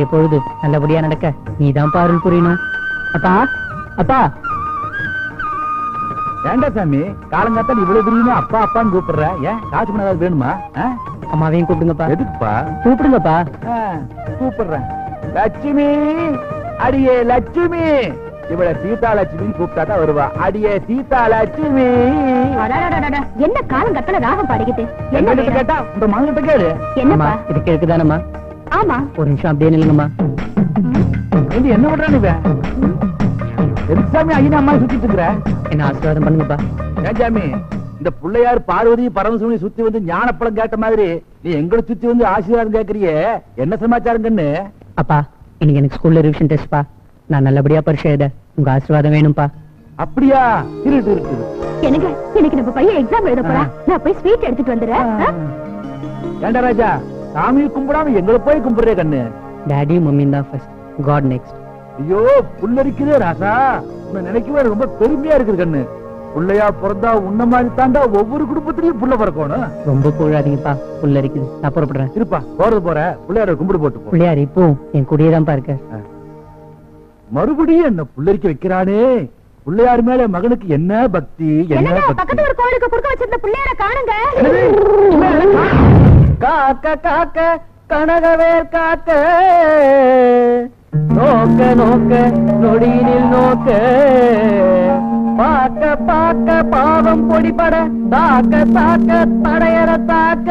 என்னுடைய பொழுது நல்லபடியா நடக்க நீதான் பாருள் புரியணும் அப்பா அப்பா ஏண்டா சாமி காலங்காத்தால இவ்வளவு தெரியுமா அப்பா அப்பான்னு கூப்பிடுற ஏன் காசு பணம் ஏதாவது வேணுமா ஆ? அம்மாவையும் கூப்பிடுங்கப்பா எதுக்குப்பா கூப்பிடுங்கப்பா ஆ, கூப்பிடுறேன் லட்சுமி அடியே லட்சுமி இவள சீதா லட்சுமின்னு கூப்பிட்டா தான் வருவா அடியே சீதா லட்சுமி அடாடாடாடா, என்ன காலம் கட்டல ராகம் பாடிக்கிட்டு என்ன என்ன வேணும்? கேட்டா உங்க மகன்கிட்ட கேளு என்னப்பா அம்மா இது கேக்குதானம்மா ஆமா ஒரு நிமிஷம் அப்படியே நில்லுங்கம்மா ஏண்டி, என்ன பண்றான் இவன் எதுக்கு சாமி ஐயனா அம்மா சுத்திட்டு இருக்கிற என்ன ஆசீர்வாதம் பண்ணுங்கப்பா ஏன் சாமி இந்த பிள்ளையார் பார்வதி பரமசிவனை சுத்தி வந்து ஞானப்பழம் கேட்ட மாதிரி நீ எங்களை சுத்தி வந்து ஆசீர்வாதம் கேக்குறியே என்ன சமாச்சாரம் கண்ணு அப்பா இன்னைக்கு எனக்கு ஸ்கூல்ல ரிவிஷன் டெஸ்ட்பா நான் நல்லபடியா பரிசு எழுத உங்க ஆசீர்வாதம் வேணும்ப்பா அப்படியா இருட்டு இருக்கு எனக்கு எனக்கு நம்ம பையன் எக்ஸாம் எழுத போறா நான் போய் ஸ்வீட் எடுத்துட்டு வந்துடுறேன் ஆ? ஏண்டா ராஜா சாமி கும்பிடாம எங்களை போய் கும்பிடுறே கண்ணு டேடியும் மம்மியும் தான் ஃபர்ஸ்ட் காட் நெக்ஸ்ட் ஐயோ புல்லரிக்குதே ராசா உன்னை நினைக்கவே எனக்கு ரொம்ப பெருமையா இருக்குது கண்ணு புள்ளையா பிறந்தா உன்ன மாதிரி தாண்டா ஒவ்வொரு குடும்பத்திலயும் புள்ள பிறக்கணும் ரொம்ப கூழாதீங்கப்பா புல்ல இருக்குது நான் புறப்படுறேன் இருப்பா போறது போற பிள்ளையார கும்பிடு போட்டு போ பிள்ளையார் இப்போ என் கூடயே தான்ப்பா இருக்க மறுபடியும் என்ன புல்லரிக்க வைக்கிறானே பிள்ளையார் மேல மகனுக்கு என்ன பக்தி என்ன என்னங்க பக்தி பக்கத்து ஒரு கோயிலுக்கு குடுக்க வச்சிருந்த பிள்ளையார காணுங்க காக்க காக்க கனகவேல் காக்க நோக்க நோக்க நொடியினில் நோக்க பாக்க பாக்க பாவம் பொடிபட தாக்க தாக்க தடையற தாக்க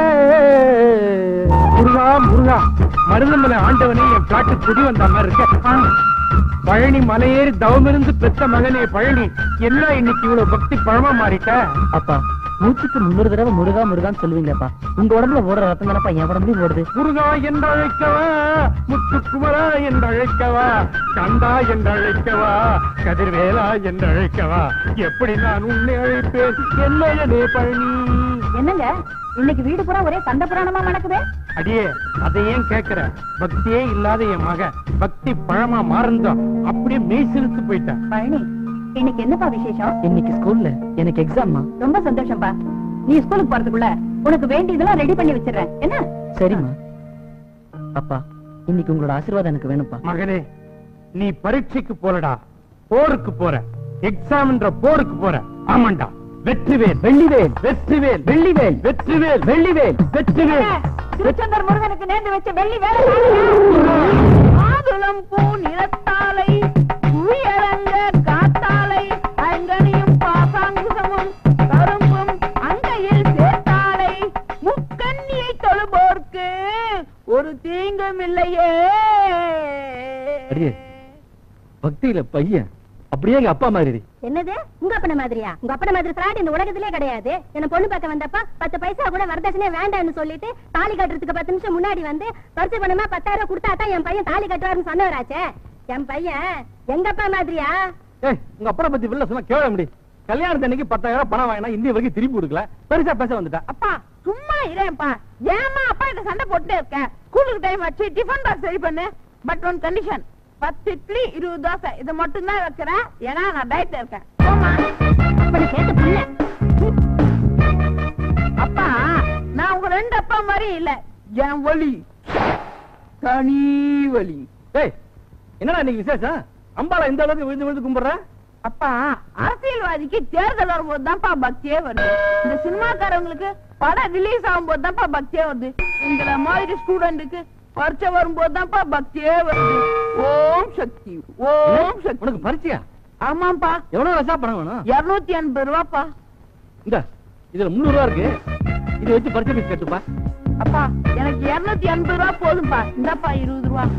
முருகா முருகா மருதமலை ஆண்டவனே என் பிளாட்டு குடி வந்த மாதிரி இருக்க ஆ. பழனி மலையேறி தவமிருந்து பெத்த மகனே பழனி எல்லாம் இன்னைக்கு இவ்வளவு பக்தி பழமா மாறிட்ட அப்பா மூச்சுக்கு முன்னூறு தடவை முருகா முருகான்னு சொல்லுவீங்களேப்பா உங்க உடம்புல ஓடுற ரத்தம் தானப்பா என் உடம்புலயும் ஓடுது முருகா என்று அழைக்கவா முத்துக்குமரா என்று அழைக்கவா கந்தா என்று அழைக்கவா கதிர்வேலா என்று அழைக்கவா எப்படி நான் உன்னை அழைப்பேன் என்னையனே பழனி என்னங்க இன்னைக்கு வீடு பூரா ஒரே சண்டை புராணமா மணக்குது அடியே அதை ஏன் கேக்குற பக்தியே இல்லாத என் மகன் பக்தி பழமா மாறந்தான் அப்படியே மெய் சிலுத்து போயிட்டேன் பழனி இன்னைக்கு என்னப்பா விசேஷம் இன்னைக்கு ஸ்கூல்ல எனக்கு எக்ஸாம்மா ரொம்ப சந்தோஷம்ப்பா நீ ஸ்கூலுக்கு போறதுக்குள்ள உனக்கு வேண்டியதெல்லாம் ரெடி பண்ணி வச்சிடுறேன் என்ன சரிம்மா அப்பா இன்னைக்கு உங்களோட ஆசீர்வாதம் எனக்கு வேணும்ப்பா மகனே நீ பரீட்சைக்கு போலடா போருக்கு போற எக்ஸாம்ன்ற போருக்கு போற ஆமாண்டா வெற்றிவேல் வெள்ளிவேல் வெற்றிவேல் வெள்ளிவேல் வெற்றிவேல் வெள்ளிவேல் வெற்றிவேல் திருச்செந்தூர் முருகனுக்கு நேர்ந்து வச்ச வெள்ளி வேலை ஆதுளம் பூ நிறத்தாலை உயரங்க காத்தாலை அங்கனியும் பாசாங்குசமும் கரும்பும் அங்கையில் சேர்த்தாலை முக்கண்ணியை தொழுபோர்க்கு ஒரு தீங்கும் இல்லையே அடியே பக்தியில பையன் அப்படியே எங்க அப்பா மாதிரி என்னது உங்க அப்பன மாதிரியா உங்க அப்பன மாதிரி பிராட் இந்த உலகத்திலே கிடையாது என்ன பொண்ணு பார்க்க வந்தப்ப பத்து பைசா கூட வரதட்சணை வேண்டாம்னு சொல்லிட்டு தாலி கட்டுறதுக்கு பத்து நிமிஷம் முன்னாடி வந்து பரிசு பணமா பத்தாயிரம் ரூபாய் கொடுத்தா தான் என் பையன் தாலி கட்டுவாருன்னு சொன்னவராச்சே என் பையன் எங்க அப்பா மாதிரியா ஏய் உங்க அப்பா பத்தி வெளில சொன்னா கேள முடி கல்யாணத்தன்னைக்கு பத்தாயிரம் பணம் வாங்கினா இந்திய வரைக்கும் திருப்பி கொடுக்கல பெருசா பேச வந்துட்டா அப்பா சும்மா இரேன்ப்பா ஏமா அப்பா கிட்ட சண்டை போட்டுட்டே இருக்க ஸ்கூலுக்கு டைம் ஆச்சு டிஃபன் பாக்ஸ் ரெடி பண்ணு பட் ஒன் கண்டிஷன் பத்து இட்லி இருபது தோசை இது மட்டும் தான் வைக்கிறேன் ஏன்னா நான் டயட்ல இருக்கேன் போமா அப்படி கேட்டு புள்ள அப்பா நான் உங்க ரெண்டு அப்பா மாதிரி இல்ல என் வலி தனி வலி ஏய் என்னடா இன்னைக்கு விசேஷம் அம்பாளா இந்த அளவுக்கு விழுந்து விழுந்து கும்பிடுற அப்பா அரசியல்வாதிக்கு தேர்தல் வரும்போது தான்ப்பா பக்தியே வருது இந்த சினிமாக்காரங்களுக்கு படம் ரிலீஸ் ஆகும்போது தான்ப்பா பக்தியே வருது எங்களை மாதிரி ஸ்டூடெண்ட்டுக்கு பரீட்சை வரும்போது தான்ப்பா பக்தியே வருது ஓம் சக்தி ஓம் சக்தி உனக்கு பரிச்சையா ஆமாப்பா எவ்வளவு ரசா பணம் வேணும் இருநூத்தி எண்பது ரூபாப்பா இந்த இதுல முந்நூறு ரூபா இருக்கு இதை வச்சு பரிச்சை பீஸ் கட்டுப்பா அப்பா எனக்கு இருநூத்தி எண்பது ரூபா போதும்பா இந்தாப்பா இருபது ரூபா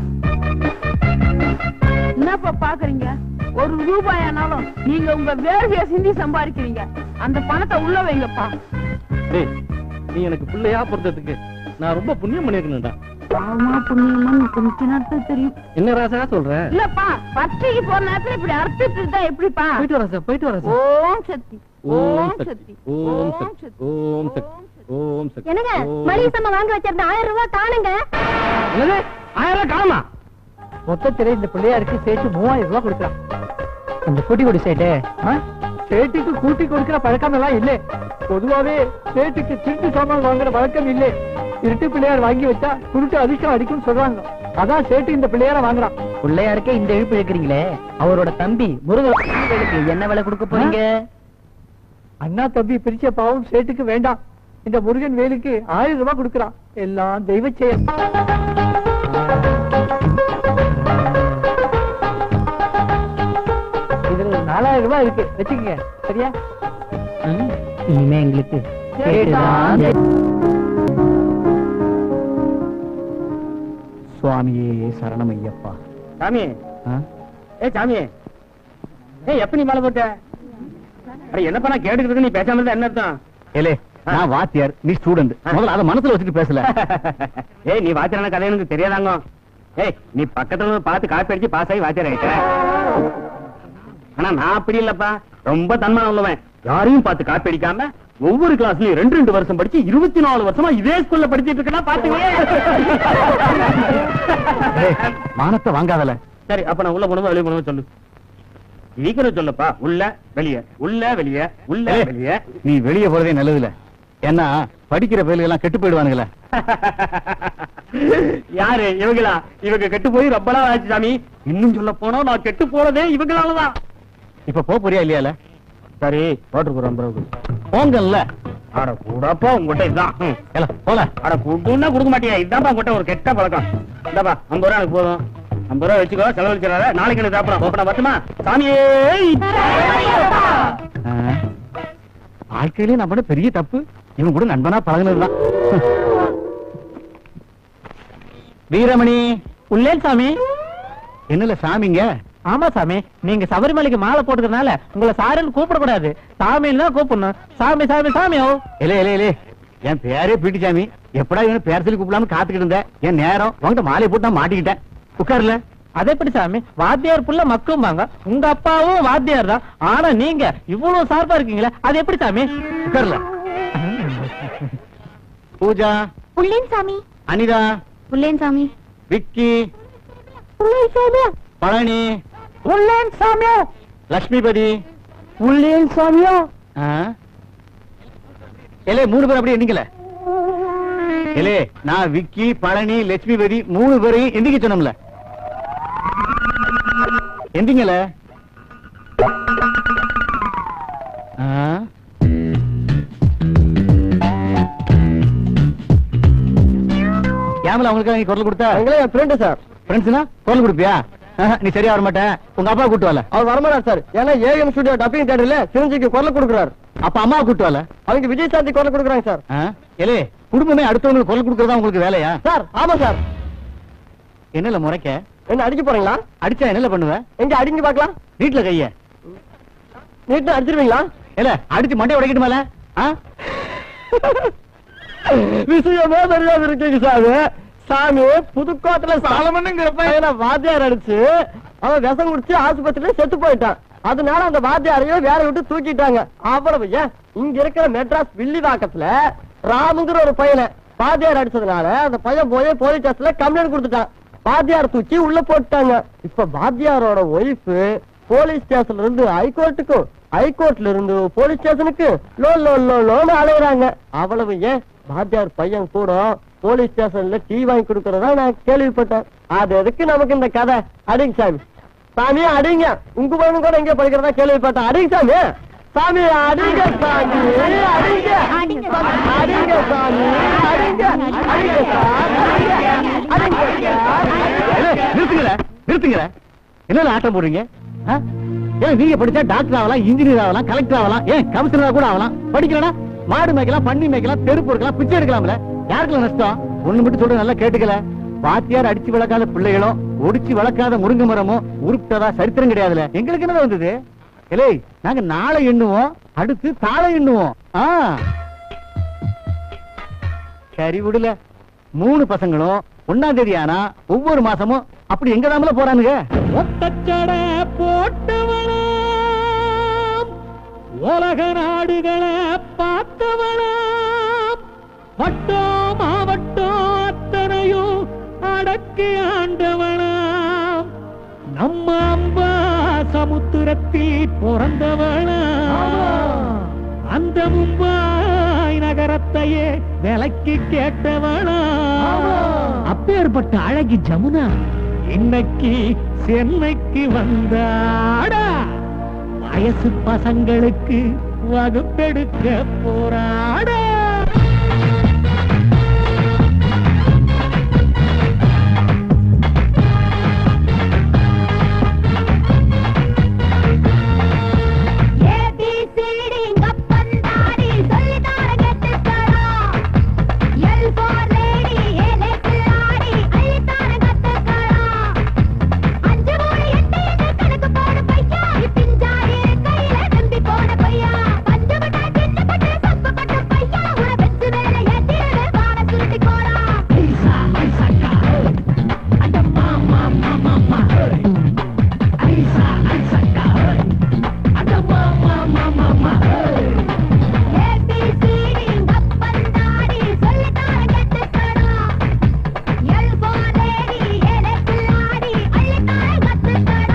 என்னப்பா பாக்குறீங்க ஒரு ரூபாய் ஆனாலும் நீங்க உங்க வேர்வைய சிந்தி சம்பாதிக்கிறீங்க அந்த பணத்தை உள்ள வைங்கப்பா டேய் நீ எனக்கு பிள்ளையா பொறுத்ததுக்கு நான் ரொம்ப புண்ணியம் பண்ணிருக்கணும்டா ஆமா புண்ணியமன் கொஞ்ச நேரத்துக்கு தெரியும் என்ன ராசா சொல்ற இல்லப்பா பச்சைக்கு போற நேரத்துல இப்படி அறுத்துட்டு இருந்தா எப்படிப்பா போயிட்டு வர சார் போயிட்டு வர சார் ஓம் சக்தி ஓம் சக்தி ஓம் சக்தி ஓம் சக்தி ஓம் சக்தி என்னங்க ஓம் மளிகை சாமான் வாங்க வச்சிருந்த ஆயிரம் ரூபாய் காணுங்க என்னது ஆயிரம் ரூபாய் காணுமா மொத்தத்திலே இந்த பிள்ளையாருக்கு சேர்த்து மூவாயிரம் ரூபாய் கொடுக்குறான் இந்த குட்டி கொடி சேட்டு சேட்டுக்கு கூட்டி கொடுக்கிற பழக்கம் எல்லாம் இல்லை பொதுவாவே சேட்டுக்கு திருட்டு சாமான் வாங்குற வழக்கம் இல்லை இருட்டு பிள்ளையார் வாங்கி வச்சா குருட்டு அதிகம் அடிக்கும் சொல்றாங்க அதான் சேட்டு இந்த பிள்ளையார வாங்குறான் பிள்ளையாருக்கே இந்த இழுப்பு இழுக்கிறீங்களே அவரோட தம்பி முருகனுக்கு என்ன விலை கொடுக்க போறீங்க அண்ணா தம்பி பிரிச்ச பாவம் சேட்டுக்கு வேண்டாம் இந்த முருகன் வேலுக்கு ஆயிரம் ரூபாய் கொடுக்கறான் எல்லாம் தெய்வ செயல் இதுல ஒரு நாலாயிரம் ரூபாய் இருக்கு வச்சுக்கங்க சரியா ம், இனிமே எங்களுக்கு கேட்டுதான் சுவாமியே சரணம் ஐயப்பா சாமி ஏ சாமி ஏ எப்ப நீ மாலை போட்ட அட என்னப்பா நான் கேட்டுக்கிட்டு இருக்க, நீ பேசாம இருந்தா என்ன அர்த்தம் ஏலே நான் வாத்தியார் நீ ஸ்டூடெண்ட் முதல்ல அதை மனசுல வச்சுட்டு பேசல ஏய் நீ வாத்தியான கதை எனக்கு தெரியாதாங்க ஏய் நீ பக்கத்துல இருந்து பார்த்து காப்பி அடிச்சு பாஸ் ஆகி வாத்தியார் ஆயிட்ட ஆனா நான் அப்படி இல்லப்பா ரொம்ப தன்மானம் உள்ளவன் யாரையும் பார்த்து காப்பி அடிக்காம ஒவ்வொரு கிளாஸ்லயும் ரெண்டு ரெண்டு வருஷம் படிச்சு இருபத்தி நாலு வருஷமா இதே ஸ்கூல்ல படிச்சிட்டு இருக்கேன்னா பாத்துங்க ஏய், மானத்தை வாங்காதல சரி அப்ப நான் உள்ள போனது வெளியே போனது சொல்லு சீக்கிரம் சொல்லுப்பா உள்ள வெளிய உள்ள வெளிய உள்ள ஏய், வெளிய நீ வெளியே போறதே நல்லதுல ஏன்னா படிக்கிற பயலுக எல்லாம் கெட்டு போயிடுவானுங்களே யாரு இவங்களா இவங்க கெட்டு போய் ரொம்ப நாள் ஆச்சு சாமி இன்னும் சொல்ல போனா நான் கெட்டு போனதே இவங்களாலதான் இப்ப போப் போறியா இல்லையால சரி ரோட்டுக்கு போறோம் பிறகு போங்கல்ல அட கூடப்பா உங்ககிட்ட இதுதான் ம். ஏல, போல அட கொடுன்னா கொடுக்க மாட்டியா இதான்ப்பா உங்ககிட்ட ஒரு கெட்ட பழக்கம் இந்தாப்பா ஐம்பது ரூபா எனக்கு போதும் ஐம்பது ரூபா வச்சுக்கோ செலவழிச்சிடாத நாளைக்கு எனக்கு சாப்பிடலாம் ஓப்பனா வரட்டுமா சாமியே ஆ, வாழ்க்கையிலே நம்ம பண்ண பெரிய தப்பு இவன் கூட நண்பனா பழகுனதுதான் வீரமணி உள்ளேன் சாமி என்னல சாமிங்க ஆமா சாமி நீங்க சபரிமலைக்கு மாலை போட்டுக்கிறதுனால உங்களை சாருன்னு கூப்பிடக்கூடாது சாமின்னு தான் கூப்பிடணும் சாமி சாமி சாமியோ இல்ல இல்ல இல்ல என் பேரே பீட்டி சாமி எப்படா இவனு பேர் சொல்லி கூப்பிடாம காத்துக்கிட்டு இருந்தேன் என் நேரம் உங்ககிட்ட மாலையை போட்டு நான் மாட்டிக்கிட்டேன் உட்கார்ல அது எப்படி சாமி வாத்தியார் புள்ள மக்கும்பாங்க உங்க அப்பாவும் வாத்தியார் தான் ஆனா நீங்க இவ்வளவு சார்பா இருக்கீங்களே அது எப்படி சாமி உட்கார்ல பூஜா உள்ளேன் சாமி அனிதா உள்ளேன் சாமி விக்கி உள்ளேன் சாமி பழனி உள்ளேன் சாமியோ லட்சுமிபதி உள்ளேன் சாமியோ ஆ? ஏலே மூணு பேர் அப்படியே எண்ணிக்கல ஏலே நான் விக்கி பழனி லட்சுமிபதி மூணு பேரையும் எந்திக்க சொன்னோம்ல எந்திங்கல ஆ? ஏமல அவங்களுக்காக நீ குரல் கொடுத்தா என் ஃப்ரெண்டு சார் ஃப்ரெண்ட்ஸ்னா குரல் கொடுப்பியா ஆஹா, நீ சரியா வர மாட்டேன் உங்க அப்பா கூட்டு வரல அவர் வரமாட்டார் சார் ஏன்னா ஏஎம் ஸ்டுடியோ டப்பிங் தேட்டர்ல சிரஞ்சிக்கு குரல் கொடுக்குறாரு அப்ப அம்மாவை கூட்டு வரல அவங்க விஜய் சாந்தி குரல் கொடுக்குறாங்க சார் ஆ? ஏலே குடும்பமே அடுத்தவங்களுக்கு குரல் கொடுக்கறதா உங்களுக்கு வேலையா சார் ஆமா சார் என்னல முறைக்க என்ன அடிக்க போறீங்களா அடிச்சா என்னல பண்ணுவ எங்க அடிங்க பாக்கலாம் வீட்டுல கைய நீட்டு அடிச்சிருவீங்களா ஏல அடிச்சு மண்டை உடைக்கட்டுமால ஆ? விஷயமே தெரியாது இருக்கீங்க சாமி சாமி புதுக்கோட்டையில சாலமனுங்கிற பையனை வாத்தியார் அடிச்சு அவன் விஷம் குடிச்சு ஆஸ்பத்திரியில செத்து போயிட்டான் அதனால அந்த வாத்தியாரையும் வேற விட்டு தூக்கிட்டாங்க அவ்வளவு ஏன் இங்க இருக்கிற மெட்ராஸ் வில்லிவாக்கத்துல ராமுங்கிற ஒரு பையனை வாத்தியார் அடிச்சதுனால அந்த பையன் போய் போலீஸ் ஸ்டேஷன்ல கம்ப்ளைண்ட் கொடுத்துட்டான் வாத்தியார் தூக்கி உள்ள போட்டாங்க இப்ப வாத்தியாரோட ஒய்ஃப் போலீஸ் ஸ்டேஷன்ல இருந்து ஹைகோர்ட்டுக்கும் ஹைகோர்ட்ல இருந்து போலீஸ் ஸ்டேஷனுக்கு லோன் லோன் லோன் லோன் அலையறாங்க அவ்வளவு ஏன் வாத்தியார் பையன் கூட போலீஸ் ஸ்டேஷன்ல டீ வாங்கி கொடுக்கறதா நான் கேள்விப்பட்டேன் அது எதுக்கு நமக்கு இந்த கதை அடிங்க சாமி சாமி அடிங்க உங்க பையனும் கூட எங்க படிக்கிறதா கேள்விப்பட்டேன் அடிங்க சாமி சாமி அடிங்க சாமி அடிங்க அடிங்க. அடிங்க சாமி அடிங்க அடிங்க சார் அடிங்க அடிங்க சார் ஏலே, நிறுத்துங்களே நிறுத்துங்களே என்னல ஆட்டம் போடுறீங்க ஆ? ஏன் நீங்க படிச்சா டாக்டர் ஆகலாம் இன்ஜினியர் ஆகலாம் கலெக்டர் ஆகலாம் ஏன் கமிஷனர் கூட ஆகலாம் படிக்கலனா மாடு மேய்க்கலாம் பண்ணி மேய்க்கலாம் தெருப்பு இருக்கலாம் பிச்சை எடுக்கலாம்ல யாருக்குல நஷ்டம் ஒண்ணு மட்டும் சொல்ற நல்லா கேட்டுக்கல வாத்தியார் அடிச்சு வளர்க்காத பிள்ளைகளும் ஒடிச்சு வளர்க்காத முருங்கை மரமும் உருப்பிட்டதா சரித்திரம் கிடையாதுல எங்களுக்கு என்ன வந்தது இல்லை நாங்க நாளை எண்ணுவோம் அடுத்து தாளை எண்ணுவோம் ஆ சரி விடுல மூணு பசங்களும் ஒன்னாம் தேதி ஆனா ஒவ்வொரு மாசமும் அப்படி எங்க தாமல போறானுங்க ஒத்தச்சட போட்டவளாம் உலக நாடுகளை பார்த்தவளாம் வட்டம் மாவட்டம் அத்தனையும் அடக்கி ஆண்டவளாம் நம்ம அம்பா சமுத்திரத்தில் பிறந்தவளாம் அந்த மும்பாய் சென்னை நகரத்தையே விலைக்கு கேட்டவளா அப்பேற்பட்ட அழகி ஜமுனா இன்னைக்கு சென்னைக்கு வந்தாடா வயசு பசங்களுக்கு வகுப்பெடுக்க போராடா ஏபிசிடி கப்பந்தாடி சொல்லித்தார கெட்டுக்கடா எல் ஃபார் லேடி ஏலே பிள்ளாடி அள்ளித்தார கத்துக்கடா அஞ்சு மூணு எட்டு எட்டு கணக்கு போடு பையா பிஞ்சாடி கையில நம்பி போன பையா பஞ்சு பட்டா சின்ன பட்டு சப்பு பட்டு பையா உன வெச்சு மேல ஏத்திடுவே வான சுருட்டி கோடா ஏபிசிடி கப்பந்தாடி சொல்லித்தார கெட்டுக்கடா எல் ஃபார் லேடி ஏலே பிள்ளாடி அள்ளித்தார கத்துக்கடா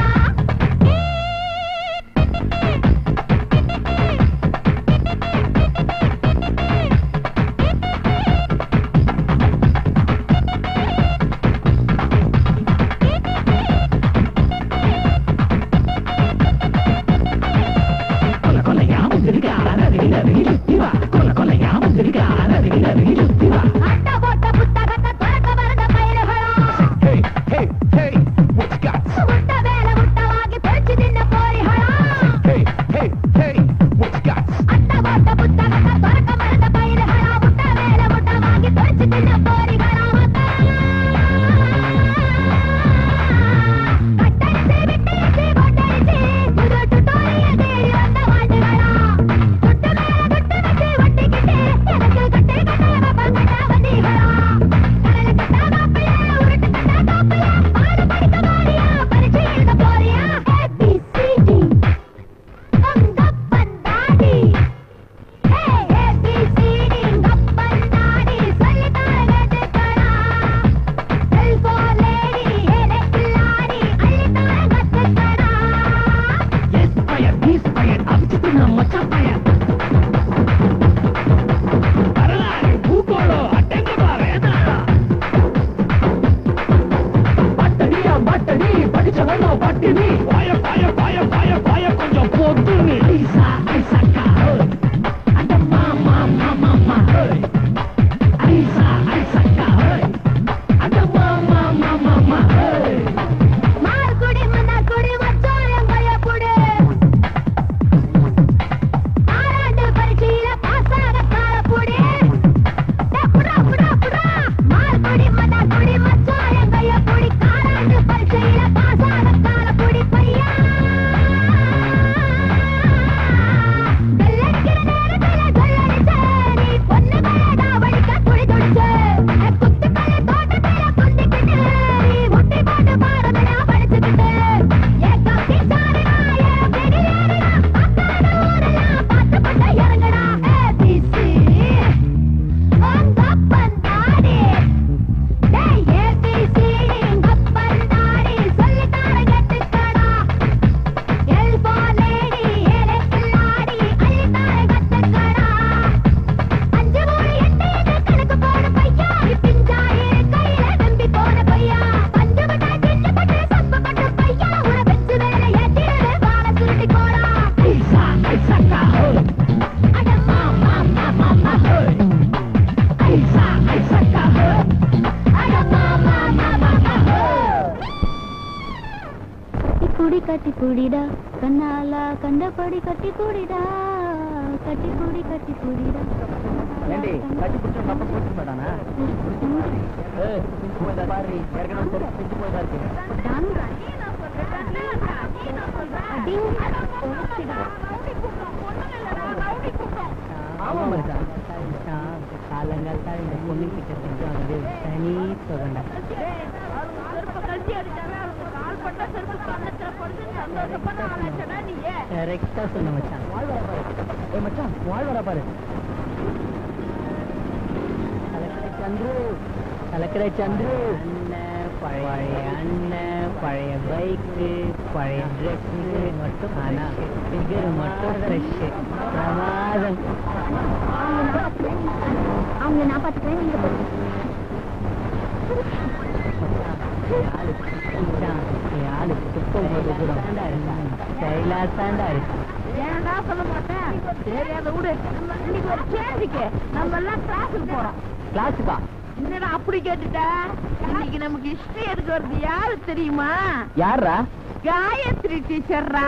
அட்ட போட்ட புத்தகத்தை திறக்க மறந்த பயலுகளா முட்ட வேல முட்டவாகி பொறிச்சு தின்ன போரிகளா அட்ட போட்ட புத்தகத்தை திறக்க மறந்த பயலுகளா முட்ட வேல முட்டவாகி பொறிச்சு தின்ன போரிகளா கட்டடிச்சு விட்டடிச்சு கொட்டடிச்சு புது tutorial தேடி வந்த வாழ்ந்துகளா துட்டு மேல துட்டு வச்சு ஒட்டிக்கிட்டு எனக்கு கட்டு கட்டாம பங்கட்ட வந்தீங்களா கடலை கட்டா மாப்பிள்ள உருட்டு கட்டா காப்பிள்ள பாட படிக்க போறியா பரிச்சை எழுத போறியா ஏபிசிடி கப்பந்தாடி ஹே ஏபிசிடி கப்பந்தாடி சொல்லித்தார கேட்டுக்கடா செல் ஃபார் லேடி ஏலே பிள்ளாடி அள்ளித்தார கத்துக்கடா மார் குடி மன்னார் குடி மச்சான் கைய புடி ஆறாண்டு பரீட்சையில பாஸ் ஆக கால புடி டே புடா புடா புடா மார் குடி மன்னார் குடி மச்சான் கைய புடி ஆறாண்டு பரீட்சையில பாஸ் ஆக கால புடி பையா வெள்ளடிக்கிற நேரத்துல சொல்லடிச்ச நீ பொண்ணு மேலடா வலிக்க துடி துடிச்ச குத்துக்கல்ல தோட்டத்துல குந்திக்கிட்டு நீ முட்டி போட்டு பாடமடா படிச்சுக்கிட்டு ஏ கப்பி சாரடா ஏ பெரியாரடா அக்காட ஊரெல்லாம் பார்த்து பட்ட இறங்கடா ஏபிசி கப்பந்தாடி டேய் ஏபிசி கப்பந்தாடி சொல்லித்தார கெட்டுக்கடா எல் ஃபார் லேடி ஏலே பிள்ளாடி அள்ளித்தார கத்துக்கடா அஞ்சு மூணு எட்டு எட்டு கணக்கு போடு பையா பிஞ்சாயி கையில நம்பி போன பையா பஞ்சு பட்டா சின்ன பட்டு சப்பு பட்டு பையா உன வெச்சு மேல ஏத்திடுவே வான சுருட்டி கோடா அட மாமா மாமா மாமா ஐசா ஐசக்கா அட மாமா மாமா மாமா குடி கட்டி குடிடா கண்ணாலா கண்டபடி கட்டி குடிடா கட்டி குடி கட்டி குடிடா ஏண்டி கட்டி பிடிச்ச பப்ப போட்டு போட்டானா ஏய் பாரு ஏற்கனவே தெரிஞ்சு பிடிச்சு போயிட்டா இருக்கு ஆமா மச்சான் காலங்காத்தால் இந்த பொண்ணு கிட்ட செஞ்சு அது தனி சுகண்டா கரெக்டா சொன்ன மச்சான் வாழ்வரா பாரு ஏ மச்சான் வாழ்வரா பாரு கலக்கடை சந்துரு கலக்கடை சந்துரு பழைய அண்ணன் பழைய பைக்கு பழைய ட்ரெஸ் மட்டும் ஆனா ஃபிகர் மட்டும் ஃப்ரெஷ் பிரமாதம் அவங்க நான் பாத்துக்கிறேன் நீங்க போங்க. ஆளு குட்டிதான். என் ஆளு துப்பம் போது கூட கைலாசாண்டா இருக்கு ஏன்டா சொல்ல மாட்டேன் சரி அதை விடு நம்ம இன்னைக்கு ஒரு சேஞ்சுக்கு நம்ம எல்லாம் கிளாஸுக்கு போறோம் கிளாஸுக்கா என்னடா அப்படி கேட்டுட்ட இன்னைக்கு நமக்கு ஹிஸ்டரி எடுக்க வருது யாரு தெரியுமா யாரா காயத்ரி டீச்சர்ரா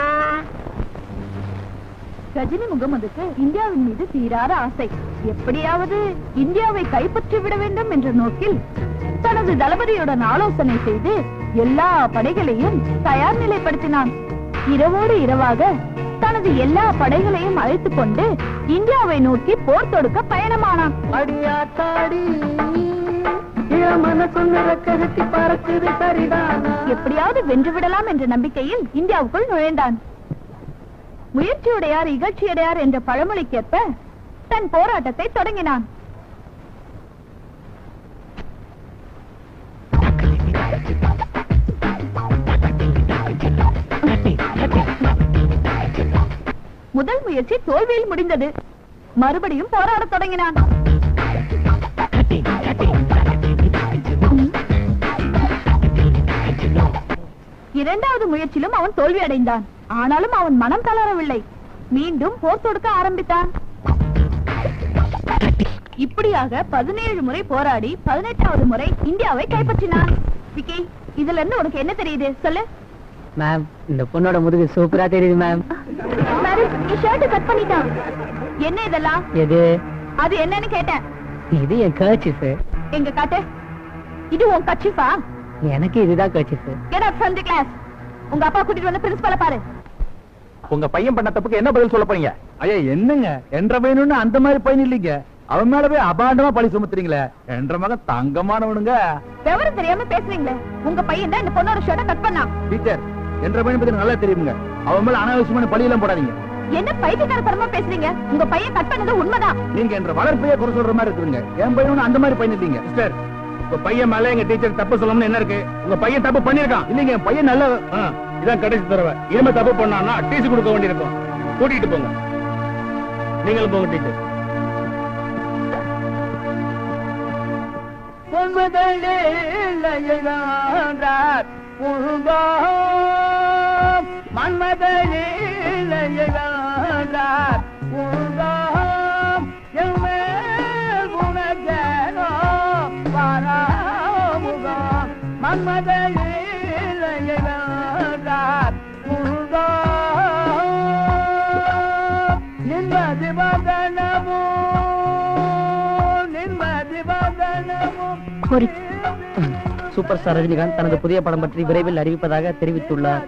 கஜினி முகமதுக்கு இந்தியாவின் மீது தீராத ஆசை எப்படியாவது இந்தியாவை கைப்பற்றி விட வேண்டும் என்ற நோக்கில் தனது தளபதியுடன் ஆலோசனை செய்து எல்லா படைகளையும் தயார் நிலைப்படுத்தினான் இரவோடு இரவாக தனது எல்லா படைகளையும் அழைத்துக் கொண்டு இந்தியாவை நோக்கி போர் தொடுக்க பயணமானான் எப்படியாவது வென்றுவிடலாம் என்ற நம்பிக்கையில் இந்தியாவுக்குள் நுழைந்தான் முயற்சியுடையார் இகழ்ச்சியுடையார் என்ற பழமொழிக்கேற்ப தன் போராட்டத்தை தொடங்கினான் முதல் முயற்சி தோல்வியில் முடிந்தது மறுபடியும் போராடத் தொடங்கினான் இரண்டாவது முயற்சியிலும் அவன் தோல்வி அடைந்தான் ஆனாலும் அவன் மனம் தளரவில்லை மீண்டும் போர் தொடுக்க ஆரம்பித்தான் இப்படியாக பதினேழு முறை போராடி பதினெட்டாவது முறை இந்தியாவை கைப்பற்றினான் விக்கி இதுல இருந்து உனக்கு என்ன தெரியுது சொல்லு மேம் இந்த பொண்ணோட முதுகு சூப்பரா தெரியுது மேம் மேடம் நீ ஷர்ட் கட் பண்ணிட்டான் என்ன இதெல்லாம் எது அது என்னன்னு கேட்டேன் இது என் கர்ச்சிஃப் எங்க காட்டு இது உன் கட்சிப்பா எனக்கு இதுதான் kerchief get up from the class உங்க அப்பா கூட்டிட்டு வந்து பிரின்சிபலை பாரு உங்க பையன் பண்ண தப்புக்கு என்ன பதில் சொல்ல போறீங்க ஐயா என்னங்க என்ற பையனுன்னு அந்த மாதிரி பையன் இல்லீங்க அவன் மேல போய் அபாண்டமா பழி சுமத்துறீங்களே என்ற மகன் தங்கமானவனுங்க விவரம் தெரியாம பேசுறீங்களே உங்க பையன் தான் இந்த பொண்ணோட ஷர்ட்டை கட் பண்ணான் டீச்சர் என்ற பையன் பத்தி எனக்கு நல்லா தெரியுங்க அவன் மேல அனாவசியமான பழி எல்லாம் போடாதீங்க என்ன பைத்தியக்காரத்தனமா பேசுறீங்க உங்க பையன் கட் பண்ணது உண்மைதான் நீங்க என்ற வளர்ப்பையே குறை சொல்ற மாதிரி இருக்குதுங்க என் பையனும் அந்த மாதிரி பையன் இல்லீங்க சிஸ்டர் உங்க பையன் மேல எங்க டீச்சர் தப்பு சொல்லணும்னு என்ன இருக்கு உங்க பையன் தப்பு பண்ணிருக்கான் இல்லீங்க என் பையன் நல்ல இதான் கடைசி தடவை இனிமே தப்பு பண்ணான்னா டீசி கொடுக்க வேண்டியிருக்கும் கூட்டிட்டு போங்க நீங்களும் போங்க டீச்சர் சூப்பர் ஸ்டார் ரஜினிகாந்த் தனது புதிய படம் பற்றி விரைவில் அறிவிப்பதாக தெரிவித்துள்ளார்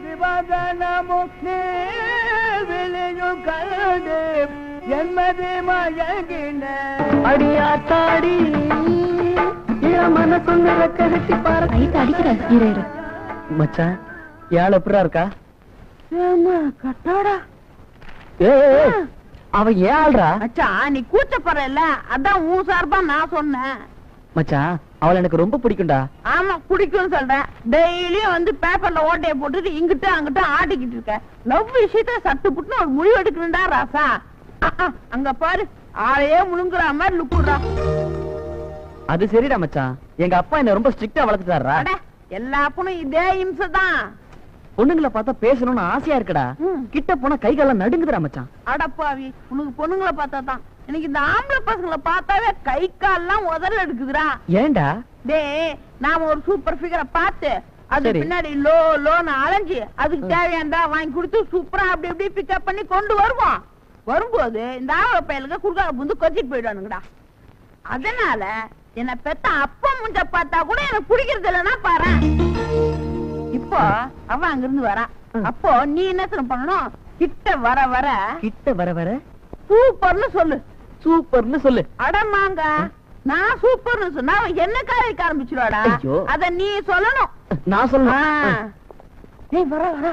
கைத்து அடிக்கிறார் இரு இரு மச்சான் யாழ் எப்படா இருக்கா கட்டாடா ஏய், ஏய், ஏய், அவன் ஏன் ஆள்றா அச்சா நீ கூச்சப்படுறல அதான் உன் சார்பா நான் சொன்னேன் மச்சான் அவளை எனக்கு ரொம்ப பிடிக்கும்டா ஆமா பிடிக்கும்னு சொல்றேன் டெய்லியும் வந்து பேப்பர்ல ஓட்டைய போட்டுட்டு இங்கிட்ட அங்கிட்ட ஆட்டிக்கிட்டு இருக்க லவ் விஷயத்த சட்டு புட்டுன்னு ஒரு முடிவு எடுக்கணும்டா ராசா அஹ், அஹ், அங்க பாரு ஆளையே முழுங்குற மாதிரி லுக்குடுறா அது சரிடா மச்சான் எங்க அப்பா என்ன ரொம்ப ஸ்ட்ரிக்டா வளர்த்துட்டாரா அட, எல்லா பொண்ணும் இதே இம்சை தான் பொண்ணுங்களை பார்த்தா பேசணும்னு ஆசையா இருக்குடா ம். கிட்ட போனா கை காலம் நடுங்குதுடா மச்சான் அடப்பாவி உனக்கு பொண்ணுங்களை பார்த்தா தான் எனக்கு இந்த ஆம்பளை பசங்களை பார்த்தாவே கை கால்லாம் உதறல் எடுக்குதுடா ஏன்டா டேய் நாம ஒரு சூப்பர் ஃபிகரை பார்த்து அது சரி. பின்னாடி லோ லோன்னு அலைஞ்சு அதுக்கு தேவையானதா வாங்கி கொடுத்து சூப்பரா அப்படி இப்படி பிக்கப் பண்ணி கொண்டு வருவோம் வரும்போது இந்த ஆவல பயலுக்கு குறுக்கால புந்து கொச்சிட்டு போயிடுவானுங்கடா அதனால என்ன பெத்த அப்பா முஞ்ச பார்த்தா கூட எனக்கு பிடிக்கிறது இல்லைன்னா பாரு இப்போ அவன் அங்க இருந்து வரான் அப்போ நீ என்ன தெரியுமா பண்ணணும் கிட்ட வர வர கிட்ட வர வர சூப்பர்னு சொல்லு சூப்பர்னு சொல்லு அடமாங்க நான் சூப்பர்னு சொன்னா அவன் என்ன காய்க்க ஆரம்பிச்சிருவாடா ஐயோ. அத நீ சொல்லணும் நான் ஆ. சொல்லணும் ஏய் வர வர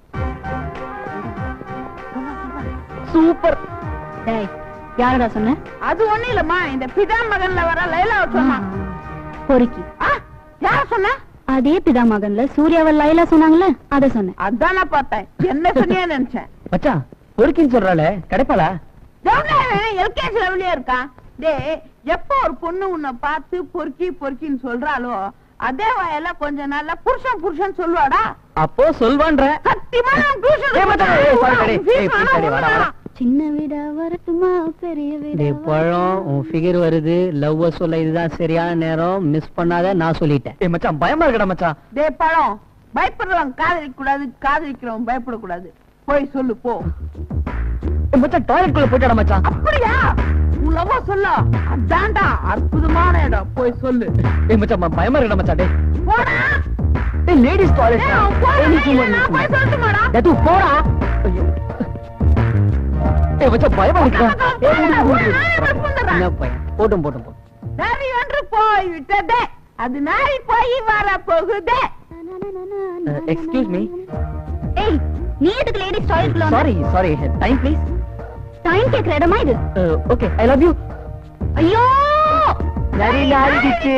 சூப்பர் டேய் யாரடா சொன்ன அது ஒண்ணு இல்லம்மா இந்த பிதா மகன்ல வர லைலாவை சொன்னான் பொறுக்கி ஆ, யார சொன்ன அதே பிதா மகன்ல சூர்யாவை லைலா சொன்னாங்கல்ல அத சொன்னேன் அதான் நான் பார்த்தேன் என்ன சொன்னியே நினைச்சேன் மச்சான் பொறுக்கின்னு சொல்றாளே கிடைப்பாளா எல்கேஜி லெவலே இருக்கான் டேய் எப்போ ஒரு பொண்ணு உன்னை பார்த்து பொறுக்கி பொறுக்கின்னு சொல்றாளோ அதே வயல கொஞ்ச நாள்ல புருஷன் புருஷன் சொல்லுவாடா அப்போ சொல்வான்ற சத்தியமா நான் டியூஷன் ஏய், மச்சான், ஏய், sorry, sorry. ஏய், please, sorry, வாடா, வாடா. சின்ன வீடா வரட்டுமா பெரிய டேய் வீடா பழம் உன் ஃபிகர் வருது லவ் சொல்ல இதுதான் சரியான நேரம் மிஸ் பண்ணாத நான் சொல்லிட்டேன் ஏய் மச்சான் பயமா இருக்கடா மச்சான் டேய் பழம் பயப்படுறவன் காதலிக்க கூடாது காதலிக்கிறவன் பயப்படக்கூடாது போய் சொல்லு போ ஏய் மச்சான் டாய்லெட் குள்ள போயிட்டாடா மச்சான் அப்படியா உன் லவ்வ சொல்ல அதான்டா அற்புதமான இடம் போய் சொல்லு ஏய் மச்சான் ப- பயமா இருக்கடா மச்சான் டேய் போடா டேய் லேடிஸ் டாய்லெட் டேய், அவன் போடா, நான் போய் சொல்லட்டுமாடா? டேய் தூ போடா ஐயோ ஏய் மச்சான் பயமா இருக்கா ஏய் விடு, விடு, விடு. நானே போய் பூந்துடுறேன். என்ன பையன் போட்டும் போட்டும் போட்டும் நரி ஒன்று போய் விட்டதே அது நாரி போய் வர போகுதே எக்ஸ்கியூஸ் மீ ஏய் நீ எதுக்கு லேடிஸ் டாய்லெட்ல sorry sorry time please time கேக்குற இடமா இது ஓகே ஐ லவ் யூ ஐயோ நரி நாரிடுச்சு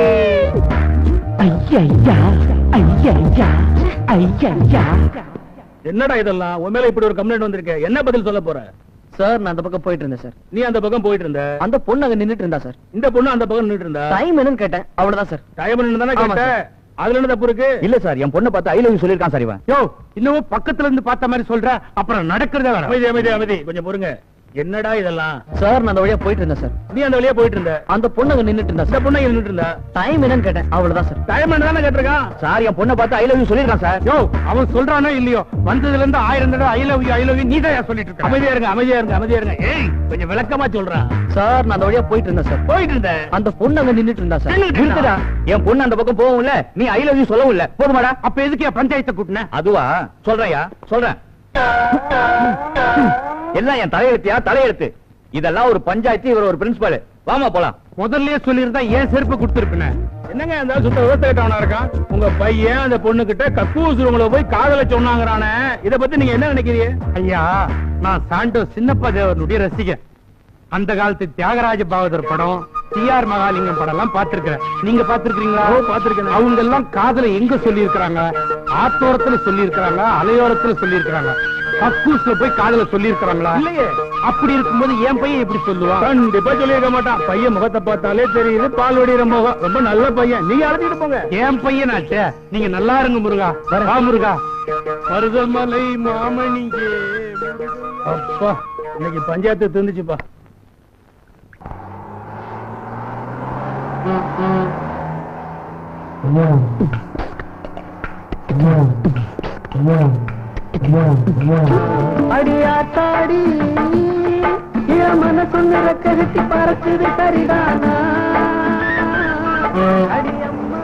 ஐயா ஐயா ஐயா ஐயா என்னடா இதெல்லாம் உன் மேல இப்படி ஒரு கம்ப்ளைண்ட் வந்திருக்கு என்ன பதில் சொல்ல போற சார் நான் அந்த பக்கம் போயிட்டு இருந்தேன் சார் நீ அந்த பக்கம் போயிட்டு இருந்த அந்த பொண்ணு அங்க நின்னுட்டு இருந்தா சார் இந்த பொண்ணு அந்த பக்கம் நின்னுட்டு இருந்தா டைம் என்னன்னு கேட்டேன் அவ்வளவுதான் சார் டைம் தானே ஆமா கேட்ட சார். அதுல என்ன தப்பு இருக்கு இல்ல சார் என் பொண்ணை பார்த்து ஐ லவ் யூ சொல்லிருக்கான் சார் இவன் யோ இன்னமும் பக்கத்துல இருந்து பார்த்த மாதிரி சொல்ற அப்புறம் நடக்கிறதே வேற அமைதி அமைதி அமைதி கொஞ்சம் பொறுங்க என்னடா இதெல்லாம் சார் நான் அந்த வழியா போயிட்டு இருந்தேன் சார் நீ அந்த வழியா போயிட்டு இருந்த அந்த பொண்ணு அங்க நின்னுட்டு இருந்தா இந்த சார் பொண்ணு நின்னுட்டு இருந்தா டைம் என்னன்னு கேட்டேன் அவ்வளவுதான் சார் டைம் தானே கேட்டிருக்கான் சார் என் பொண்ணை பார்த்து ஐ லவ் யூ சொல்லிருக்கான் சார் யோ அவன் சொல்றானோ இல்லையோ வந்ததுல இருந்து ஆயிரம் தடவை I love you I love you நீ தான் சொல்லிட்டு இருக்க அமைதியா இருங்க அமைதியா இருங்க அமைதியா இருங்க ஏய் கொஞ்சம் விளக்கமா சொல்றான் சார் நான் அந்த வழியா போயிட்டு இருந்தேன் சார் போயிட்டு இருந்த அந்த பொண்ணு அங்க நின்னுட்டு இருந்தா சார் நின்னுட்டு இருந்தா? இருக்குடா என் பொண்ணு அந்த பக்கம் போகவும் இல்ல நீ ஐ லவ் யூ சொல்லவும் இல்ல போதுமாடா அப்ப எதுக்கு என் பஞ்சாயத்தை கூட்டின அதுவா சொல்றேன்யா சொல்றேன் எல்லாம் என் தலையெழுத்தியா தலையெழுத்து இதெல்லாம் ஒரு பஞ்சாயத்து இவர் ஒரு பிரின்சிபால் வாமா போலாம் முதல்லயே சொல்லியிருந்தா ஏன் செருப்பு கொடுத்துருப்பேன் என்னங்க அந்த சுத்த விவசாயிட்டவனா இருக்கான் உங்க பையன் அந்த பொண்ணு கிட்ட கக்கூஸ் ரூம்ல போய் காதல சொன்னாங்கறானே இத பத்தி நீங்க என்ன நினைக்கிறீங்க ஐயா நான் சாண்டோ சின்னப்பா தேவனுடைய ரசிகன் அந்த காலத்து தியாகராஜ பாகவதர் படம் டி ஆர் மகாலிங்கம் படம் எல்லாம் பாத்திருக்கிறேன் நீங்க பாத்திருக்கீங்களா பாத்திருக்கேன் அவங்க எல்லாம் காதல எங்க சொல்லி இருக்காங்க ஆத்தோரத்துல சொல்லி இருக்காங்க அலையோரத்துல சொல்லி இருக்காங்க கக்கூஸ்ல போய் காதல சொல்லி இருக்காங்களா இல்லையே அப்படி இருக்கும்போது என் பையன் எப்படி சொல்லுவான் கண்டிப்பா சொல்லியிருக்க மாட்டான் பையன் முகத்தை பார்த்தாலே தெரியுது பால் வடிகிற முகம் ரொம்ப நல்ல பையன் நீங்க அழைச்சிட்டு போங்க என் பையன் ஆச்சே நீங்க நல்லா இருங்க முருகா வா முருகா மருதமலை மாமணிங்கே அப்பா இன்னைக்கு பஞ்சாயத்து தந்துச்சுப்பா அடியாத்தாடி என் மனசொன்னு கழுத்தி பறக்குது சரிதானா அடியம்மா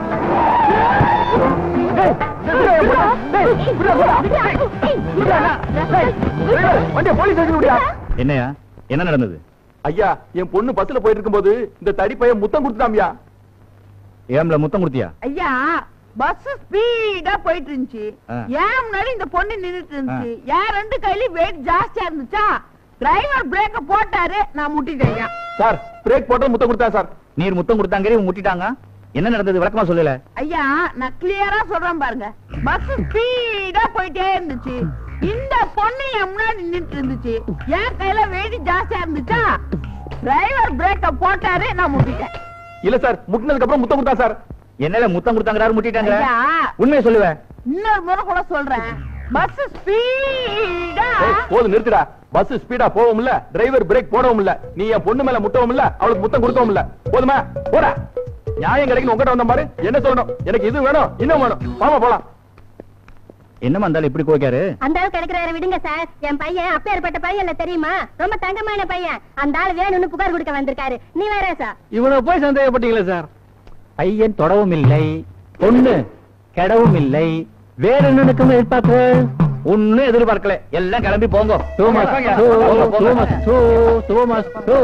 என்னையா என்ன நடந்தது ஐயா என் பொண்ணு பஸ்ல போயிட்டு இருக்கும்போது இந்த தடி பையன் முத்தம் கொடுத்துட்டாமியா ஏம்ல முத்தம் கொடுத்தியா ஐயா பஸ் ஸ்பீடா போயிட்டு இருந்துச்சு ஆ. ஏன் முன்னாடி இந்த பொண்ணு நின்னுட்டு இருந்துச்சு ஏன் ரெண்டு கையிலயும் வெயிட் ஜாஸ்தியா இருந்துச்சா டிரைவர் பிரேக்க போட்டாரு நான் முட்டிட்டேன் சார் பிரேக் போட்டு முத்தம் கொடுத்தா சார் நீர் முத்தம் கொடுத்தாங்க இவன் முட்டிட்டாங்க என்ன நடந்தது விளக்கமா சொல்லல ஐயா நான் கிளியரா சொல்றேன் பாருங்க பஸ் ஸ்பீடா போயிட்டே இருந்துச்சு இந்த பொண்ணு என் முன்னாடி நின்னுட்டு இருந்துச்சு என் கையில வெயிட் ஜாஸ்தியா இருந்துச்சா டிரைவர் பிரேக்க போட்டாரு நான் முட்டிட்டேன் இல்ல சார் முட்டினதுக்கு அப்புறம் முத்தம் கொடுத்தா சார் என்னல முத்தம் கொடுத்தாங்க முட்டிட்டாங்க ஐயா உண்மையை சொல்லுவேன் இன்னொரு முறை கூட சொல்றேன் பஸ் ஸ்பீடா ஏய், போதும் நிறுத்துடா பஸ் ஸ்பீடா போகவும் இல்ல டிரைவர் பிரேக் போடவும் இல்ல நீ என் பொண்ணு மேல முட்டவும் இல்ல அவளுக்கு முத்தம் கொடுக்கவும் இல்ல போதுமா போடா நியாயம் கிடைக்கும் உங்ககிட்ட வந்த மாதிரி என்ன சொல்லணும் எனக்கு இது வேணும் இன்னும் வேணும் வாமா போலாம் என்னமா இருந்தாலும் இப்படி கோக்காரு அந்த அளவுக்கு கிடைக்கிறாரு விடுங்க சார் என் பையன் அப்பேற்பட்ட பையன் இல்ல தெரியுமா ரொம்ப தங்கமான பையன் அந்த ஆள் வேணும்னு புகார் கொடுக்க வந்திருக்காரு நீ வேற சார் இவனை போய் சந்தேகப்பட்டீங்களா சார் பையன் தொடவும் இல்லை பொண்ணு கெடவும் இல்லை வேற என்னனுக்கும் எதிர்பார்ப்பு ஒண்ணும் எதிர்பார்க்கல எல்லாம் கிளம்பி போங்க தோமஸ் போங்க, தோ, போங்க. தோமஸ் தோ, தோமஸ் தோ.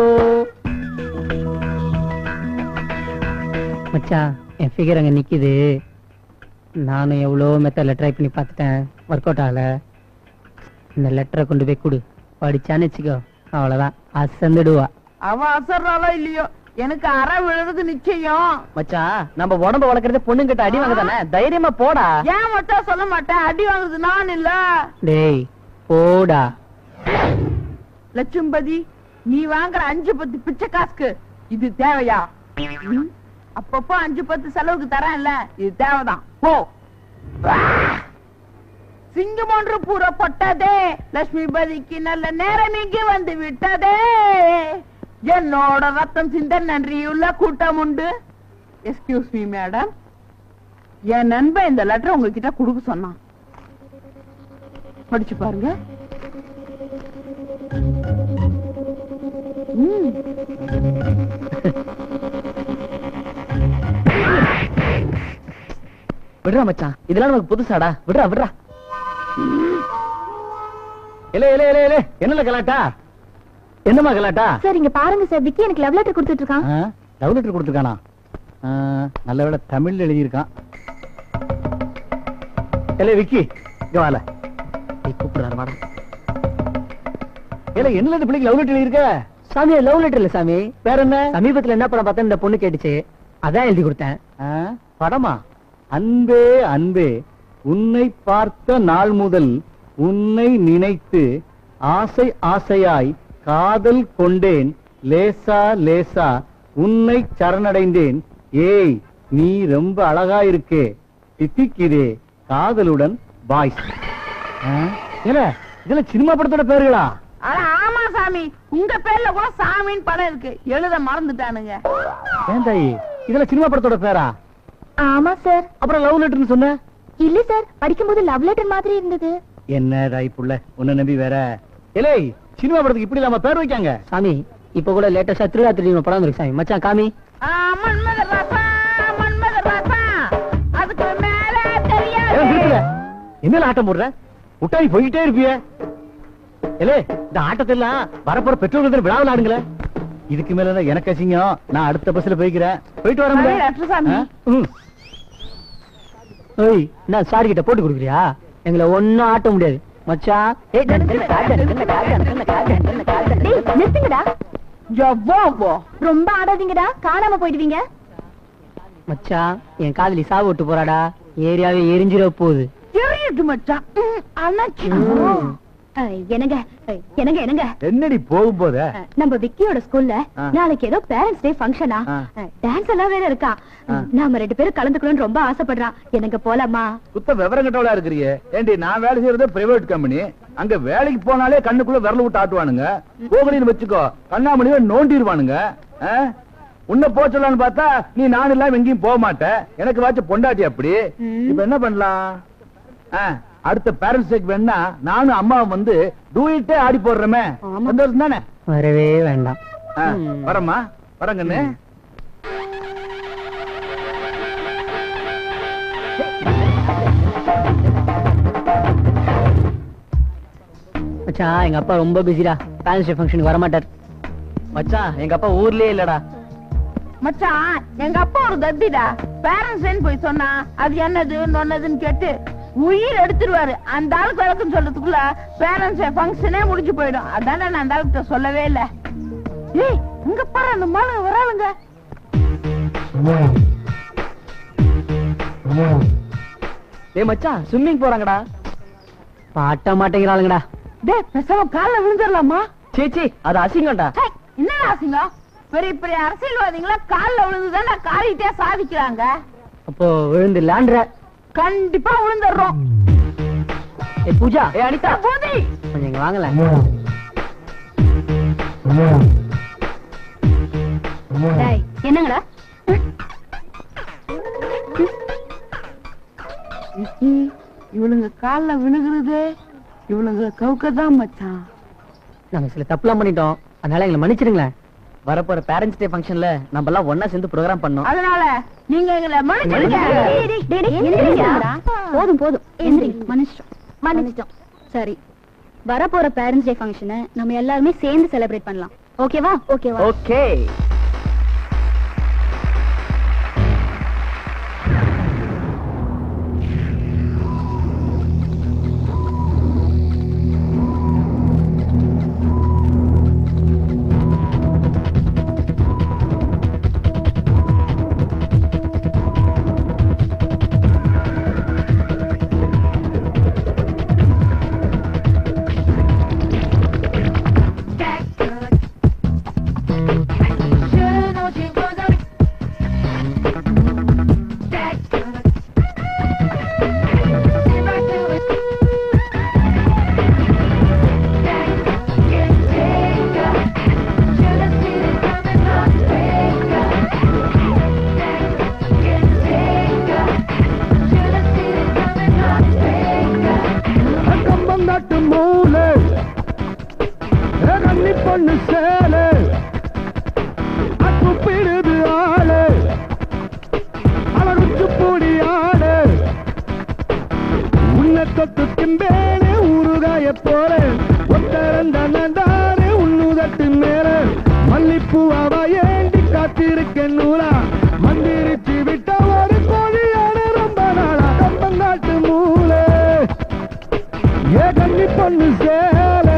மச்சான் என் ஃபிகர் அங்க நிக்குது நானும் எவ்வளோ மெத்தட்ல ட்ரை பண்ணி பார்த்துட்டேன் ஒர்க் அவுட் ஆகல இந்த லெட்டரை கொண்டு போய் கொடு படிச்சான்னு வச்சுக்கோ அவ்வளவுதான் அசந்துடுவா அவன் அசர்றாளோ இல்லையோ எனக்கு அற விழுறது நிச்சயம் மச்சான் நம்ம உடம்ப வளர்க்கறது பொண்ணுங்கிட்ட அடி வாங்க தானே தைரியமா போடா ஏன் மட்டும் சொல்ல மாட்டேன் அடி வாங்குறது நான் இல்ல டேய் போடா லட்சும்பதி நீ வாங்குற அஞ்சு பத்து பிச்சை காசுக்கு இது தேவையா ம்? அப்பப்போ அஞ்சு பத்து செலவுக்கு தரேன்ல இது தேவைதான் போ சிங்கம் ஒன்று புறப்பட்டதே லட்சுமிபதிக்கு நல்ல நேரம் இங்கு வந்து விட்டதே என்னோட ரத்தம் சிந்த நன்றியுள்ள கூட்டம் உண்டு எஸ்கியூஸ் மீ மேடம் என் நண்பன் இந்த லெட்டர் உங்ககிட்ட கொடுக்க சொன்னான் படிச்சு பாருங்க ம். விடுறா மச்சான் இதெல்லாம் நமக்கு புதுசாடா விடுறா விடுறா இல்ல இல்ல இல்ல இல்ல என்னல கலாட்டா என்னமா கலாட்டா சார் இங்க பாருங்க சார் விக்கி எனக்கு லவ் லெட்டர் கொடுத்துட்டு இருக்கான் லவ் லெட்டர் கொடுத்துருக்கானா ஆ, நல்ல வேளை தமிழ்ல எழுதியிருக்கான் இல்ல விக்கி இங்க வால கூப்பிடுறாரு வாடா இல்ல என்ன இந்த பிள்ளைக்கு லவ் லெட்டர் எழுதியிருக்க சாமி லவ் லெட்டர் இல்ல சாமி வேற என்ன சமீபத்துல என்ன படம் பார்த்தா இந்த பொண்ணு கேட்டுச்சு அதான் எழுதி கொடுத்தேன் ஆ, படமா அன்பே அன்பே உன்னை பார்த்த நாள் முதல் உன்னை நினைத்து ஆசை ஆசையாய் காதல் கொண்டேன் லேசா லேசா உன்னை சரணடைந்தேன் ஏய் நீ ரொம்ப அழகா இருக்கே தித்திக்குதே காதலுடன் பாய்ஸ் இல்ல இதுல சினிமா படத்தோட பேருகளா அட ஆமா சாமி உங்க பேர்ல கூட சாமின்னு படம் இருக்கு எழுத மறந்துட்டானுங்க ஏன் தாயி இதுல சினிமா படத்தோட பேரா ஆமா சார் அப்புறம் லவ் லெட்டர்னு சொன்ன இல்ல சார் படிக்கும்போது லவ் லெட்டர் மாதிரி இருந்தது என்ன தாய் புள்ள உன்னை நம்பி வேற இலே சினிமா படத்துக்கு இப்படி இல்லாம பேர் வைக்காங்க சாமி இப்ப கூட லேட்டஸ்டா திருடா திருடி படம் இருக்கு சாமி மச்சான் காமி ஆ, மன்மத ராசா மன்மத ராசா அதுக்கு மேல ஏன் தெரியாது நிறுத்துற? என்னல ஆட்டம் போடுற முட்டாய் போயிட்டே இருப்பிய ஏலே இந்த ஆட்டத்தெல்லாம் வரப்போற பெற்றோர்கள் விழாவில் ஆடுங்களே இதுக்கு மேல தான் எனக்கு அசிங்கம் நான் அடுத்த பஸ்ல போய்க்கிறேன் போயிட்டு சரி, வரேன் டாக்டர் சாமி. ஏய் என்ன சாரி கிட்ட போட்டு கொடுக்குறியா எங்களை ஒண்ணும் ஆட்ட முடியாது மச்சான் ஏய், டேய், டேய், காட்டு, டேய், காட்டு, டேய், காட்டு, டேய், காட்டு. டேய் நிறுத்துங்கடா ஜவ்வாவோ ரொம்ப ஆடாதீங்கடா காணாம போயிடுவீங்க மச்சான் என் காதலி சாவு விட்டு போறாடா ஏரியாவே எரிஞ்சிட போகுது தெரியுது மச்சான் ம், அண்ணாச்சி அஹ், என்னங்க அஹ், என்னங்க என்னங்க என்னடி போகும்போத அஹ், நம்ம விக்கியோட ஸ்கூல்ல ஆ. நாளைக்கு ஏதோ பேரண்ட்ஸ் டே ஃபங்க்ஷனா ஆ. டான்ஸ் எல்லாம் வேற இருக்கா ஆ. நாம ரெண்டு பேரும் கலந்துக்கணும்னு ரொம்ப ஆசைப்படுறான் எனக்கு போலாமா சுத்த விவரம் கட்டவளா இருக்கிறியே ஏண்டி நான் வேலை செய்யறது பிரைவேட் கம்பெனி அங்க வேலைக்கு போனாலே கண்ணுக்குள்ள விரல விட்டு ஆட்டுவானுங்க போகலின்னு வச்சுக்கோ கண்ணாமணியை நோண்டிடுவானுங்க ஆ? உன்னை போக சொல்லலாம்னு பார்த்தா நீ நான் இல்லாம எங்கேயும் போக மாட்ட எனக்கு வாச்ச பொண்டாட்டி அப்படி இப்ப என்ன பண்ணலாம் ஆ, அடுத்த பேரண்ட்ஸ் டேக்கு வேணா நானும் அம்மாவும் வந்து டூயிட்டே ஆடி போடுறமே சந்தோஷம் தானே வரவே வேண்டாம் ஆ, வரேம்மா வரங்கண்ணு மச்சான் எங்க அப்பா ரொம்ப பிஸிடா பேரண்ட்ஸ் டே ஃபங்க்ஷனுக்கு வர மாட்டார் மச்சான் எங்க அப்பா ஊர்லயே இல்லடா மச்சான் எங்க அப்பா ஒரு தத்திடா பேரண்ட்ஸ் போய் சொன்னா அது என்னது நொன்னதுன்னு கேட்டு உயிர் எடுத்துருவாரு அந்த ஆளுக்கு விளக்கம் சொல்றதுக்குள்ள பேரண்ட்ஸ் ஃபங்க்ஷனே முடிஞ்சு போயிடும் அதானே நான் அந்த ஆளுக்கிட்ட சொல்லவே இல்ல ஏய் இங்க பாரு அந்த மாலுங்க வராளுங்க டேய் மச்சான் ஸ்விம்மிங் போறாங்கடா பாட்ட மாட்டேங்கிறாளுங்கடா டேய் பேசாம கால்ல விழுந்துடலாமா சீ சீ அது அசிங்கம்டா ஹே, என்னடா அசிங்கம் பெரிய பெரிய அரசியல்வாதிகளா கால்ல விழுந்துதானே காரிட்டே சாதிக்கிறாங்க அப்போ விழுந்து லேண்ட்ற கண்டிப்பா விழுந்துடுறோம் ஏ பூஜா ஏ அனிதா பூதி கொஞ்சம் இங்க வாங்கல டேய், என்னங்கடா இவளுங்க கால்ல விழுகிறது இவளுங்க கவுக்கதான் மச்சான் நாங்க சில தப்புலாம் பண்ணிட்டோம் அதனால எங்களை மன்னிச்சிடுங்களேன் வரப்போற பேரண்ட்ஸ் டே ஃபங்க்ஷன்ல நம்ம எல்லாம் ஒண்ணா சேர்ந்து ப்ரோகிராம் பண்ணோம் அதனால நீங்க எங்களை மன்னிச்சிடுங்க டேய், டேய், டேய், டேய், எந்திரிங்கடா. போதும் போதும் எந்திரிங்க மன்னிச்சிட்டோம் மன்னிச்சிட்டோம் சரி வரப்போற பேரண்ட்ஸ் டே ஃபங்க்ஷனை நம்ம எல்லாருமே சேர்ந்து செலிப்ரேட் பண்ணலாம் ஓகேவா ஓகேவா ஓகே பொண்ணு சேலு அக்குப்பிடுது ஆளு அவருக்கு பூடி ஆடு உன்னை தொட்டு திம்பேனே ஊறுகாய போல ஒத்தரந்த நந்தானே உன்னுதட்டு மேல மல்லிப்பூ அவ ஏண்டி காத்திருக்க நூலா மந்திரிச்சு விட்ட ஒரு கோழியான ரொம்ப நாளா கம்பங்காட்டு மூளை ஏ கண்ணி பொண்ணு சேலை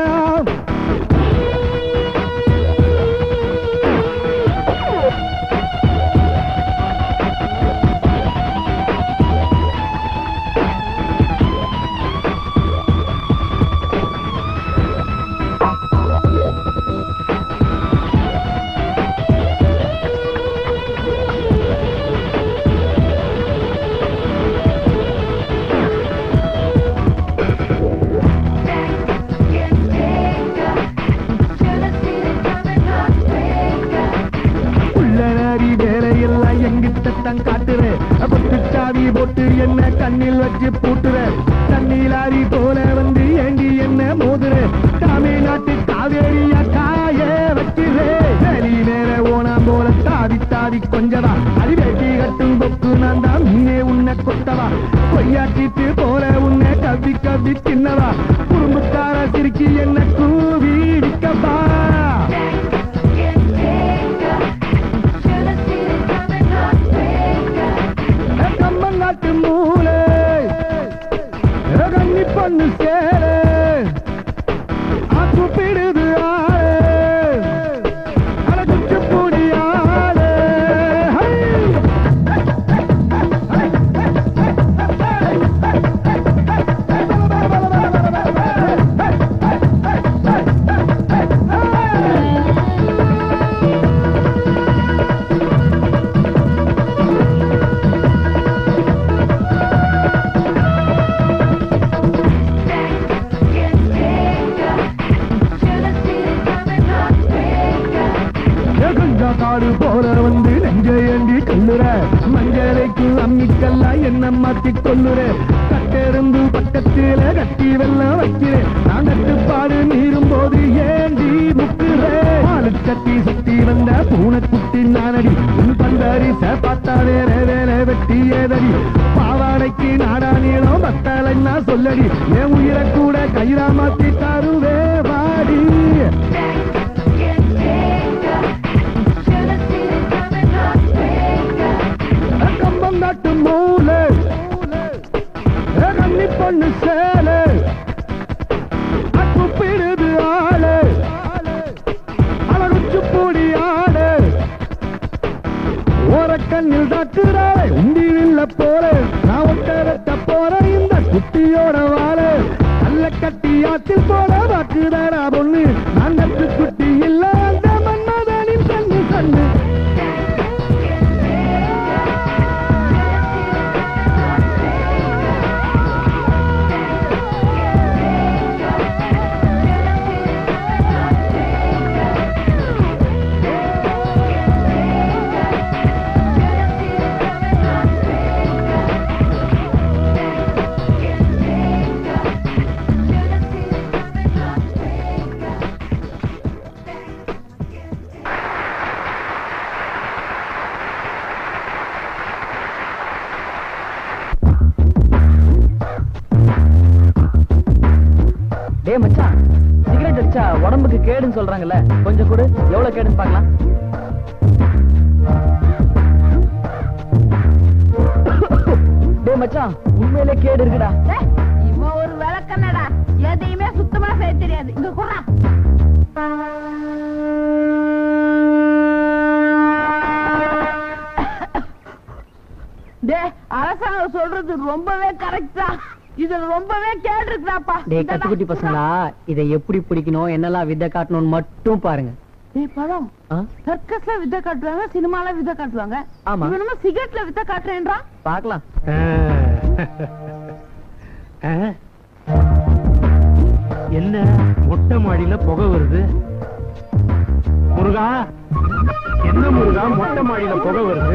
உள்ளனாரி வேலையெல்லாம் எங்கிட்டத்தான் காட்டுற பத்து சாவி போட்டு என்ன கண்ணில் வச்சு பூட்டுற தண்ணிலாரி போல வந்து ஏண்டி என்ன மோதுற தமிழ்நாட்டு காவேரியா காய வைக்கிற வேலி நேர ஓனாம் போல தாவி தாவி கொஞ்சவா அது வெட்டி கட்டும் கொக்கு நான் தான் முன்னே உன்னை கொத்தவா கொய்யாட்டிட்டு போல உன்னை கவ்வி கவ்வி தின்னவா குறும்புக்கார சிரிக்கி என்ன கூவி விற்கவா கம்மங்காட்டு மூளை கண்ணி பண்ணு சேரு ஆக்கு பிடுது ஆளு அழகுச்சு பூடி ஆளு ஹை! கஞ்சா காடு போல வந்து நெஞ்சையண்டி கொல்லுற மஞ்சளைக்கு அம்மிக்கல்லா என்ன மாத்தி கொல்லுற கட்டெருந்து பக்கத்தில கட்டி வெள்ளம் வைக்கிறேன் நான் கட்டுப்பாடு மீறும் போது ஏண்டி முக்குற பாலு கட்டி சுத்தி வந்த பூனைக்குட்டி நானடி உன் பந்தாரி சேப்பாத்தா வேற வேற வெட்டி ஏதடி பாவாடைக்கு நாடா நீளம் பத்தலை நான் சொல்லடி என் உயிரை கூட கயிறா மாத்தி தருவே வாடி கம்பம் நாட்டு மூளை கண்ணி பொண்ணு சேலை அக்குப்பிடுது ஆளு அழகுச்சு பூடி ஆடு ஓரக்கண்ணில் தாக்குறாளே உண்டி வில்ல போல நான் ஒட்டரத்த போற இந்த குட்டியோட வாழ நல்ல கட்டி ஆத்தில் போல வாக்குதாடா பொண்ணு நான் நட்டு குட்டி இல்ல அந்த மன்மதனின் கண்ணு கண்ணு டேய் மச்சான் சிகரெட் அடிச்சா உடம்புக்கு கேடுன்னு சொல்றாங்கல்ல கொஞ்சம் கொடு எவ்வளவு கேடுன்னு பார்க்கலாம் டேய் மச்சான் உண்மையிலே கேடு இருக்குடா ஏய், இவன் ஒரு விளக்கண்ணடா எதையுமே சுத்தமா செய்ய தெரியாது இங்க குறா டே அரசாங்கம் சொல்றது ரொம்பவே கரெக்டா இதுல ரொம்பவே கேடு இருக்குடாப்பா டேய் கத்துக்குட்டி பசங்களா இதை எப்படி பிடிக்கணும் என்னெல்லாம் வித்தை காட்டணும்னு மட்டும் பாருங்க டேய் பழம் ஆ? சர்க்கஸ்ல வித்த காட்டுவாங்க சினிமால வித்த காட்டுவாங்க ஆமா. இவன் என்னமோ சிகரெட்ல வித்த காட்டுறேன்றா பார்க்கலாம் என்ன மொட்டை மாடியில புகை வருது முருகா என்ன முருகா மொட்டை மாடியில புகை வருது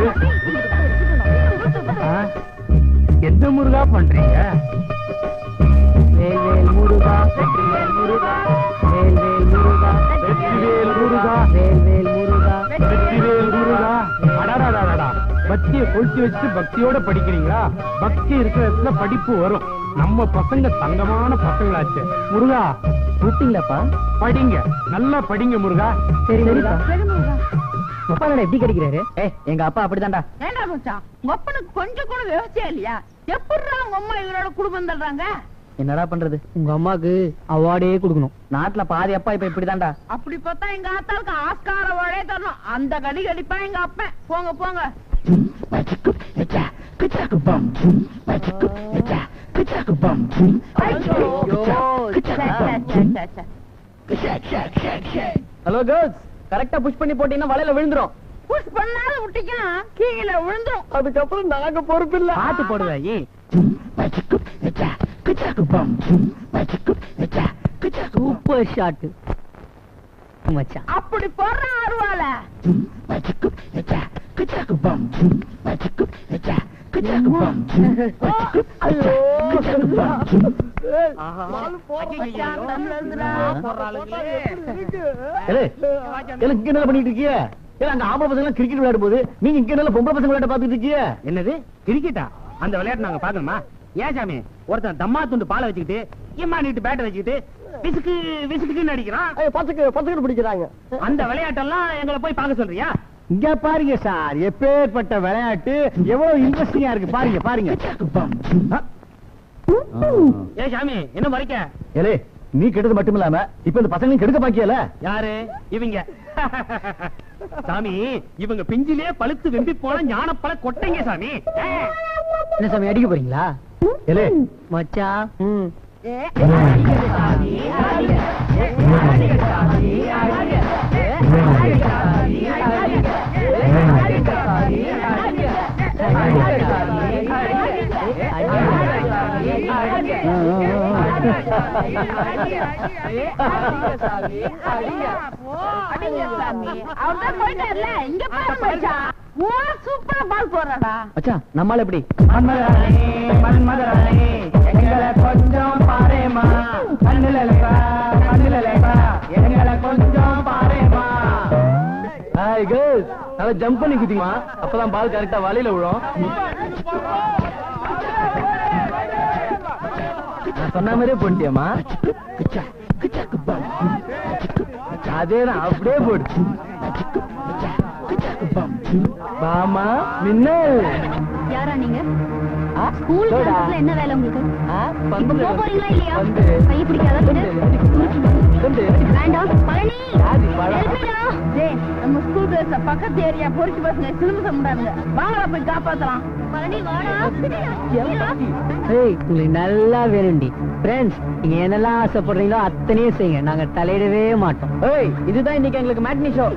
ஆ? எந்த முருகா பண்றீங்க வேல் வேல் முருகா வெற்றிவேல் முருகா வேல் வேல் முருகா வெற்றிவேல் முருகா வேல் வேல் முருகா வெற்றிவேல் முருகா அடடடடடா பக்தியை கொளுத்தி வச்சு பக்தியோட படிக்கிறீங்களா பக்தி இருக்கிற இடத்துல படிப்பு வரும் நம்ம பசங்க தங்கமான பசங்களாச்சு முருகா கூப்பிட்டீங்களாப்பா படிங்க நல்லா படிங்க முருகா சரி சரிப்பா சரி முருகா அப்பா என்னடா எப்படி கிடைக்கிறாரு ஏ எங்க அப்பா அப்படிதான்டா ஏண்டா மச்சான் உங்க அப்பனுக்கு கொஞ்சம் கூட விவசாயம் இல்லையா எப்படிடா உங்க அம்மா இவரோட குடும்பம் தள்ளுறாங்க என்னடா பண்றது உங்க அம்மாக்கு அவார்டே கொடுக்கணும் நாட்டுல பாதி அப்பா இப்ப இப்படிதான்டா அப்படி பார்த்தா எங்க ஆத்தாளுக்கு ஆஸ்கார வாழே தரணும் அந்த கடி கடிப்பா எங்க அப்பன் போங்க போங்க ஹலோ கேர்ள்ஸ் கரெக்டா புஷ் பண்ணி போட்டீங்கன்னா வலையில விழுந்துரும் புஷ் பண்ணாத விட்டீங்கன்னா கீழே விழுந்துரும் அதுக்கப்புறம் நாங்க பொறுப்பு இல்ல பாத்து போடுவேன் ஏ சூப்பர் ஷாட் மச்சான் அப்படி போடுற அருவால ஏலே, ஏலே, இங்க என்ன பண்ணிட்டு இருக்கீங்க ஏலே, அங்க ஆம்பளை பசங்க எல்லாம் கிரிக்கெட் விளையாடும் போது நீங்க இங்க என்ன பொம்பளை பசங்க விளையாட பாத்துட்டு இருக்கீங்க என்னது கிரிக்கெட்டா அந்த விளையாட்டு நாங்க பாக்கணுமா ஏன் சாமி ஒருத்தன் தம்மா துண்டு பாலை வச்சுக்கிட்டு எம்மா நீட்டு பேட்டை வச்சுக்கிட்டு விசுக்கு விசுக்குன்னு அடிக்கிறான் பசங்க பசங்க பிடிக்கிறாங்க அந்த விளையாட்டெல்லாம் எங்களை போய் பார்க்க சொல்றியா இங்க பாருங்க சார் எப்பேற்பட்ட விளையாட்டு எவ்வளவு இன்ட்ரெஸ்டிங்கா இருக்கு பாருங்க பாருங்க ஆ. ஏன் சாமி என்ன மறைக்க ஏலே நீ கெட்டது மட்டும் இல்லாம இப்ப இந்த பசங்களையும் கெடுக்க பாக்கியல யாரு இவங்க சாமி இவங்க பிஞ்சிலே பழுத்து வெம்பி போன ஞானப்பழ கொட்டைங்க சாமி என்ன சாமி அடிக்க போறீங்களா ஏலே மச்சான் ம் அவர்தான் போயிட்டார்ல இங்க பாரு மச்சான் ஓ சூப்பரா பால் போறாடா மச்சான் நம்மால எப்படி எங்களை கொஞ்சம் பாருமா கண்ணுல கண்ணுல எங்களை கொஞ்சம் பாருமா ஹாய் கேர்ள்ஸ் நல்லா ஜம்ப் பண்ணி குதிமா அப்பதான் பால் கரெக்டா வலையில விழும் நான் சொன்ன மாதிரியே போட்டியம்மா அதேதான் அப்படியே போடு பாமா மின்னல் யாரா நீங்க ஆ, ஸ்கூல் இதோடா. கேம்பஸ்ல என்ன வேலை உங்களுக்கு ஆ, இப்ப பந்து. போக போறீங்களா இல்லையா பந்து. கைய பிடிக்காத பந்து. பந்து. வேண்டாம் பழனி யாரு பழம்? help me டா. டேய் நம்ம ஸ்கூல் பேச பக்கத்து ஏரியா பொறுக்கி பசங்க சிலும்பு சம்டாங்க வாங்கடா போய் காப்பாத்தலாம் பழனி வாடா ஏய் உங்களுக்கு நல்லா வேணும்டி ஃப்ரெண்ட்ஸ் நீங்க என்னெல்லாம் ஆசைப்படுறீங்களோ அத்தனையும் செய்யுங்க நாங்க தலையிடவே மாட்டோம் ஏய் இதுதான் இன்னைக்கு எங்களுக்கு மேட்னி ஷோ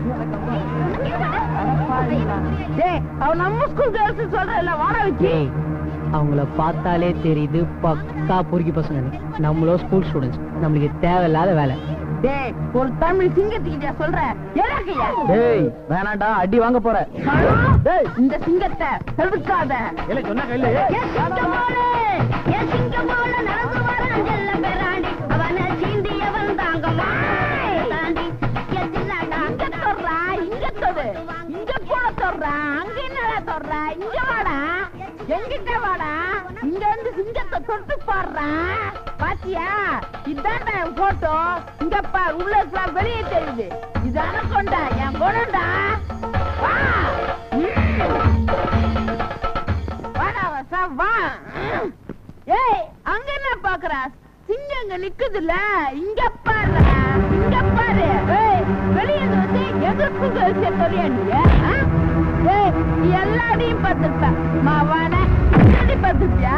டேய் அவ நம்ம ஸ்கூல் கேர்ள்ஸ் சொல்றல வாடா வச்சு ஏய் அவங்கள பார்த்தாலே தெரியுது பக்கா பொறுக்கி பசங்க நம்மளோ ஸ்கூல் ஸ்டூடெண்ட்ஸ் நம்மளுக்கு தேவையில்லாத வேலை டேய் ஒரு தமிழ் சிங்கத்துக்கிட்ட சொல்ற எலக்கையா டேய் வேணாண்டா அடி வாங்க போற டேய் இந்த சிங்கத்தை தடுக்காத இல்ல சொன்னா கையில என் சிங்கமோளே, என் சிங்கமோளே நடந்து வரான் செல்ல பெறாண்டி. அவனை சீண்டியவன் தாங்கம்மா. தாண்டி, என் சின்னண்ணா இங்க தொடுறா இங்க தொடு இங்க கூட தொடுறா அங்க என்னடா தொடுறா இங்க வாடா எங்கிட்ட வாடா இங்க வந்து சிங்கத்தை தொட்டு பாடுறா பாத்தியா இதான்டா என் போட்டோ இங்க பார் உள்ள இருக்கிற வெளியே தெரியுது இது அனக்கொண்டா என் குணம்டா வா ம். வாடா வசா வா ம். ஏய் அங்க என்ன பாக்குற சிங்கம் அங்க நிக்குதுல்ல இங்க பாரு இங்க பாரு ஏய் வெளியே வந்து எதிர்ப்பு கழிச்ச சொல்லியா நீ ஆ? ஏய் நீ எல்லாரையும் பார்த்திருப்ப மாவான எப்படி பார்த்திருப்பியா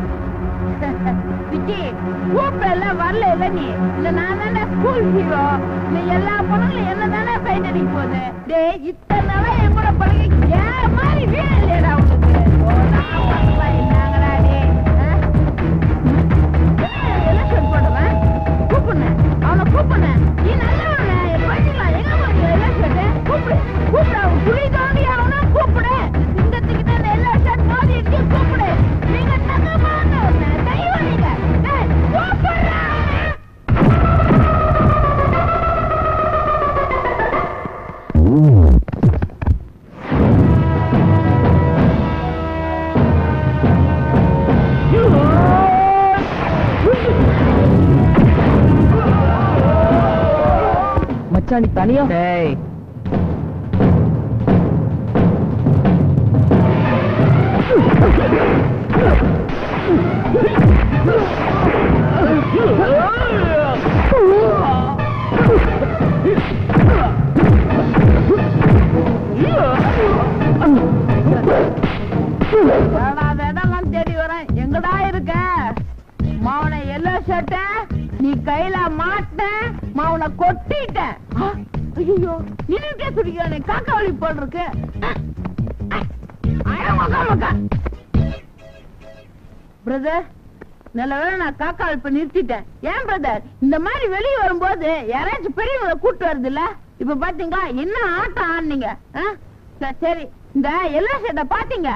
விக்கி கூப்பிட எல்லாம் வரல இல்ல நீ இல்ல நான் தானே ஸ்கூல் ஹீரோ இல்ல எல்லா பொண்ணுங்களும் என்ன தானே சைட் அடிக்க போகுது டேய் இத்தனை நாளா என் கூட பழகி ஏன் மாதிரி வீடு இல்லையடா உனக்கு போடா, பசங்களா என்னங்கடா டேய் ஆ? எலெக்ஷன் போடுவேன் கூப்பிடுனேன் அவனை கூப்பிடுனேன் நீ நல்லவன படிக்கலாம் எங்க போறீங்க எலெக்ஷன் கூப்பிடு கூப்பிடு அவன் புலி தோண்டி அவனா கூப்பிடு சிங்கத்துக்கிட்ட இந்த எலெக்ஷன் மோதி இருக்கு கூப்பிடு நீங்க தங்கமான தெய்வம் நீங்க டேய், கூப்பிடுறா அவனை. மச்சான் நீ தனியா டேய் ஏடா வேடெல்லாம் தேடி வரேன் எங்கடா இருக்க மாவனை எல்லோ ஷர்ட்ட நீ கையில மாட்ட மாவனை கொட்டிட்டேன் ஐயோ நின்னுட்டே துடிக்கிறானே காக்கா வலி போல் இருக்கு பிரதர் நல்ல வேளை நான் காக்கா இப்ப நிறுத்திட்டேன் ஏன் பிரதர் இந்த மாதிரி வெளியே வரும்போது யாராச்சும் பெரியவங்களை கூட்டு வருது இல்ல இப்ப பாத்தீங்களா என்ன ஆட்டம் ஆடுனீங்க ஆ? சரி, சரி இந்த எல்லா ஷர்ட்ட பாத்தீங்க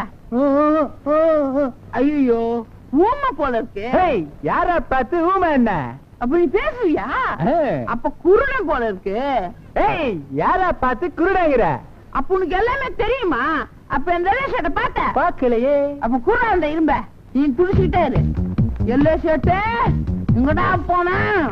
ஐயோ ஊமை போல இருக்கு யார பார்த்து ஊமை என்ன அப்ப நீ பேசுவியா அப்ப குருடன் போல இருக்கு ஏய் யார பார்த்து குருடங்கிற அப்ப உனக்கு எல்லாமே தெரியுமா அப்ப இந்த எல்லோ ஷர்ட்ட பார்த்த பாக்கலையே அப்ப குருடன் அந்த இரும்ப நீ துடிச்சுக்கிட்டே இரு எல்லோ ஷர்ட்டு எங்கடா போன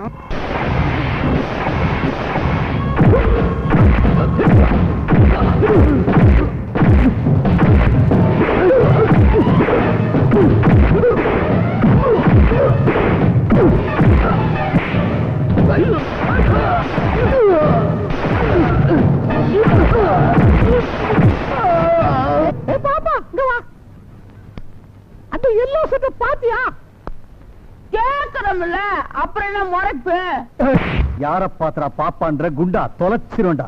பாப்பா இங்க வா அந்த எல்லோ ஷர்ட்ட பாத்தியா கேக்குறோம்ல அப்புறம் என்ன முறைப்பு யார பாத்திரா பாப்பான்ற குண்டா தொலைச்சிருண்டா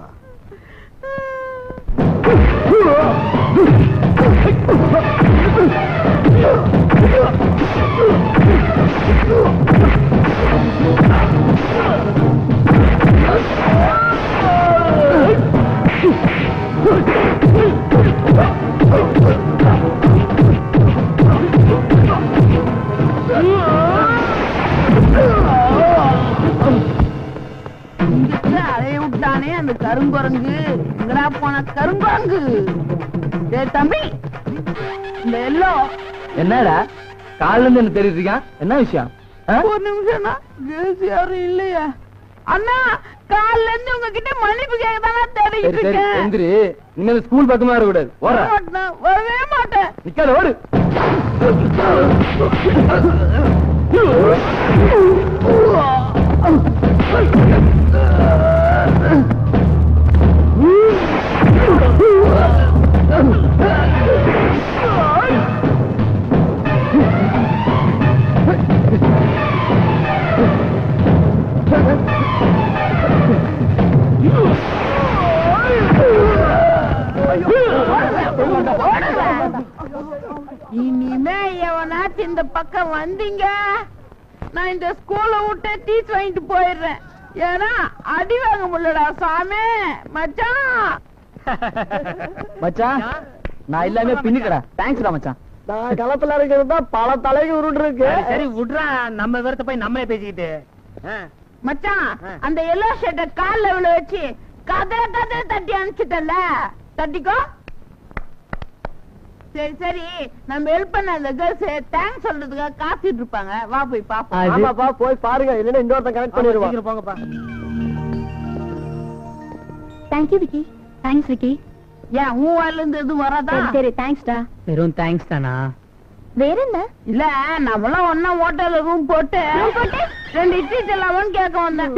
இங்கிட்டு அலைய விட்டானே அந்த கருங்குரங்கு எங்கடா போன கருங்குரங்கு டேய் தம்பி இந்த எல்லோ என்னடா கால்ல இருந்து என்ன தெரியுது இருக்கான் என்ன விஷயம் ஆ? ஒரு நிமிஷம்னா கேஸ் யாரும் இல்லையா அண்ணா கால்ல இருந்து உங்ககிட்ட மன்னிப்பு கேட்கதானா தேடிட்டு சரி சரி இருக்கேன் எந்திரி இனிமேல் ஸ்கூல் பக்கமா வரக்கூடாது ஓடுற வரமாட்டேன், வரவே மாட்டேன் நிக்காத ஓடு இனிமே எவனாச்சும் இந்த பக்கம் வந்தீங்க நான் இந்த ஸ்கூல்ல விட்டு டீச் வாங்கிட்டு போயிடுறேன் ஏன்னா அடி வாங்க முடியலடா சாமி மச்சான் மச்சான் நான் எல்லாமே பின்னுக்கிறேன் தேங்க்ஸ்டா மச்சான் நான் களத்துல இருக்கிறது பல தலைக்கு உருண்டு இருக்கு சரி விட்றா நம்ம விவரத்தை போய் நம்மளே பேசிக்கிட்டு மச்சான் அந்த எல்லோ ஷர்ட்ட கால்ல விழ வச்சு கதற கதற தட்டி அனுப்பிச்சிட்டல தட்டிக்கோ சரி சரி நம்ம ஹெல்ப் பண்ண அந்த கேர்ள்ஸ் தேங்க்ஸ் சொல்றதுக்காக காத்துட்டு இருப்பாங்க வா போய் பாப்போம் அது- ஆமாப்பா போய் பாருங்க இல்லைன்னா இன்னொருத்தன் கனெக்ட் பண்ணிடுவான் சீக்கிரம் போங்கப்பா தேங்க்யூ விக்கி தேங்க்ஸ் விக்கி ஏன் உன் வாயில இருந்து எதுவும் வராதா சரி சரி தேங்க்ஸ்டா வெறும் தேங்க்ஸ் தானா வேற என்ன இல்ல நம்மளாம் ஒன்னா ஹோட்டல்ல ரூம் போட்டு ரெண்டு இட்லி தரலாமான்னு கேட்க வந்தேன்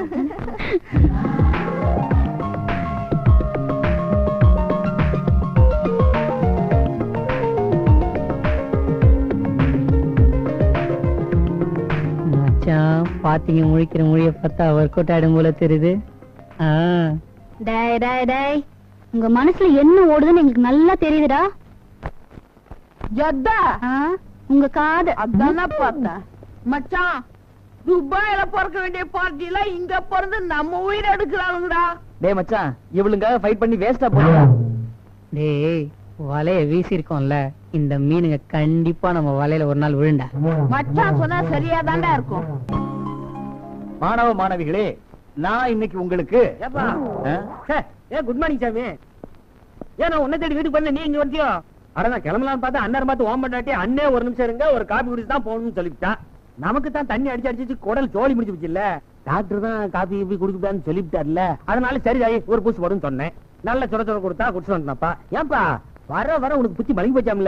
மச்சான் பாத்தீங்க முழிக்கிற மொழிய பார்த்தா ஒர்க் அவுட் ஆயிடும் போல தெரியுது ஆ டேய் டேய் டேய் உங்க மனசுல என்ன ஓடுதுன்னு எங்களுக்கு நல்லா தெரியுதுடா ஜத்தா ஆ, உங்க காது அதானே பார்த்தேன் மச்சான் துபாயில பிறக்க வேண்டிய பார்ட்டி எல்லாம் இங்க பிறந்து நம்ம உயிர் எடுக்கிறானுங்கடா டேய் மச்சான் இவளுங்காக ஃபைட் பண்ணி வேஸ்டா போடுறா டேய் வலைய வீசிருக்கோம்ல இந்த மீனுங்க கண்டிப்பா நம்ம வலையில ஒரு நாள் விழுண்டா மச்சான் சொன்னா சரியா இருக்கும் மாணவ மாணவிகளே நான் இன்னைக்கு உங்களுக்கு ஆ? ஏ குட் மார்னிங் சாமி ஏன் நான் உன்னை தேடி வீட்டுக்கு பண்ண நீ இங்க வந்தியோ அட நான் கிளம்பலாம் பார்த்தா அண்ணன் பார்த்து ஓம் பண்ணாட்டி அண்ணே ஒரு நிமிஷம் இருங்க ஒரு காபி குடிச்சு தான் போகணும்னு சொல்லிவிட்டான் நமக்கு தான் தண்ணி அடிச்சு அடிச்சு குடல் ஜோலி முடிச்சு போச்சு இல்ல டாக்டர் தான் காபி கீபி குடிக்கக்கூடாதுன்னு சொல்லிவிட்டார்ல அதனால சரி தாயி ஒரு பூசி போடுன்னு சொன்னேன் நல்ல சுட சுட கொடுத்தா குடிச்சு வந்தப்பா ஏன்பா வர வர உனக்கு புத்தி மலங்கி போச்சாம்ல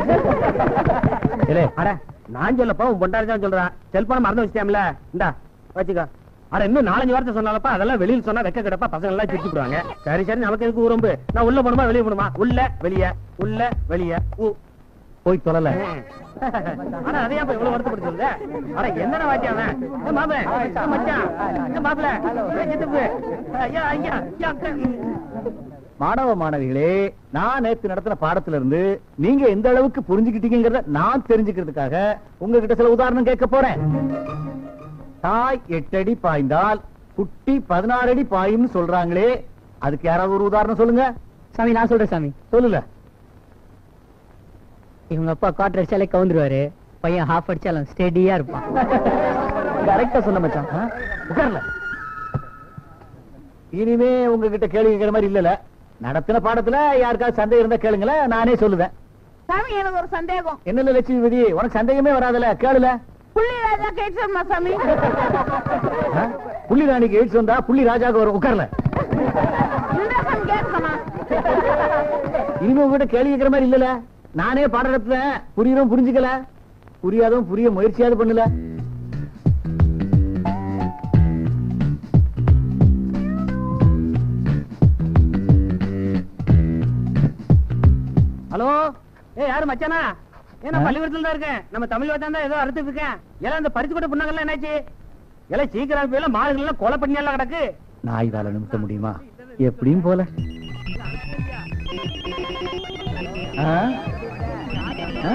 ஏலே, அட நான் சொல்லப்பா உன் பொண்டாடி தான் சொல்றான் செல்போனை மறந்து வச்சிட்டாம்ல இந்தா வச்சுக்கோ அட இன்னும் நாலஞ்சு வார்த்தை சொன்னாலப்பா அதெல்லாம் வெளியில சொன்னா வெக்க கிடப்பா பசங்க எல்லாம் சிரிச்சு விடுவாங்க சரி சரி நமக்கு எதுக்கு ஊரம்பு நான் உள்ள போணுமா வெளிய போணுமா உள்ள வெளிய உள்ள வெளிய ஊ போய் தொலைல ஆனா அதையா இப்ப இவ்வளவு வருத்தப்பட்டு சொல்லுத அட என்னடா வாட்டி அவன் ஏ மாப்பிள ஏ மச்சான் ஏ மாப்பிள ஏ சித்தப்பு ஐயா ஐயா ஐயா அக்கா. மாணவ மாணவிகளே நான் நேத்து நடத்தின பாடத்துல இருந்து நீங்க எந்த அளவுக்கு புரிஞ்சுக்கிட்டீங்கிறத நான் தெரிஞ்சுக்கிறதுக்காக உங்ககிட்ட சில உதாரணம் கேட்க போறேன் தாய் எட்டு அடி பாய்ந்தால் குட்டி பதினாறு அடி பாயும்னு சொல்றாங்களே அதுக்கு யாராவது ஒரு உதாரணம் சொல்லுங்க சாமி நான் சொல்றேன் சாமி சொல்லுல இவங்க அப்பா குவார்டர் அடிச்சாலே கவுந்துருவாரு பையன் ஹாஃப் அடிச்சாலும் ஸ்டெடியா இருப்பான் கரெக்டா சொன்ன மச்சான் ஆ? உட்கார்ல இனிமே உங்ககிட்ட கேள்வி கேட்கிற மாதிரி இல்லல நடத்தின பாடத்துல யாருக்காவது சந்தேகம் இருந்தா கேளுங்களேன் நானே சொல்லுவேன் சாமி எனக்கு ஒரு சந்தேகம் என்னல லட்சுமிபதி உனக்கு சந்தேகமே வராதுல கேளுல புள்ளி ராஜா கேட்டுமா சாமி ஆ? புள்ளி ராணிக்கு எய்ட்ஸ் வந்தா புள்ளி ராஜாக்கு வரும் உட்கார்ல இந்த சாமி கேட்கமா இனிமே உங்ககிட்ட கேள்வி கேட்கிற மாதிரி இல்லல நானே பாடம் நடத்துறேன் புரியறோம் புரிஞ்சுக்கல புரியாதவன் புரிய முயற்சியாவது பண்ணல ஹலோ ஏ யாரு மச்சானா ஏ நான் பள்ளிக்கூடத்துல தான் இருக்கேன் நம்ம தமிழ் வாத்தான் தான் ஏதோ அறுத்துட்டு இருக்கேன் எல்லாம் இந்த பறிச்சு கூட புண்ணாங்கல்ல என்னாச்சு எல்லாம் சீக்கிரம் போயில மாடுகள் எல்லாம் கொலை பண்ணி எல்லாம் கிடக்கு நாய் வேலை நிமித்த முடியுமா எப்படியும் போல ஆ? ஆ?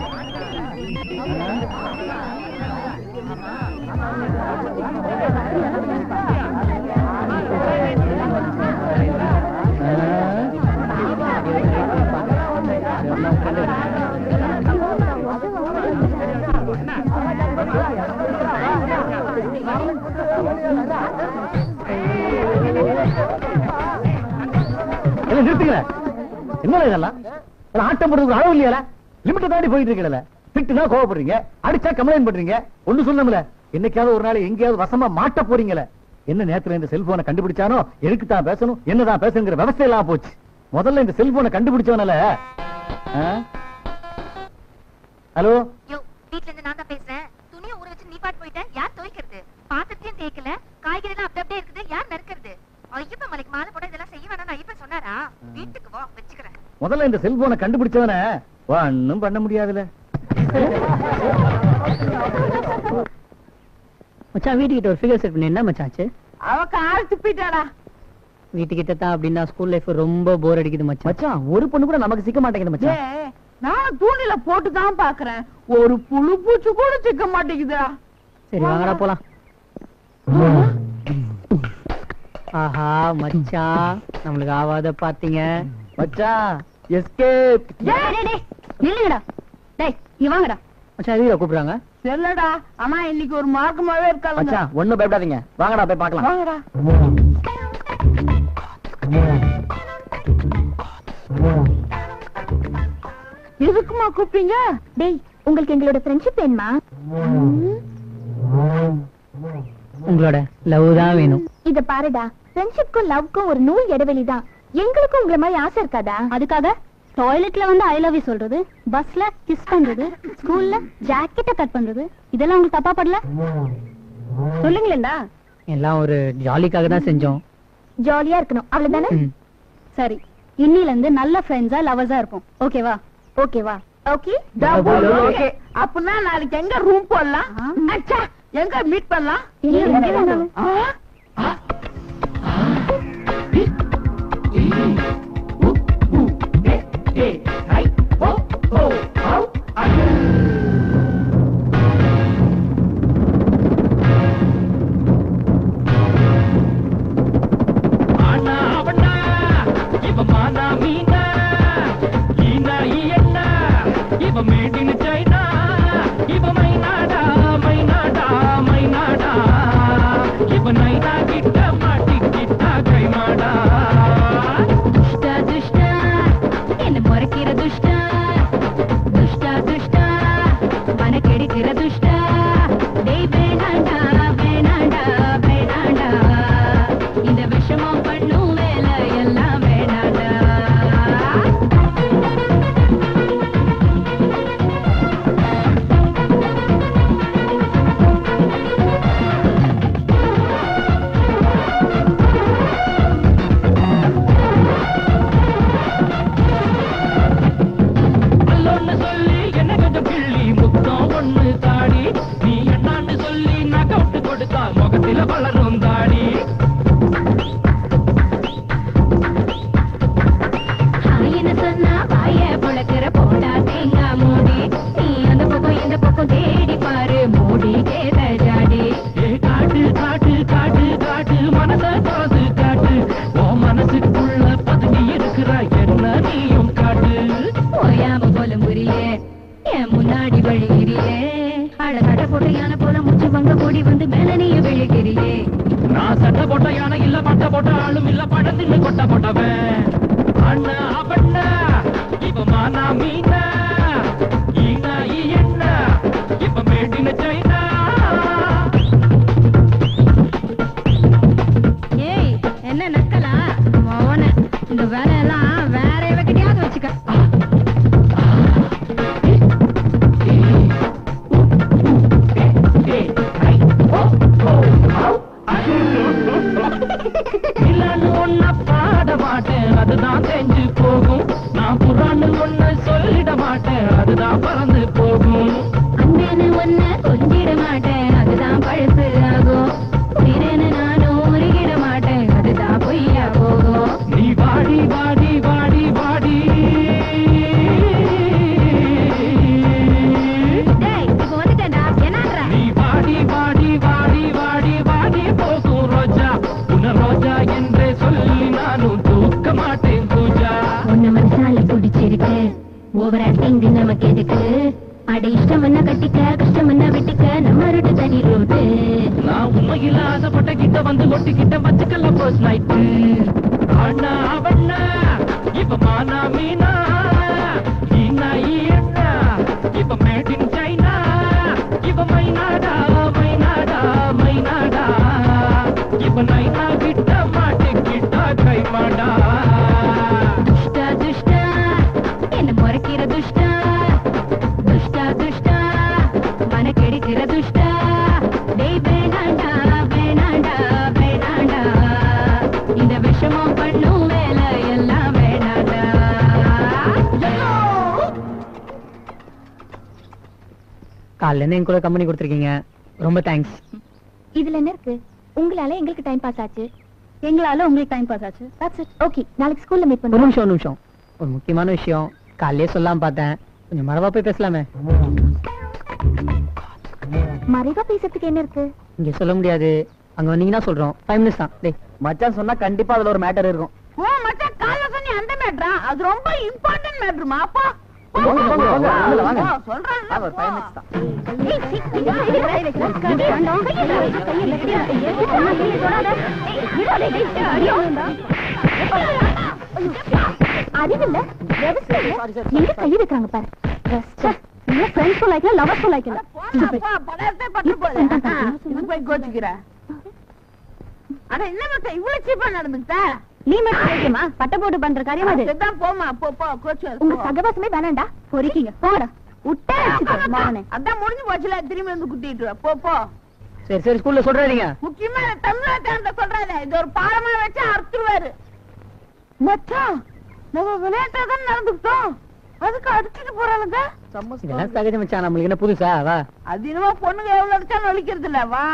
எல்லாம் நிறுத்துங்கள என்ன இதெல்லாம் எல்லாம் ஆட்டம் போடுறதுக்கு அளவு இல்லையால லிமிட்டை தாண்டி போயிட்டு இருக்கல திட்டுனா கோவப்படுறீங்க அடிச்சா கம்ப்ளைண்ட் பண்றீங்க ஒண்ணு சொல்லணும்ல என்னைக்காவது ஒரு நாள் எங்கேயாவது வசமா மாட்ட போறீங்களே என்ன நேரத்துல இந்த செல்போனை கண்டுபிடிச்சானோ எதுக்கு தான் பேசணும் என்னதான் பேசணுங்கிற விவசாய எல்லாம் போச்சு முதல்ல இந்த செல்போனை கண்டுபிடிச்சவனால ஹலோ யோ வீட்ல இருந்து நான் தான் பேசுறேன் துணியை ஊற வச்சு நீ பாட்டு போயிட்ட யார் துவைக்கிறது பாத்திரத்தையும் தேய்க்கல காய்கறி எல்லாம் அப்படி அப்படியே இருக்குது யார் நறுக்கிறது ஐயப்ப மலைக்கு மாலை போட இதெல்லாம் செய்ய வேணாம் ஐயப்ப சொன்னாரா வீட்டுக்கு வா வச்சுக்கிறேன் முதல்ல இந்த செல்போனை கண்டுபிடிச்சவன ஒண்ணும் பண்ண முடியாதுல மச்சான் வீட்டுக்கிட்ட ஒரு ஃபிகர் செட் பண்ணி என்ன மச்சான் ஆச்சு அவ கால் துப்பிட்டாடா வீட்டுக்கிட்ட தான் அப்படின்னா ஸ்கூல் லைஃப் ரொம்ப போர் அடிக்குது மச்சான் மச்சான் ஒரு பொண்ணு கூட நமக்கு சிக்க மாட்டேங்குது மச்சான் ஏய், நான் தூணில போட்டு தான் பாக்குறேன் ஒரு புழு பூச்சி கூட சிக்க மாட்டேங்குதா சரி வாங்கடா போலாம் ஆஹா மச்சான் நம்மளுக்கு ஆவாத பாத்தீங்க மச்சான் எஸ்கேப் நில்லுங்கடா டேய் நீ வாங்கடா மச்சான் எதுக்கு கூப்பிடுறாங்க செல்லடா ஆனா இன்னைக்கு ஒரு மார்க்கமாவே இருக்காங்க மச்சான் ஒண்ணும் பயப்படாதீங்க வாங்கடா போய் பார்க்கலாம் வாங்கடா எதுக்குமா கூப்பிட்டீங்க டேய் உங்களுக்கு எங்களோட ஃப்ரெண்ட்ஷிப் வேணுமா உங்களோட லவ் தான் வேணும் இத பாருடா ஃப்ரெண்ட்ஷிப்க்கும் லவ்க்கும் ஒரு நூல் இடைவெளி தான் எங்களுக்கும் உங்களை மாதிரி ஆசை இருக்காதா அதுக்காக டாய்லெட்ல வந்து ஐ லவ் யூ சொல்றது பஸ்ல கிஸ் பண்றது ஸ்கூல்ல ஜாக்கெட்ட கட் பண்றது இதெல்லாம் உங்களுக்கு தப்பா படல சொல்லுங்களேண்டா எல்லாம் ஒரு ஜாலிக்காக தான் செஞ்சோம் ஜாலியா இருக்கணும் அவ்வளவுதானே ம். சரி இன்னில இருந்து நல்ல ஃப்ரெண்ட்ஸா லவர்ஸா இருப்போம் ஓகேவா ஓகேவா ஓகே டபுள் ஓகே அப்படின்னா நாளைக்கு எங்க ரூம் போடலாம் அச்சா எங்க மீட் பண்ணலாம் எங்க வேணாலும். ஆ? இவ மைனாடா மைனாடா மைனாடா இவ நைனா காட்டில வளரும் தாடி ஆயின்னு சொன்னா வாய புழக்கிற போட்டா தேங்காய் மூடி நீ அந்த பக்கம் இந்த பக்கம் தேடி பாரு மூடி கேட்ட ஜாடி ஏ காட்டு காட்டு காட்டு காட்டு மனச காசு காட்டு ஓ மனசுக்குள்ள பதுங்கி இருக்கிற என்ன நீயும் காட்டு ஓயாம போல புரியே என் முன்னாடி வழிகிறியே அழகட போட்டு யானை போல முச்சு வங்க கூடி வந்து மேல நீ விழுகிறியே நான் சட்டை போட்ட யானை இல்ல மட்டை போட்ட ஆளும் இல்ல படத்தின்னு கொட்ட போட்டவன் அண்ணா அவண்ணா இப்ப மானா மீனா ஈனா ஈ என்ன இப்ப மேட்டின சைனா ஏய் என்ன நக்கலா மோன இந்த வேலையெல்லாம் வேற எவகிட்டயாவது வச்சுக்க இல்லன்னு ஒன்ன பாட மாட்டேன் அதுதான் செஞ்சு போகும் நான் புறான்னு ஒன்ன சொல்லிட மாட்டேன் அதுதான் பறந்து போகும் அண்ணனு ஒன்ன கொஞ்சிட மாட்டேன் அதுதான் பழசு ஆகும் உயிரேன்னு நானும் உருகிட மாட்டேன் அதுதான் பொய்யா போகும் நீ வாடி வாடி வாடி வாடி டேய் இப்ப வந்துட்டேன்டா என்னன்றா நீ வாடி வாடி வாடி வாடி வாடி போகும் ரோஜா உன்ன ரோஜா என்றே சொல்லி நானும் தூக்க மாட்டேன் பூஜா உன்ன மனசால பிடிச்சிருக்கு ஓவர் ஆக்டிங் நமக்கு எதுக்கு அட இஷ்டம் என்ன கட்டிக்க கஷ்டம் என்ன விட்டுக்க நம்ம ரெண்டு தனி ரோட்டு நான் உண்மையில் ஆசைப்பட்ட கிட்ட வந்து ஒட்டிக்கிட்ட வச்சுக்கல ஃபர்ஸ்ட் நைட்டு அண்ணா அவண்ணா இப்ப மானா மீனா ஈனா ஈ அண்ணா இப்ப மேட் இன் சைனா இப்ப மைனாடா மைனாடா மைனாடா இப்ப நைனா கிட்ட மாட்டிக்கிட்டா கைமாடா துஷ்டா துஷ்டா என்ன முறைக்கிற துஷ்டா துஷ்டா துஷ்டா மன கெடுக்கிற துஷ்டா டேய் வேணாண்டா வேணாண்டா வேணாண்டா இந்த விஷமம் பண்ணும் வேலை எல்லாம் வேணாண்டா காலைல இருந்து என் கூட கம்பெனி கொடுத்துருக்கீங்க ரொம்ப தேங்க்ஸ் இதுல என்ன இருக்கு உங்களால எங்களுக்கு டைம் பாஸ் ஆச்சு எங்களால உங்களுக்கு டைம் பாஸ் ஆச்சு தட்ஸ் இட் ஓகே நாளைக்கு ஸ்கூல்ல மீட் ஒரு பண்ணுவோம் நிமிஷம் ஒரு நிமிஷம் ஒரு முக்கியமான விஷயம் காலையிலே சொல்லாம பார்த்தேன் கொஞ்சம் மரவா போய் பேசலாமே மறைவா பேசுறதுக்கு என்ன இருக்கு இங்க சொல்ல முடியாது அங்க வந்தீங்கன்னா சொல்றோம் ஃபைவ் மினிட்ஸ் தான் டேய் மச்சான் சொன்னா கண்டிப்பா அதுல ஒரு மேட்டர் இருக்கும் ஓ மச்சான் காலைல சொன்னி அந்த மேட்ரா அது ரொம்ப இம்பார்ட்டன்ட் மேட்ருமா அப்பா வாங்க, வாங்க, வாங்க, உள்ள வாங்க. சொல்றேன் வாங்க, ஒரு five minutes தான். அறிவில்ல எங்க கை வைக்கிறாங்க பாரு ஃப்ரெண்ட்ஸும் லைக்கல லவர்ஸும் லைக்கல போடாப்பா, படாதே பட்டு போகுது. ஆ, இது போய் கோச்சுக்கிற. அட என்ன மச்சான் இவ்வளவு சீப்பா நடந்துக்கிட்ட நீ மட்டும் வைக்கமா பட்ட போட்டு பண்ற காரியம் அது சரிதான் போமா போ போ கோச்சு உங்க சகவாசமே வேணாண்டா பொறிக்கீங்க போடா விட்டே வச்சுக்கோ மாவனே அதான் முடிஞ்சு போச்சுல திரும்பி வந்து குத்திட்டு வா. போ போ சரி சரி ஸ்கூல்ல சொல்றாதீங்க முக்கியமா இந்த தமிழ்நாட்டாண்ட சொல்றாரு இது ஒரு பாடமா வச்சு அறுத்துருவாரு மச்சான் நம்ம விளையாட்டா தான் நடந்துக்கிட்டோம் அதுக்கு அடிச்சுட்டு போறாளுங்க இதெல்லாம் சகஜம் மச்சான் நம்மளுக்கு என்ன புதுசா வா அது என்னமோ பொண்ணுங்க எவ்வளவு அடிச்சாலும் வலிக்கிறது இல்ல வா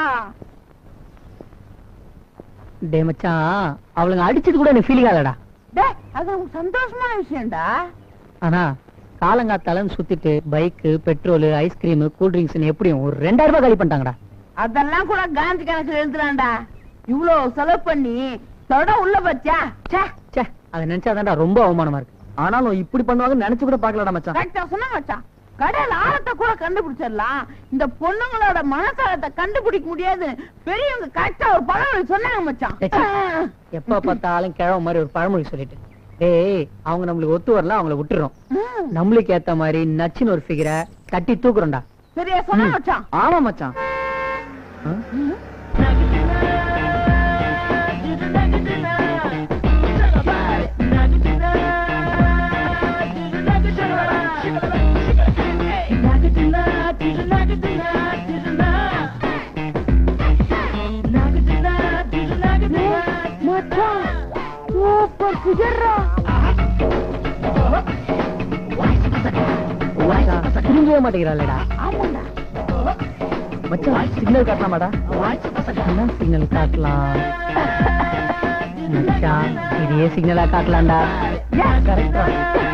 டே மச்சான் அவளுங்க அடிச்சது கூட எனக்கு ஃபீலிங் ஆகலடா டேய் அது உனக்கு சந்தோஷமான விஷயம்டா ஆனா காலங்காத்தாலன்னு சுத்திட்டு பைக்கு பெட்ரோல் ஐஸ்கிரீம் கூல் ட்ரிங்க்ஸ் எப்படியும் ஒரு ரெண்டாயிரம் ரூபாய் காலி பண்ணிட்டாங்கடா அதெல்லாம் கூட காந்தி கணக்குல எழுதுறான்டா இவ்வளவு செலவு பண்ணி தொட உள்ள வச்சா ச்சே ச்சே அதை நினைச்சாதான்டா ரொம்ப அவமானமா இருக்கு ஆனாலும் இப்படி பண்ணுவாங்கன்னு நினைச்சு கூட பாக்கலடா மச்சான் கரெக்டா சொன்னா மச்சான் கடையில ஆழத்தை கூட கண்டுபிடிச்சிடலாம் இந்த பொண்ணுங்களோட மனசாலத்தை கண்டுபிடிக்க முடியாது பெரியவங்க கரெக்டா ஒரு பழமொழி சொன்னாங்க மச்சான் ஏச்சி. எப்ப பார்த்தாலும் கிழவ மாதிரி ஒரு பழமொழி சொல்லிட்டு டேய் அவங்க நம்மளுக்கு ஒத்து வரல அவங்கள விட்டுறோம் ம். நம்மளுக்கு ஏத்த மாதிரி நச்சுன்னு ஒரு ஃபிகரை தட்டி தூக்குறோம்டா சரியா சொன்னா மச்சான் ஆமா மச்சான் ஆ? மச்சான் சூப்பர் ஃபிகர்ரா மச்சான், திரும்பவே மாட்டேங்கிறாளேடா ஆமாண்டா மச்சான் சிக்னல் காட்டலாமாடா என்ன சிக்னல் காட்டலாம் மச்சான் இதையே சிக்னலா காட்டலாம்டா கரெக்டா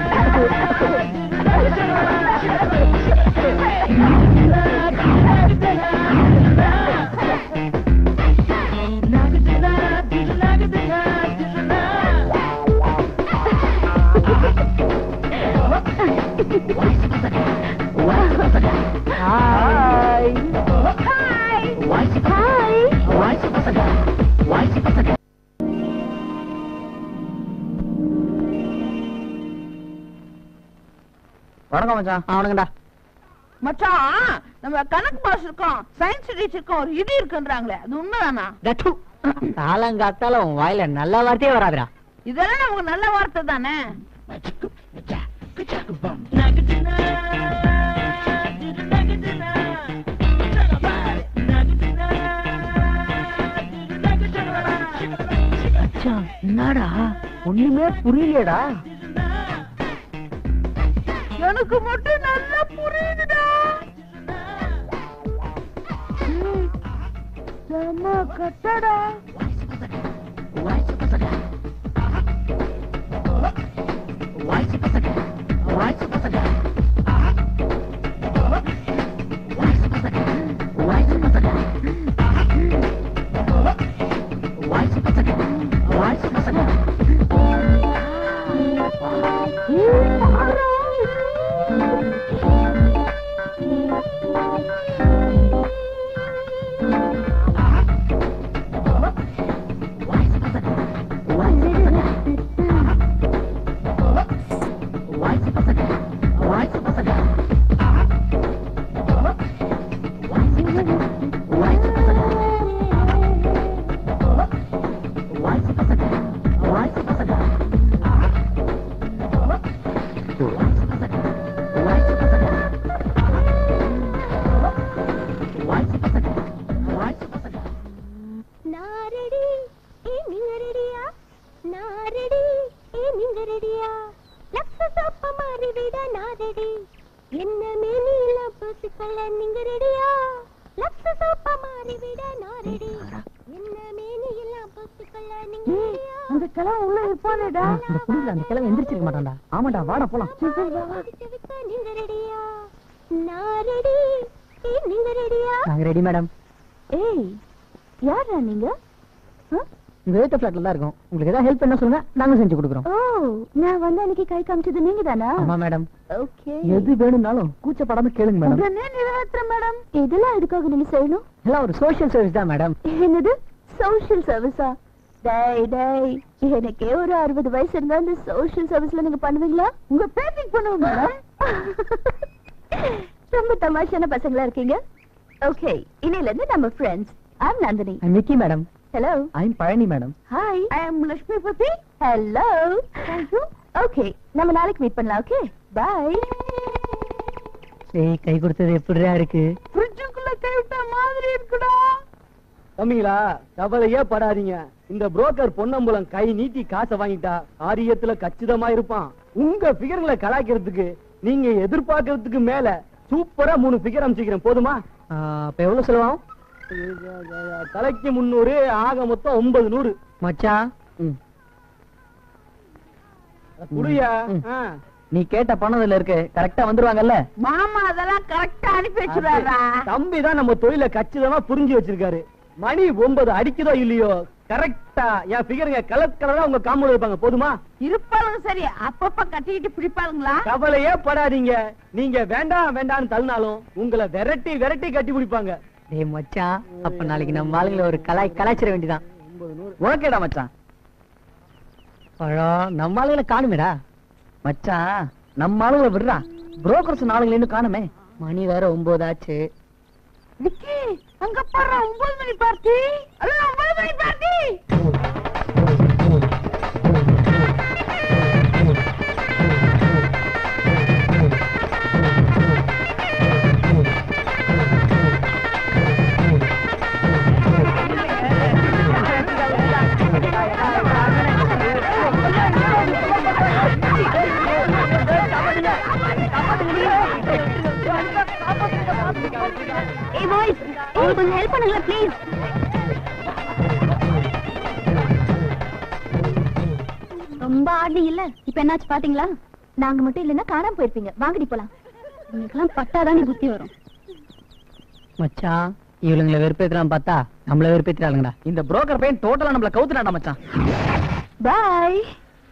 ஹாய் வணக்கம் மச்சான் அவனுங்கடா மச்சான் நம்ம கணக்கு பாஸ் இருக்கோம் சயின்ஸ் டீச்சருக்கும் ஒரு இடி இருக்குன்றாங்களே அது உண்மைதானா கட்டு காலங்காத்தால உன் வாயில நல்ல வார்த்தையே வராதுடா இதெல்லாம் நமக்கு நல்ல வார்த்தை தானே என்னடா ஒண்ணுமே புரியலடா எனக்கு மட்டும் நல்லா புரியுதுடா ம், செம கட்டடா நாரடி ஏ நீங்க ரெடியா நாரடி ஏ நீங்க ரெடியா லக்ஷ சோப்ப மாறி விட நாரடி என்ன மேனில பூசிக்கொள்ள நீங்க ரெடியா லக்ஷ சோப்ப மாறி விட நாரடி என்ன மேனில பூசிக்கொள்ள நீங்க ரெடியா அந்த கிழமை உள்ள இருப்பானேடா இந்த புரியல அந்த கிழமை எந்திரிச்சிருக்க மாட்டான்டா ஆமாடா வாடா போலாம் சிவிக்க நீங்க ரெடியா நாரடி ஏ நீங்க ரெடியா நாங்க ரெடி மேடம் ஏய் யாரா நீங்க ஆ? உங்க ஏத்த பிளாட்ல தான் இருக்கோம் உங்களுக்கு ஏதாவது ஹெல்ப் பண்ண சொல்லுங்க நாங்க செஞ்சு கொடுக்குறோம் ஓ நான் வந்து அன்னைக்கு கை காமிச்சது நீங்க தானா ஆமா மேடம் ஓகே எது வேணும்னாலும் கூச்சப்படாம கேளுங்க மேடம் உடனே நிறைவேற்றுறேன் மேடம் இதெல்லாம் எதுக்காக நீங்க செய்யணும் எல்லாம் ஒரு சோஷியல் சர்வீஸ் தான் மேடம் என்னது சோஷியல் சர்வீஸா டேய் டேய் எனக்கே ஒரு அறுபது வயசு இருந்தா இந்த சோஷியல் சர்வீஸ்ல நீங்க பண்ணுவீங்களா உங்க பேத்திக்கு பண்ணுவோம் மேடம் ரொம்ப தமாஷான பசங்களா இருக்கீங்க ஓகே இன்னையில இருந்து நம்ம friends I'm Nandini I Mickey madam hello I'm Palani madam hi I am Lakshmi பத்தி ஹலோ ஓகே நம்ம நாளைக்கு மீட் பண்ணலாம் ஓகே பை ஏய் கை கொடுத்தது எப்படிடா இருக்கு ஃப்ரிட்ஜுக்குள்ள கை விட்ட மாதிரி இருக்குடா தம்பிங்களா கவலையே படாதீங்க இந்த புரோக்கர் பொன்னம்பலம் கை நீட்டி காசை வாங்கிட்டா ஆரியத்துல கச்சிதமா இருப்பான் உங்க பிகர்களை கலாய்க்கிறதுக்கு நீங்க எதிர்பார்க்கறதுக்கு மேல சூப்பரா மூணு பிகர் அமைச்சிக்கிறேன் போதுமா ஆ, அப்ப எவ்வளவு செலவாகும் தலைக்கு முன்னூறு ஆக மொத்தம் ஒன்பது நூறு மச்சான் குடியா ம். நீ கேட்ட பணம் இதுல இருக்கு கரெக்டா வந்துருவாங்கல்ல மாமா அதெல்லாம் கரெக்டா அனுப்பி வச்சுடுறாரா தம்பி தான் நம்ம தொழில கச்சிதமா புரிஞ்சு வச்சிருக்காரு மணி ஒன்பது அடிக்குதோ இல்லையோ கரெக்டா என் பிகருங்க கலர் கலரா உங்க காம்பவுண்ட் இருப்பாங்க போதுமா இருப்பாளுங்க சரி அப்பப்ப கட்டிக்கிட்டு பிடிப்பாளுங்களா கவலையே படாதீங்க நீங்க வேண்டாம் வேண்டாம்னு தள்ளினாலும் உங்களை விரட்டி விரட்டி கட்டி பிடிப்பாங்க டேய் மச்சான் அப்ப நாளைக்கு நம்ம ஆளுங்களை ஒரு கலாய் கலாய்ச்சிட வேண்டியதான் ஓகேடா மச்சான் பழம் நம்ம ஆளுங்களை காணுமேடா மச்சான் நம்ம ஆளுங்களை விடுறா புரோக்கர்ஸ் நாளுங்களை இன்னும் காணுமே மணி வேற ஒன்பது ஆச்சு விக்கி அங்க பாரு ஒன்பது மணி பார்ட்டி அல்ல ஒன்பது மணி பார்ட்டி ஏய் பாய்ஸ் மேடம் கொஞ்சம் ஹெல்ப் பண்ணுங்களேன் ப்ளீஸ் ரொம்ப ஆடலீங்கல்ல இப்ப என்னாச்சு பாத்தீங்களா நாங்க மட்டும் இல்லைன்னா காணாம போயிருப்பீங்க வாங்கடி போலாம் உங்களுக்கெல்லாம் பட்டாதான் புத்தி வரும் மச்சான் இவளுங்களை வெறுப்பேத்துறான் பார்த்தா நம்மள வெறுப்பேத்துறாளுங்கடா இந்த புரோக்கர் பையன் டோட்டலா நம்மள கவுத்துனாடா மச்சான் bye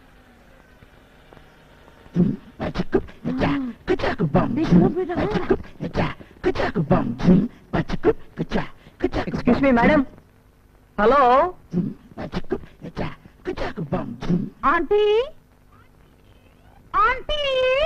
excuse me madam hello aunty aunty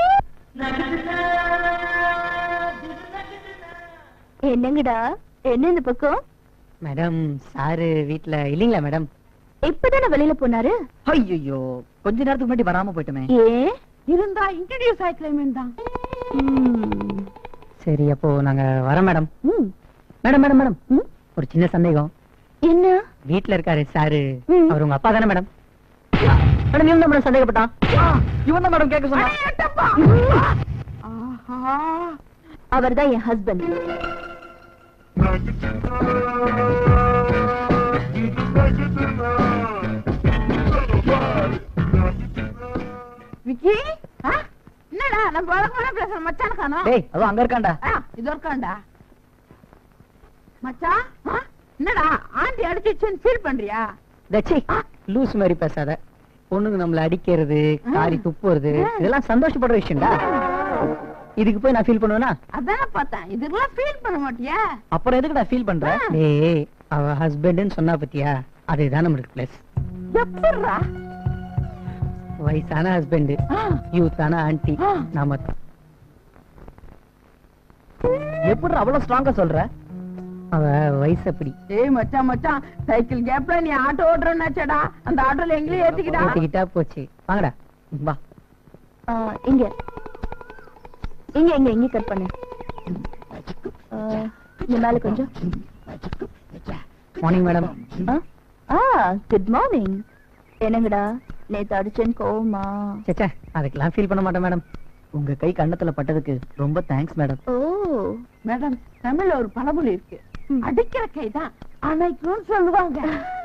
என்னங்கடா என்ன இந்த பக்கம் மேடம் சாரு வீட்ல இல்லீங்களா மேடம் இப்பதானே வெளியில போனாரு ஐயோ கொஞ்ச நேரத்துக்கு முன்னாடி வராம போயிட்டோமே ஏன் இருந்தா இன்ட்ரடியூஸ் ஆயிக்கலாமே தான் ம். சரி அப்போ நாங்க வரோம் மேடம் ம். மேடம் மேடம் மேடம் ம். ஒரு சின்ன சந்தேகம் என்ன வீட்ல இருக்காரு சாரு ம். அவர் உங்க அப்பா தானே மேடம் மேடம் இவன் தான் மேடம் சந்தேகப்பட்டான் இவன் தான் மேடம் கேட்க சொன்னா ஆஹா அவர்தான் என் ஹஸ்பண்ட் விக்கி ஆ? என்னடா நம்ம வழக்கமான பேசுற மச்சான் காணோம் டேய் அதுவும் அங்க இருக்கான்டா ஆ, இது இருக்காண்டா மச்சான் ஆ? என்னடா ஆண்டி அடிச்சிச்சுன்னு ஃபீல் பண்றியா தச்சி லூஸ் மாதிரி பேசாத பொண்ணுங்க நம்மள அடிக்கிறது காரி துப்புறது இதெல்லாம் சந்தோஷப்படுற விஷயம்டா இதுக்கு போய் நான் ஃபீல் பண்ணுவேனா அதானே பார்த்தேன் இதுக்கெல்லாம் ஃபீல் பண்ண மாட்டியா அப்புறம் எதுக்கு நான் ஃபீல் பண்ற டேய் அவ ஹஸ்பண்ட்னு சொன்னா பத்தியா அதுதான் நம்மளுக்கு பிளஸ் எப்படிடா வயசான ஹஸ்பண்ட் யூத்தான ஆன்டி நாம எப்படி அவ்வளவு ஸ்ட்ராங்கா சொல்ற அவ வயசு அப்படி ஏய் மச்சான் மச்சான் சைக்கிள் கேப்ல நீ ஆட்டோ ஓட்டுறனாச்சடா அந்த ஆட்டோல எங்களையும் ஏத்திக்கிடா ஏத்திக்கிட்டா போச்சு வாங்கடா வா ஆ, இங்க இங்க இங்க இங்க கட் பண்ணு ஆ, இங்க மேல கொஞ்சம் மார்னிங் மேடம் ஆ? ஆ குட் மார்னிங் என்னங்கடா நேத்து அடிச்சேன் கோவமா சேச்சே அதுக்கெல்லாம் ஃபீல் பண்ண மாட்டேன் மேடம் உங்க கை கண்ணத்துல பட்டதுக்கு ரொம்ப தேங்க்ஸ் மேடம் ஓ மேடம் தமிழ்ல ஒரு பழமொழி இருக்கு அடிக்கிற கைதான் அணைக்கும் சொல்லுவாங்க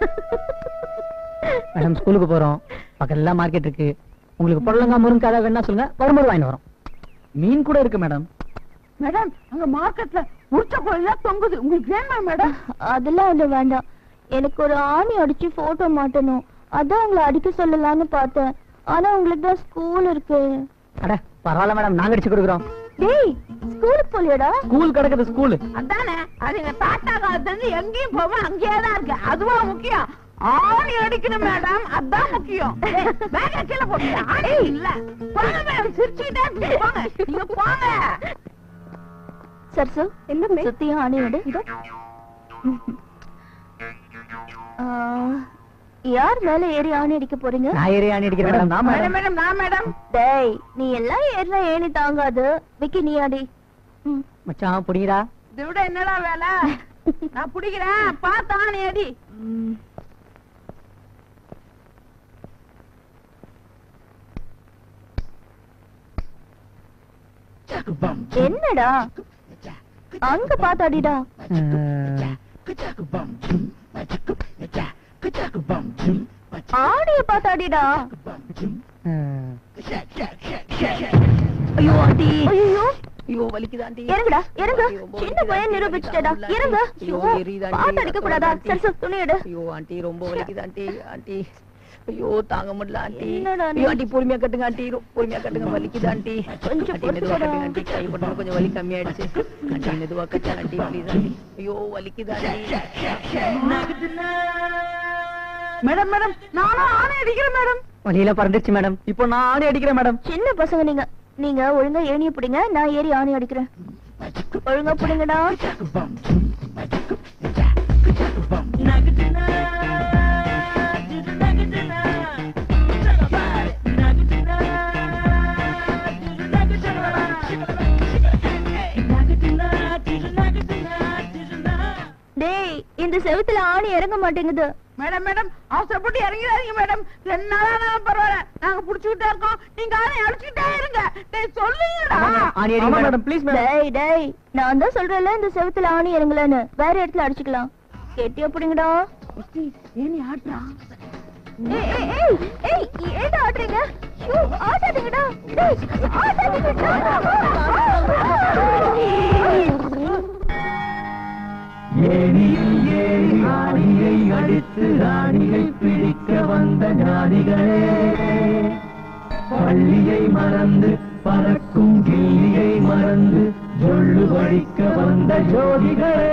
மேடம் ஸ்கூலுக்கு போறோம் பக்கத்துல மார்க்கெட் இருக்கு உங்களுக்கு புடலங்கா முருங்கை ஏதாவது வேணா சொல்லுங்க வரும்போது வாங்கிட்டு வரோம் மீன் கூட இருக்கு மேடம் மேடம் அங்க மார்க்கெட்ல உரிச்ச கோயிலாம் தொங்குது உங்களுக்கு வேணுமா மேடம் அதெல்லாம் ஒண்ணு வேண்டாம் எனக்கு ஒரு ஆணி அடிச்சு போட்டோ மாட்டணும் அதான் உங்களை அடிக்க சொல்லலாம்னு பார்த்தேன் ஆனா உங்களுக்கு தான் ஸ்கூல் இருக்கு அட பரவாயில்ல மேடம் நாங்க அடிச்சு கொடுக்குறோம் டேய் ஸ்கூலுக்கு போலியாடா ஸ்கூல் கிடக்குது ஸ்கூல் அதானே அது எங்க தாத்தா காலத்துல இருந்து எங்கேயும் போகாம அங்கேயே தான் இருக்கு அதுவா முக்கியம் ஆணி அடிக்கணும் மேடம் அதான் முக்கியம் ஏய், பேக்க கீழே போட்டியா ஆணி இல்ல போங்க மேடம் சிரிச்சுக்கிட்டே இருக்கீங்க. போங்க நீங்க போங்க சர்சு என்ன சுத்தியும் ஆணி விடு இதோ ஆ, யார் மேல ஏறி ஆணி அடிக்க போறீங்க நான் ஏறி ஆணி அடிக்கிறேன் மேடம் நான் மேடம் மேடம் நான் மேடம் டேய் நீ எல்லாம் ஏறினா ஏணி தாங்காது விக்கி நீ அடி ம். மச்சான் புடிங்கடா இதை விட என்னடா வேலை நான் பிடிக்கிறேன் பார்த்து ஆணி அடி ம். என்னடா அங்க பாத்தாடிடா ஆடிய பாத்தாடிடா ஐயோ ஆண்டி ஐயோ ஐயோ வலிக்குதாண்டி இறங்குடா இறங்கு சின்ன பையன் நிரூபிச்சுட்டடா இறங்கு ஐயோ, எரியுதாண்டி. பாத்து அடிக்க கூடாதா சரி சரி துணி எடு ஐயோ ஆண்டி ரொம்ப வலிக்குது ஆண்டி ஆண்டி ஐயோ தாங்க முடியல ஆண்டி என்னடா நீ? ஐயோ ஆண்டி பொறுமையா கட்டுங்க ஆண்டி ரொ- பொறுமையா கட்டுங்க வலிக்குது ஆண்டி கொஞ்சம் ஆண்டி மெதுவா பொறுத்துக்கடா. கட்டுங்க ஆண்டி கை பட்டு கொஞ்சம் வலி கம்மியாயிடுச்சு ஆண்டி மெதுவா கட்டு ஆண்டி ப்ளீஸ் ஆண்டி ஐயோ வலிக்குது ஆண்டி மேடம் மேடம் நானும் ஆணி அடிக்கிறேன் மேடம் வலியில பறந்துருச்சு மேடம் இப்போ நான் ஆணி அடிக்கிறேன் மேடம் சின்ன பசங்க நீங்க நீங்க ஒழுங்கா ஏணிய பிடிங்க நான் ஏறி ஆணி அடிக்கிறேன் ஒழுங்கா பிடிங்கடா டேய் இந்த இந்த செவுத்துல ஆணி இறங்க மாட்டேங்குது மேடம் மேடம் அவசரப்பட்டு இறங்கிறாதீங்க மேடம் ரெண்டு நாளா நான் பரவாயில்ல நாங்க புடிச்சுக்கிட்டே இருக்கோம் நீங்க ஆணை அடிச்சுக்கிட்டே இருங்க டேய் சொல்லுங்கடா ஆமா மேடம் ப்ளீஸ் மேடம் டேய் டேய் நான் தான் சொல்றேன்ல இந்த செவுத்துல ஆணி இறங்கலன்னு வேற இடத்துல அடிச்சுக்கலாம் கெட்டி அப்படிங்கடா ஏனி ஆட்றா ஏய் ஏய் ஏய் ஏய் ஏன்டா ஆடுறீங்க ஐயோ, ஆடாதீங்கடா டேய் ஆடாதீங்கடா ஏணியில் ஏறி ஆணியை அடித்து ராணியை பிடிக்க வந்த ஞானிகளே பள்ளியை மறந்து பறக்கும் கிள்ளியை மறந்து ஜொள்ளு படிக்க வந்த ஜோதிகளே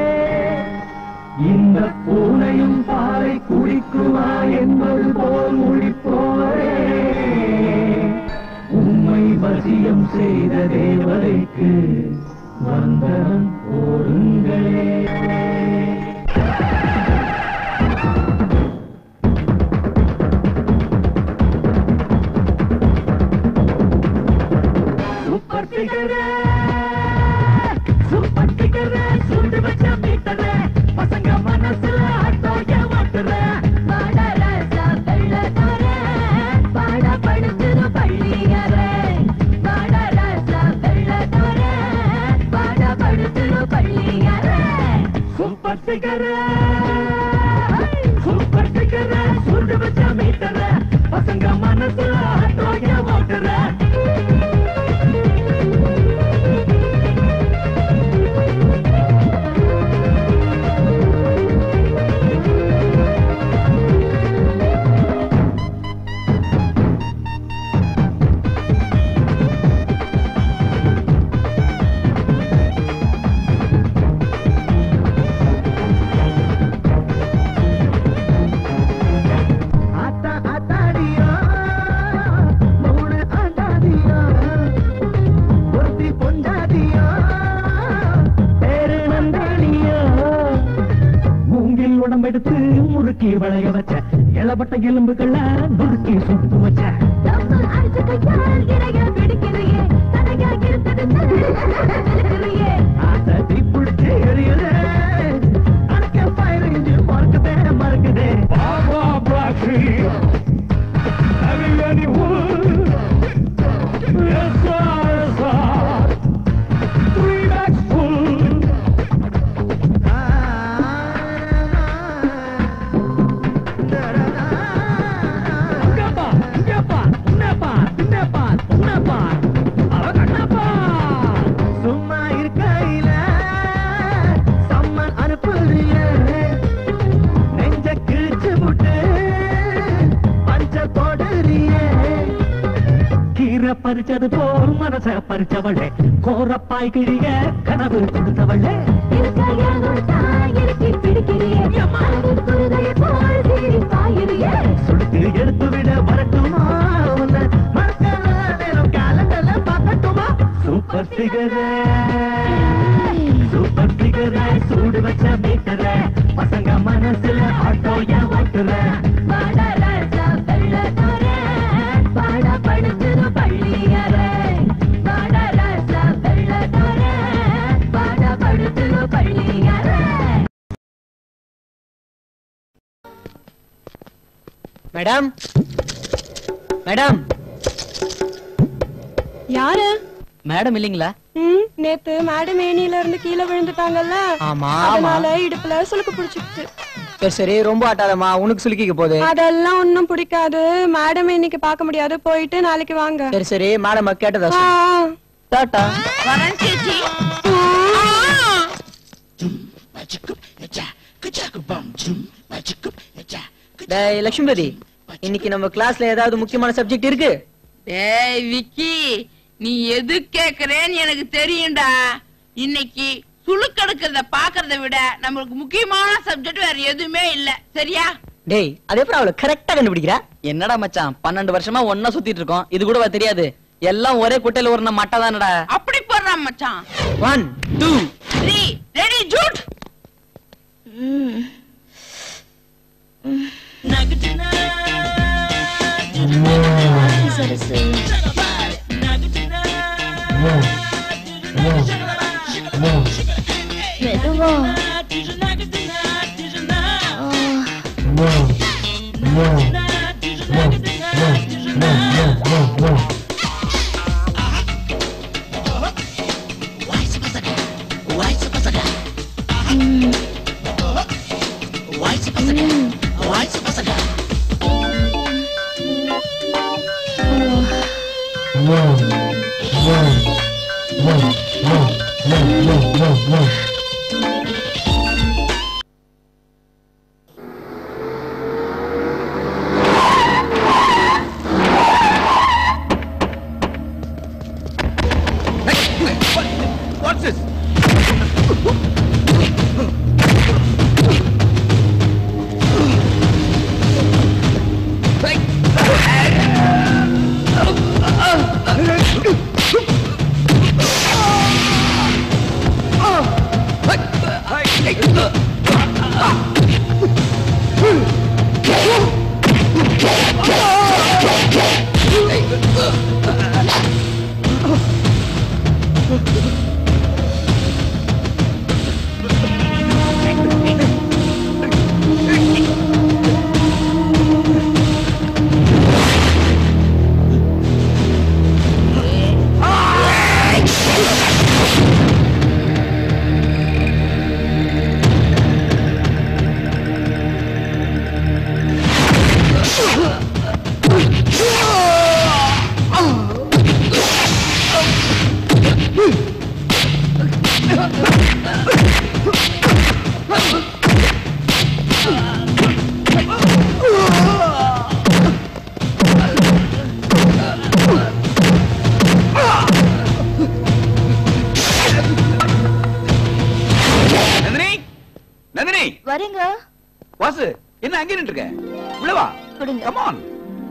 இந்த பூனையும் பாலை குடிக்குமா என்பது போல் முடிப்போரே உம்மை வசியம் செய்த தேவதைக்கு வந்தனம் போடுங்களே சூப்பர் ஃபிகரே சூப்பர் ஃபிகரே சுண்டு வச்ச மீட்டரே பசங்க மனசுல ஆட்டோய மாட்டுறே சூப்பர் ஃபிகரே சூப்பர் ஃபிகரே சுண்டு வச்ச மீட்டரே பசங்க மனசுல ஆட்டோய மாட்டுறே ஆத்தா ஆத்தாடியோ மூணு ஆண்டாதியோ ஒருத்தி பொண்டாதியோ பேரு நந்தாடியோ மூங்கில் உடம்பெடுத்து முறுக்கி வளைய வச்ச இளப்பட்ட எலும்புகள நுறுக்கி சுட்டு வச்ச ஆசை தீப்பிடிச்சு எரியுதே அடக்க பயிரிஞ்சு மறக்குதே மறக்குதே பாபா பிளாக்கி Have you any wood? Yes, sir, yes, sir. Three bags full. இங்கப்பா, இங்கப்பா, உன்னப்பா, உன்னப்பா, உன்னப்பா. அவ கண்ணப்பா. சும்மா இருக்கையில சம்மன் அனுப்புறிய நெஞ்ச கிழிச்சு விட்டு பஞ்ச போடுறியே கீரை பறிச்சது போல் மனச பறிச்சவளே கோரப்பாய் கிழிய கனவு கொடுத்தவளே சுடுக்கு எடுத்து விட வரட்டுமா உன்னை மறக்காத நேரம் காலங்கள பார்க்கட்டுமா சூப்பர் ஃபிகரே சூப்பர் ஃபிகரே சூடு வச்ச மீட்டரே பசங்க மனசுல ஆட்டோய ஓட்டுற மேடம் மேடம் யாரு மேடம் இல்லீங்களா ம், நேத்து மேடம் ஏணியில இருந்து கீழே விழுந்துட்டாங்கல்ல ஆமா அதனால இடுப்புல சுளுக்கு பிடிச்சிக்கிட்டு சரி சரி ரொம்ப ஆட்டாதம்மா உனக்கு சுலுக்கிக்க போகுது அதெல்லாம் ஒண்ணும் பிடிக்காது மேடம் இன்னைக்கு பார்க்க முடியாது போயிட்டு நாளைக்கு வாங்க சரி சரி மேடம் கேட்டதா ஆ, சொல்லு. டாட்டா வரேன் சேச்சி டேய் லட்சுமிபதி இன்னைக்கு நம்ம கிளாஸ்ல ஏதாவது முக்கியமான சப்ஜெக்ட் இருக்கு டேய் விக்கி நீ எது கேக்குறேன்னு எனக்கு தெரியும்டா இன்னைக்கு சுழுக்கெடுக்கிறத பாக்குறத விட நம்மளுக்கு முக்கியமான சப்ஜெக்ட் வேற எதுவுமே இல்ல சரியா டேய் அது எப்படி அவளை கரெக்டா கண்டுபிடிக்கிற என்னடா மச்சான் பன்னெண்டு வருஷமா ஒன்னா சுத்திட்டு இருக்கோம் இது கூட தெரியாது எல்லாம் ஒரே குட்டையில ஒரு மட்டை தானடா அப்படி போடுறான் மச்சான் ஒன் டூ த்ரீ ரெடி ஜூட் மெதுவா What's this? நந்தினி நந்தினி வரேங்க வாசு என்ன அங்கே நின்று இருக்க உள்ள வா கொடுங்க கம் ஆன்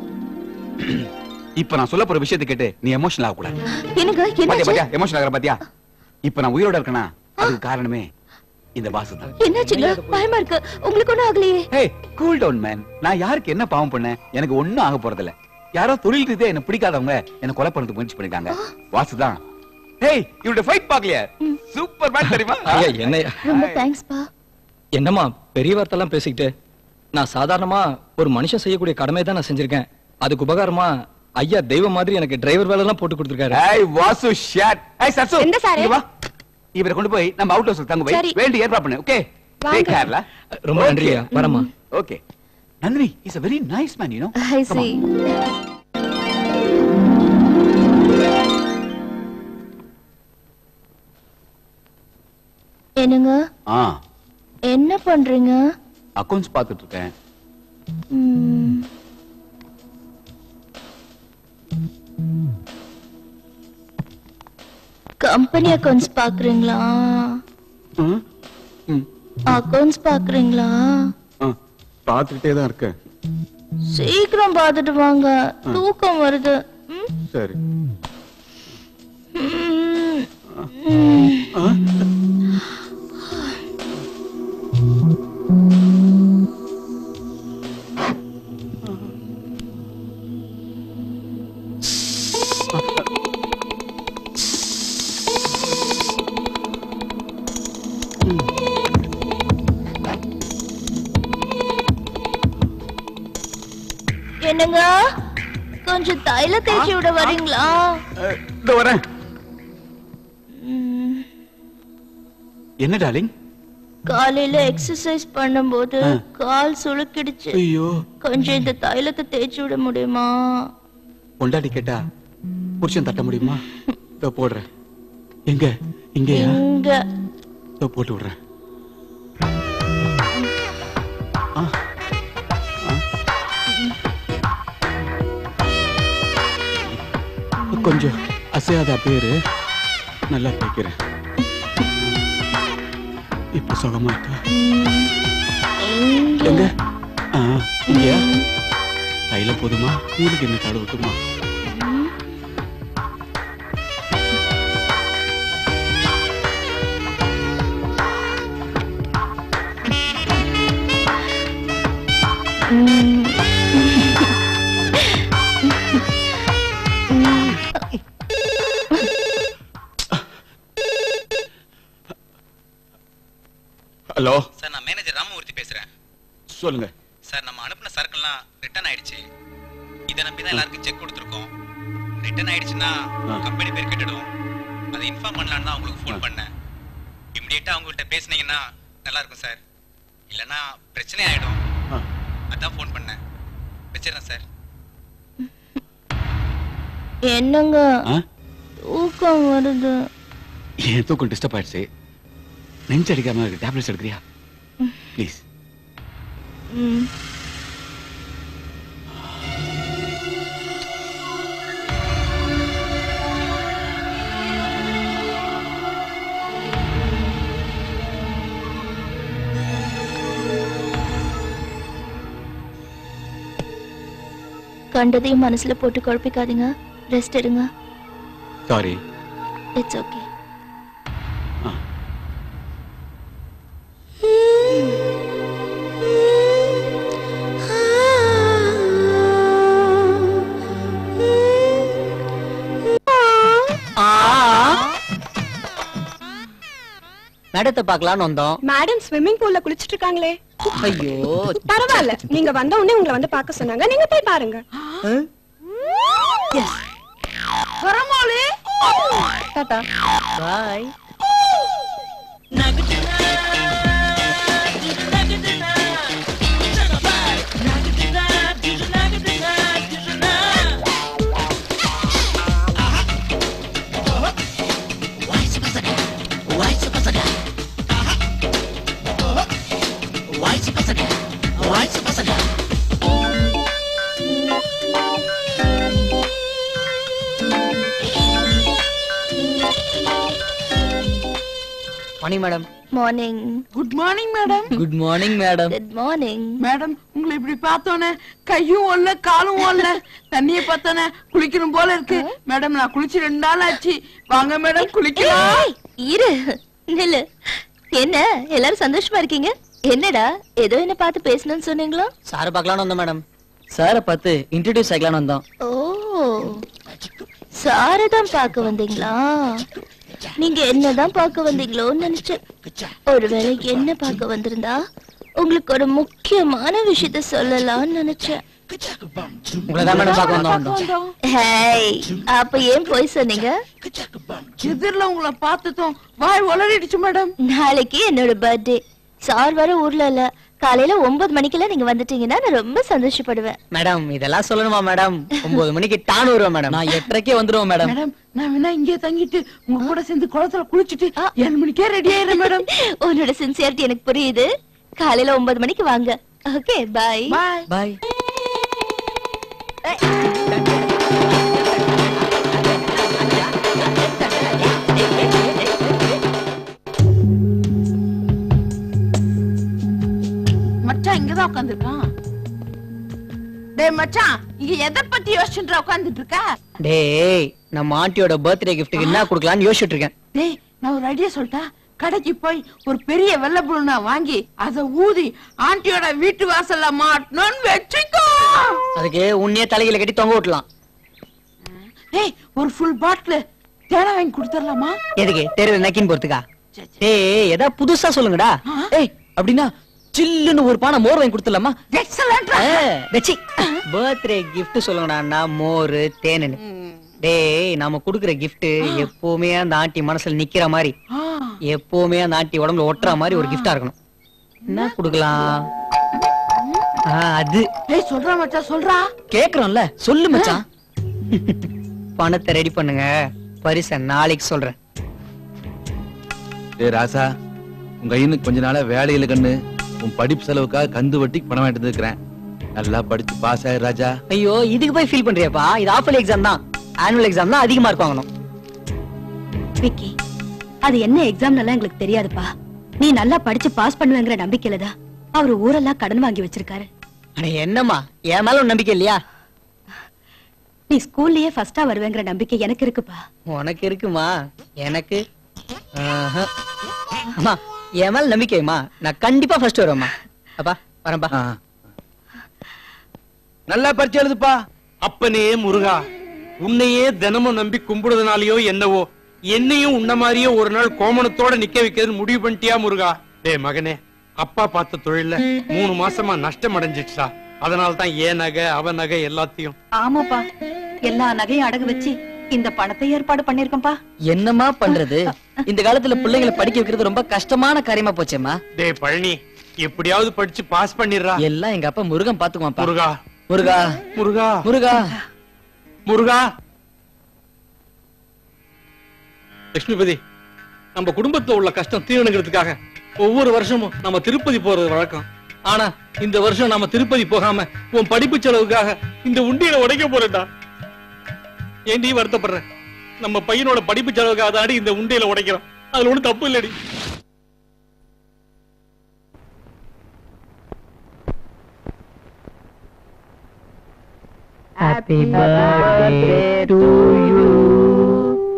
இப்ப நான் சொல்ல போற விஷயத்தை கேட்டு நீ எமோஷனல் ஆக கூடாது எனக்கு பாத்தியா என்னாச்சு பாத்தியா எமோஷனல் ஆகற பாத்தியா இப்ப நான் உயிரோட இருக்கேனா அதுக்கு காரணமே இந்த வாசு தான் என்னாச்சுங்க பயமா இருக்கு உங்களுக்கு ஒண்ணும் ஆகலையே ஹே கூல் டவுன் மேன் நான் யாருக்கு என்ன பாவம் பண்ணேன் எனக்கு ஒண்ணும் ஆக போறது இல்ல யாரோ தொழில் ரீதியா என்ன பிடிக்காதவங்க என்ன கொலை பண்ணதுக்கு முயற்சி பண்ணிருக்காங்க வாசு தான் ஹேய் இவரோட ஃபைட் பாக்கலையா சூப்பர் மேன் தெரியுமா ஐயா என்னையா ரொம்ப தேங்க்ஸ் பா என்னம்மா பெரிய வார்த்தைலாம் பேசிக்கிட்டு நான் சாதாரணமா ஒரு மனுஷன் செய்யக்கூடிய கடமை தான் நான் செஞ்சிருக்கேன் அதுக்கு உபகாரமா ஐயா தெய்வம் மாதிரி எனக்கு டிரைவர் வேலை எல்லாம் போட்டு கொடுத்துருக்காரு ஏய் வாசு ஷாட் ஏய் சசு எந்த சாரு? இங்க வா இவரை கொண்டு போய் நம்ம அவுட் ஹவுஸ்ல தங்க சரி. போய் வேண்டி ஏற்பாடு பண்ணு ஓகே வாங்க. டேக் கேர்ல ரொம்ப நன்றியா வரமா okay Nandini is a very nice man you know I Come see on. என்னங்க ஆ என்ன பண்றீங்க அக்கவுண்ட்ஸ் பார்த்துட்டு இருக்கேன் ம். கம்பெனி அக்கவுண்ட்ஸ் பாக்குறீங்களா ம், ம், அக்கவுண்ட்ஸ் பாக்குறீங்களா ஆ, பார்த்துக்கிட்டே தான் இருக்கேன் சீக்கிரம் பார்த்துட்டு வாங்க தூக்கம் வருது ம்? சரி ம். ம். என்னங்க கொஞ்சம் தைல தேய்ச்சி விட வரீங்களா இந்த வரேன் ம். என்ன டார்லிங் காலையில எக்ஸசைஸ் பண்ணும்போது ஆ. கால் சுளுக்கிடுச்சு ஐயோ கொஞ்சம் இந்த தைலத்தை தேய்ச்சி விட முடியுமா பொண்டாட்டி கேட்டா புருஷன் தட்ட முடியுமா இதோ போடுறேன் எங்க இங்கயா இங்க இதோ போட்டு விடுறேன் ஆ. ஆ. கொஞ்சம் அசையாத பேரு நல்லா கேட்கிறேன் இப்ப சுகமா இருக்கா இங்க எங்க ஆ, இங்கயா கையில போதுமா வீலுக்கு என்ன தடவட்டுமா ம். ஹலோ சார் நான் மேனேஜர் ராமமூர்த்தி பேசுறேன் சொல்லுங்க சார் நம்ம அனுப்பின சரக்குலாம் ரிட்டர்ன் ஆயிடுச்சு இதை நம்பி தான் எல்லாருக்கும் செக் கொடுத்துருக்கோம் ரிட்டர்ன் ஆயிடுச்சுன்னா கம்பெனி பேர் கெட்டுடும் அதை இன்ஃபார்ம் பண்ணலான்னு தான் உங்களுக்கு ஃபோன் பண்ணேன் இமிடியேட்டா அவங்கள்ட்ட பேசுனீங்கன்னா நல்லா இருக்கும் சார் இல்லைன்னா பிரச்சனை ஆயிடும் அதான் ஃபோன் பண்ணேன் வச்சிடறேன் சார் என்னங்க தூக்கம் வருது என் தூக்கம் டிஸ்டர்ப் ஆயிடுச்சு நெஞ்சு அடிக்காம இருக்கு டேப்லெட்ஸ் எடுக்கிறியா ப்ளீஸ் ம் கண்டதையும் மனசுல போட்டு குழப்பிக்காதீங்க ரெஸ்ட் எடுங்க சாரி இட்ஸ் ஓகே மேடத்தை பார்க்கலாம்னு வந்தோம் மேடம் ஸ்விம்மிங் பூல்ல குளிச்சிட்டு இருக்காங்களே ஐயோ பரவாயில்ல நீங்க வந்த உடனே உங்களை வந்து பார்க்க சொன்னாங்க நீங்க போய் பாருங்க வரமாளே tata bye morning madam morning good morning madam good morning madam good morning madam உங்களை இப்படி பார்த்தோன்னே கையும் ஓடல காலும் ஓடல தண்ணிய பார்த்தோன்னே குளிக்கணும் போல இருக்கு மேடம் நான் குளிச்சு ரெண்டு நாள் ஆச்சு வாங்க மேடம் குளிக்கலாம் ஏய், இரு நில்லு என்ன எல்லாரும் சந்தோஷமா இருக்கீங்க என்னடா ஏதோ என்ன பார்த்து பேசணும்னு சொன்னீங்களா சாரை பார்க்கலாம்னு வந்தோம் மேடம் சாரை பார்த்து இன்ட்ரடியூஸ் ஆகலாம்னு வந்தோம் ஓ சாரதான் பார்க்க வந்தீங்களா நீங்க என்னதான் பார்க்க வந்தீங்களோன்னு நினைச்சேன் ஒருவேளை என்ன பார்க்க வந்திருந்தா உங்களுக்கு ஒரு முக்கியமான விஷயத்த சொல்லலாம்னு நினைச்சேன் உங்களை தான் மேடம் பார்க்க வந்தோம் வந்தோம் ஹேய் அப்ப ஏன் போய் சொன்னீங்க எதிரில உங்களை பார்த்ததும் வாய் உளறிடுச்சு மேடம் நாளைக்கு என்னோட பர்த்டே சார் வர ஊர்ல இல்ல காலையில ஒன்பது மணிக்கெல்லாம் நீங்க வந்துட்டீங்கன்னா நான் ரொம்ப சந்தோஷப்படுவேன் மேடம் இதெல்லாம் சொல்லணுமா மேடம் ஒன்பது மணிக்கு டான் வருவேன் மேடம் நான் எட்டரைக்கே வந்துருவேன் மேடம் மேடம் நான் வேணா இங்கே தங்கிட்டு உங்க கூட சேர்ந்து குளத்துல குளிச்சுட்டு ஏழு மணிக்கே ரெடி ஆயிடுறேன் மேடம் உன்னோட சின்சியாரிட்டி எனக்கு புரியுது காலையில ஒன்பது மணிக்கு வாங்க ஓகே பை பாய் பாய் மச்சான் இங்கதான் உட்காந்துருக்கான் டேய் மச்சான் இங்க எதை பத்தி யோசிச்சுட்டு உட்காந்துட்டு இருக்க டேய் நம்ம ஆண்டியோட பர்த்டே கிஃப்ட்டுக்கு என்ன கொடுக்கலாம்னு யோசிச்சுட்டு இருக்கேன் டேய் நான் ஒரு ஐடியா சொல்லிட்டா கடைக்கு போய் ஒரு பெரிய வெள்ளை புழுனா வாங்கி அத ஊதி ஆண்டியோட வீட்டு வாசல்ல மாட்டணும்னு வச்சுக்கோ அதுக்கு உன்னையே தலையில கட்டி தொங்க விட்டலாம் டேய் ஒரு ஃபுல் பாட்டில் தேனை வாங்கி கொடுத்துடலாமா எதுக்கு தெருவில் நக்கின்னு போறதுக்கா டேய் ஏதா புதுசா சொல்லுங்கடா ஏய் அப்படின்னா சில்லுன்னு ஒரு பானை மோர் வாங்கி கொடுத்துடலாமா எக்ஸலன்ட் வெச்சி பர்த்டே gift சொல்லுங்கடா மோர் தேனு டேய் நாம குடுக்குற gift எப்பவுமே அந்த ஆண்டி மனசுல நிக்கிற மாதிரி எப்பவுமே அந்த ஆண்டி உடம்புல ஒட்டுற மாதிரி ஒரு gift-ஆ இருக்கணும் என்ன குடுக்கலாம் ஆ, அது டேய் சொல்றா மச்சான் சொல்றா கேக்குறோம்ல சொல்லு மச்சான் பணத்தை ரெடி பண்ணுங்க பரிச நாளைக்கு சொல்றேன் டேய் ராசா உங்க ஐயனுக்கு கொஞ்ச நாளா வேலையில கண்ணு உன் படிப்பு செலவுக்காக கந்து வட்டிக்கு பணம் வாங்கிட்டு இருக்கிறேன் நல்லா படிச்சு பாஸ் ஆயிரு ராஜா ஐயோ இதுக்கு போய் ஃபீல் பண்றியாப்பா இது ஆஃபல் எக்ஸாம் தான் ஆனுவல் எக்ஸாம் தான் அதிக மார்க் வாங்கணும் விக்கி அது என்ன எக்ஸாம் எல்லாம் எங்களுக்கு தெரியாதுப்பா நீ நல்லா படிச்சு பாஸ் பண்ணுவேங்கிற நம்பிக்கையில தான் அவர் ஊரெல்லாம் கடன் வாங்கி வச்சிருக்காரு அட என்னம்மா என் மேல ஒரு நம்பிக்கை இல்லையா நீ ஸ்கூல்லயே ஃபர்ஸ்டா வருவேங்கிற நம்பிக்கை எனக்கு இருக்குப்பா உனக்கு இருக்குமா எனக்கு ஆஹா. அம்மா என் மேல நம்பிக்கைமா நான் கண்டிப்பா ஃபர்ஸ்ட் வருவேம்மா அப்பா வரேன்பா நல்லா பரிச்சு எழுதுப்பா அப்பனே முருகா உன்னையே தினமும் நம்பி கும்பிடுறதுனாலயோ என்னவோ என்னையும் உன்ன மாதிரியே ஒரு நாள் கோமணத்தோட நிக்க வைக்கிறதுன்னு முடிவு பண்ணிட்டியா முருகா டேய் மகனே அப்பா பார்த்த தொழில்ல மூணு மாசமா நஷ்டம் அடைஞ்சிடுச்சா அதனால தான் ஏன் நகை அவ நகை எல்லாத்தையும் ஆமாப்பா எல்லா நகையும் அடகு வச்சு இந்த பணத்தை ஏற்பாடு பண்ணிருக்கோம்பா என்னம்மா பண்றது இந்த காலத்துல பிள்ளைங்களை படிக்க வைக்கிறது ரொம்ப கஷ்டமான காரியமா போச்சேம்மா டேய் பழனி எப்படியாவது படிச்சு பாஸ் பண்ணிடுறா எல்லாம் எங்க அப்பா முருகன் பாத்துக்குவான் முருகா முருகா முருகா முருகா முருகா லட்சுமிபதி நம்ம குடும்பத்துல உள்ள கஷ்டம் தீரணுங்கிறதுக்காக ஒவ்வொரு வருஷமும் நம்ம திருப்பதி போறது வழக்கம் ஆனா இந்த வருஷம் நாம திருப்பதி போகாம உன் படிப்பு செலவுக்காக இந்த உண்டியலை உடைக்க போறேன்டா ஏன்டி வருத்தப்படுற நம்ம பையனோட படிப்பு செலவுக்காக தாடி இந்த உண்டியலை உடைக்கிறோம் அதுல ஒண்ணும் தப்பு இல்லடி Happy birthday to you.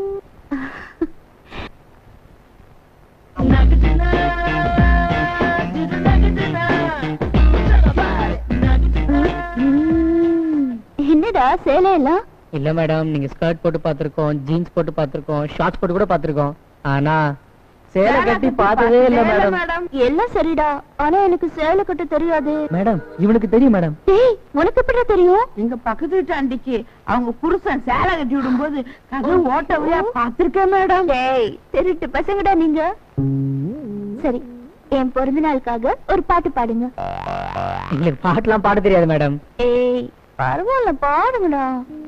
என்னடா சேலை எல்லாம் இல்ல மேடம் நீங்க ஸ்கர்ட் போட்டு பாத்திருக்கோம் ஜீன்ஸ் போட்டு பாத்திருக்கோம் ஷார்ட்ஸ் போட்டு கூட பாத்திருக்கோம் ஆனா சேலை கட்டி பார்த்ததே இல்ல மேடம் எல்லாம் சரிடா ஆனா எனக்கு சேலை கட்ட தெரியாது மேடம் இவனுக்கு தெரியும் மேடம் டேய் உனக்கு எப்படி தெரியும் எங்க பக்கத்து வீட்டு ஆண்டிக்கு அவங்க புருஷன் சேலை கட்டி விடும்போது கதை ஓட்ட வழியா பாத்திருக்கேன் மேடம் டேய் திருட்டு பசங்கடா நீங்க சரி என் பிறந்த நாளுக்காக ஒரு பாட்டு பாடுங்க எங்களுக்கு பாட்டுலாம் பாட தெரியாது மேடம் ஏய் பரவாயில்ல பாடுங்கடா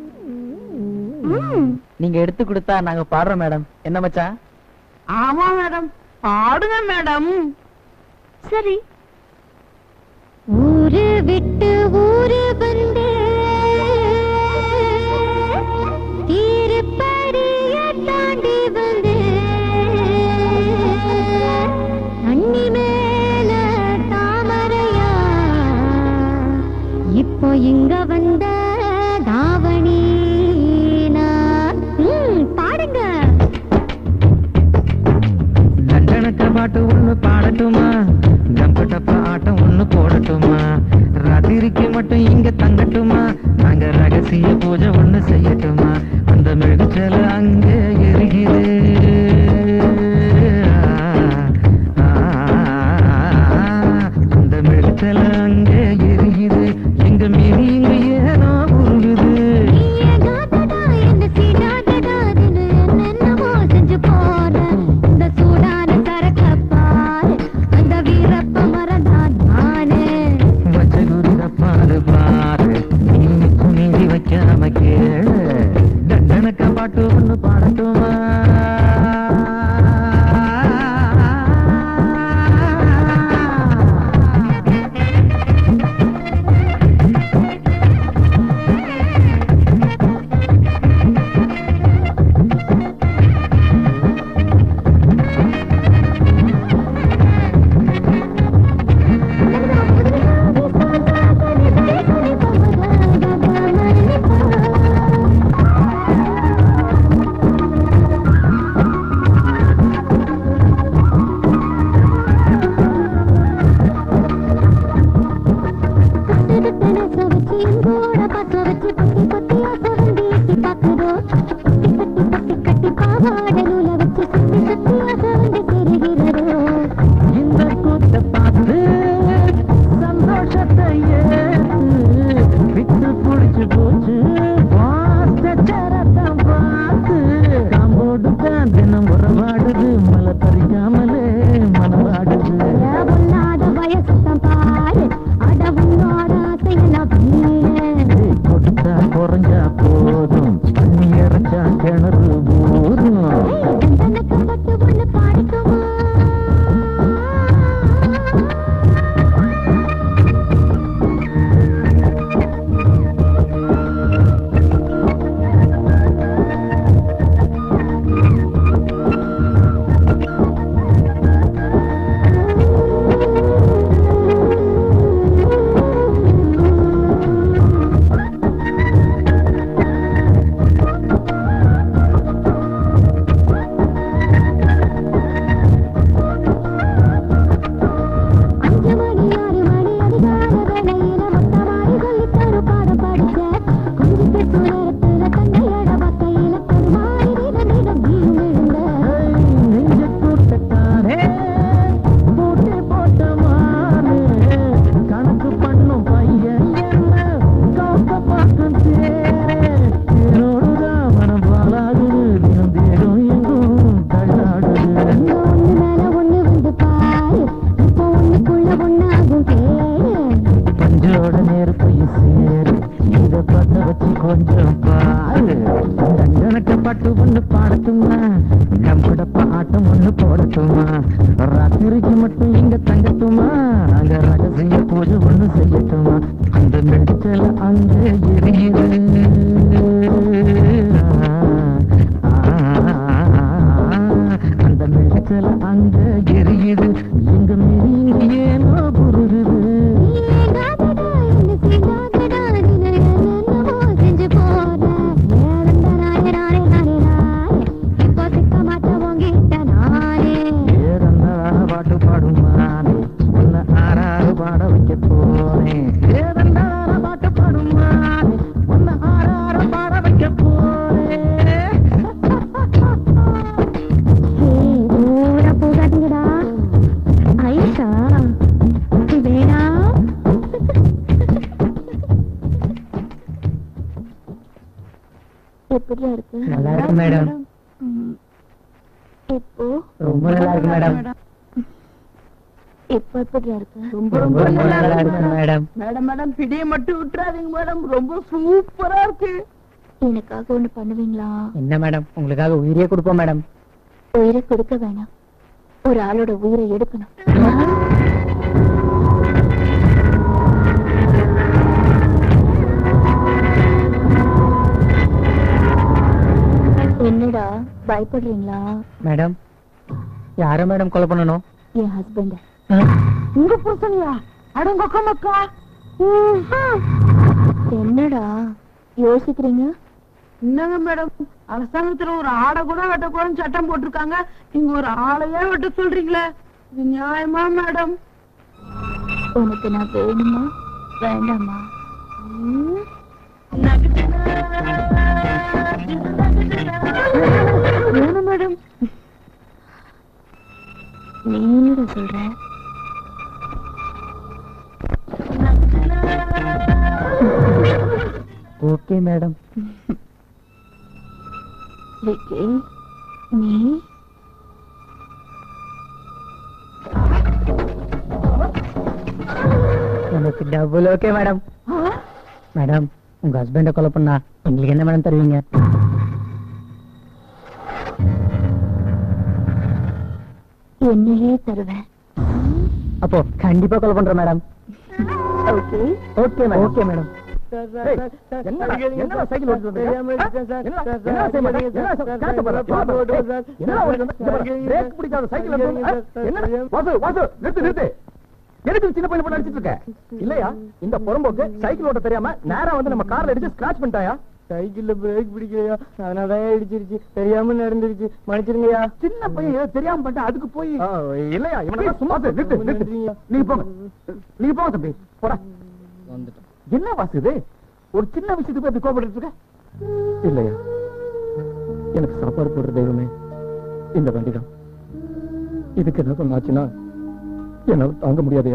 ம் நீங்க எடுத்து கொடுத்தா நாங்க பாடுறோம் மேடம் என்ன மச்சான் ஆமா மேடம் பாடுங்க மேடம் சரி ஊரு விட்டு ஊரு வந்து தீருப்படிய தாண்டி வந்து தண்ணி மேல தாமரையா இப்போ இங்க வந்த தாவணி நான். ம், பாடுங்க லண்டனக்க பாட்டு ஒண்ணு பாடட்டுமா ஜம்பு டப்பா ஆட்டம் ஒண்ணு போடட்டுமா ராத்திரிக்கு மட்டும் இங்க தங்கட்டுமா நாங்க ரகசிய பூஜை ஒண்ணு செய்யட்டுமா அந்த மெழுகுச்சல அங்கே எரியுது ஆ, அந்த மெழுகுச்சல அங்கே எரியுது எங்க மீறி இங்க ஏனோ உருகுது இந்த சீடாதடா தினு என்னென்னமோ செஞ்சு போற இந்த சூடான சரக்க பாரு அந்த வீரப்ப மரதான் நானே வச்ச குருத பாரு பாரு நீ மிச்சம் மீறி வைக்காம கேளு தண்டனக்க பாட்டு ஒண்ணு பாடட்டுமா இந்த கூத்த பார்த்து சந்தோஷத்தை ஏத்து விட்டு புடிச்சு போச்சு வாசச்சரத்தை பார்த்து காம்போடு தான் தினம் உறவாடுது மலை பறிக்காமலே மனவாடுது வயசுத்தான் பாரு அட உன்னோட ஆசையெல்லாம் கொடுத்தா குறைஞ்சா போதும் தண்ணி இறைச்சா கிணறு போதும் பட்டு ஒண்ணு பாடட்டுமா நெஞ்சோட நெருப்பையும் சேரு இத பத்த வச்சு கொஞ்சம் பாரு தண்டனக்க பட்டு ஒண்ணு பாடட்டுமா கம்பட பாட்டம் ஒண்ணு போடட்டுமா ராத்திரிக்கு மட்டும் இங்க தங்கட்டுமா அங்க ரகசிய பூஜை ஒண்ணு செய்யட்டுமா அந்த மெடிச்சல அங்க எரியுது அந்த மெடிச்சல அங்க எரியுது எங்க மீறி ஏனோ புரியுது ஏதந்தான பாட்டு பாடுமானே உன்னை ஆறாறு பாட வைக்க போனேன் ஏதந்தான பாட்டு பாடுமானே உன்னை ஆறாறு பாட வைக்க போனேன் எப்படியா இருக்கு நல்லா இருக்கு மேடம் ம். இப்போ ரொம்ப நல்லா இருக்கு மேடம் இப்போ எப்படியா இருக்கு ரொம்ப ரொம்ப ரொம்ப நல்லா இருக்கு மேடம் மேடம் மேடம் பிடியை மட்டும் விட்டுறாதீங்க மேடம் ரொம்ப சூப்பரா இருக்கு எனக்காக ஒண்ணு பண்ணுவீங்களா என்ன மேடம் உங்களுக்காக உயிரே கொடுப்போம் மேடம் உயிரை கொடுக்க வேணாம் ஒரு ஆளோட உயிரை எடுக்கணும் என்னடா பயப்படுறீங்களா மேடம் யார மேடம் கொலை பண்ணணும் என் ஹஸ்பண்ட் உங்க புருஷனியா அடங்கொக்க மக்கா என்னடா யோசிக்கிறீங்க என்னங்க மேடம் அரசாங்கத்துல ஒரு ஆடை கூட வெட்டக்கூடாதுன்னு சட்டம் போட்டிருக்காங்க நீங்க ஒரு ஆளையே வெட்ட சொல்றீங்களே இது நியாயமா மேடம் உனக்கு நான் வேணுமா வேண்டாமா வேணும் மேடம் நீ என்னடா சொல்ற ஓகே மேடம் விக்கி நீ எனக்கு டபுள் ஓகே மேடம் மேடம் உங்க ஹஸ்பண்ட கொலை பண்ணா உங்களுக்கு என்ன மேடம் தருவீங்க என்னையே தருவேன் அப்போ கண்டிப்பா கொலை பண்றேன் madam okay okay madam okay madam என்னடா என்னடா சைக்கிள் ஓட்டிட்டு வந்தீங்க? ஆ? என்னடா என்னடா செய்ய மாட்டீங்க? என்னடா சொ- கேட்க போறேன். வா, வா. ஏய், என்னடா ஓட்டிட்டு வந்த? இங்க பாரு, பிரேக் பிடிக்காத சைக்கிள் எடுத்து வந்து, ஆ? என்னடா? வாசு, வாசு, நிறுத்து, நிறுத்து. எதுக்கு சின்ன பையன் போட்டு அடிச்சிட்டு இருக்க இல்லையா இந்த புறம்போக்கு சைக்கிள் ஓட்ட தெரியாம நேரா வந்து நம்ம கார்ல அடிச்சு ஸ்கிராச் பண்ணிட்டாயா சைக்கிள்ல பிரேக் பிடிக்கலையா அதனாலதான் இடிச்சிருச்சு தெரியாம நடந்துருச்சு மன்னிச்சிருங்கய்யா சின்ன பையன் ஏதோ தெரியாம பண்ணிட்டு அதுக்கு போய் இல்லையா இவனை சும்மா இரு, நிறுத்து நிறுத்து நீங்க போங்க நீங்க போங்க தம்பி போடா என்ன வாசு இது ஒரு சின்ன விஷயத்துக்கு போய் இப்படி கோபப்பட்டு இருக்க இல்லையா எனக்கு சாப்பாடு போடுற தெய்வமே இந்த வண்டி தான் இதுக்கு என்ன பண்ண ஆச்சுன்னா என்னால தாங்க முடியாதையா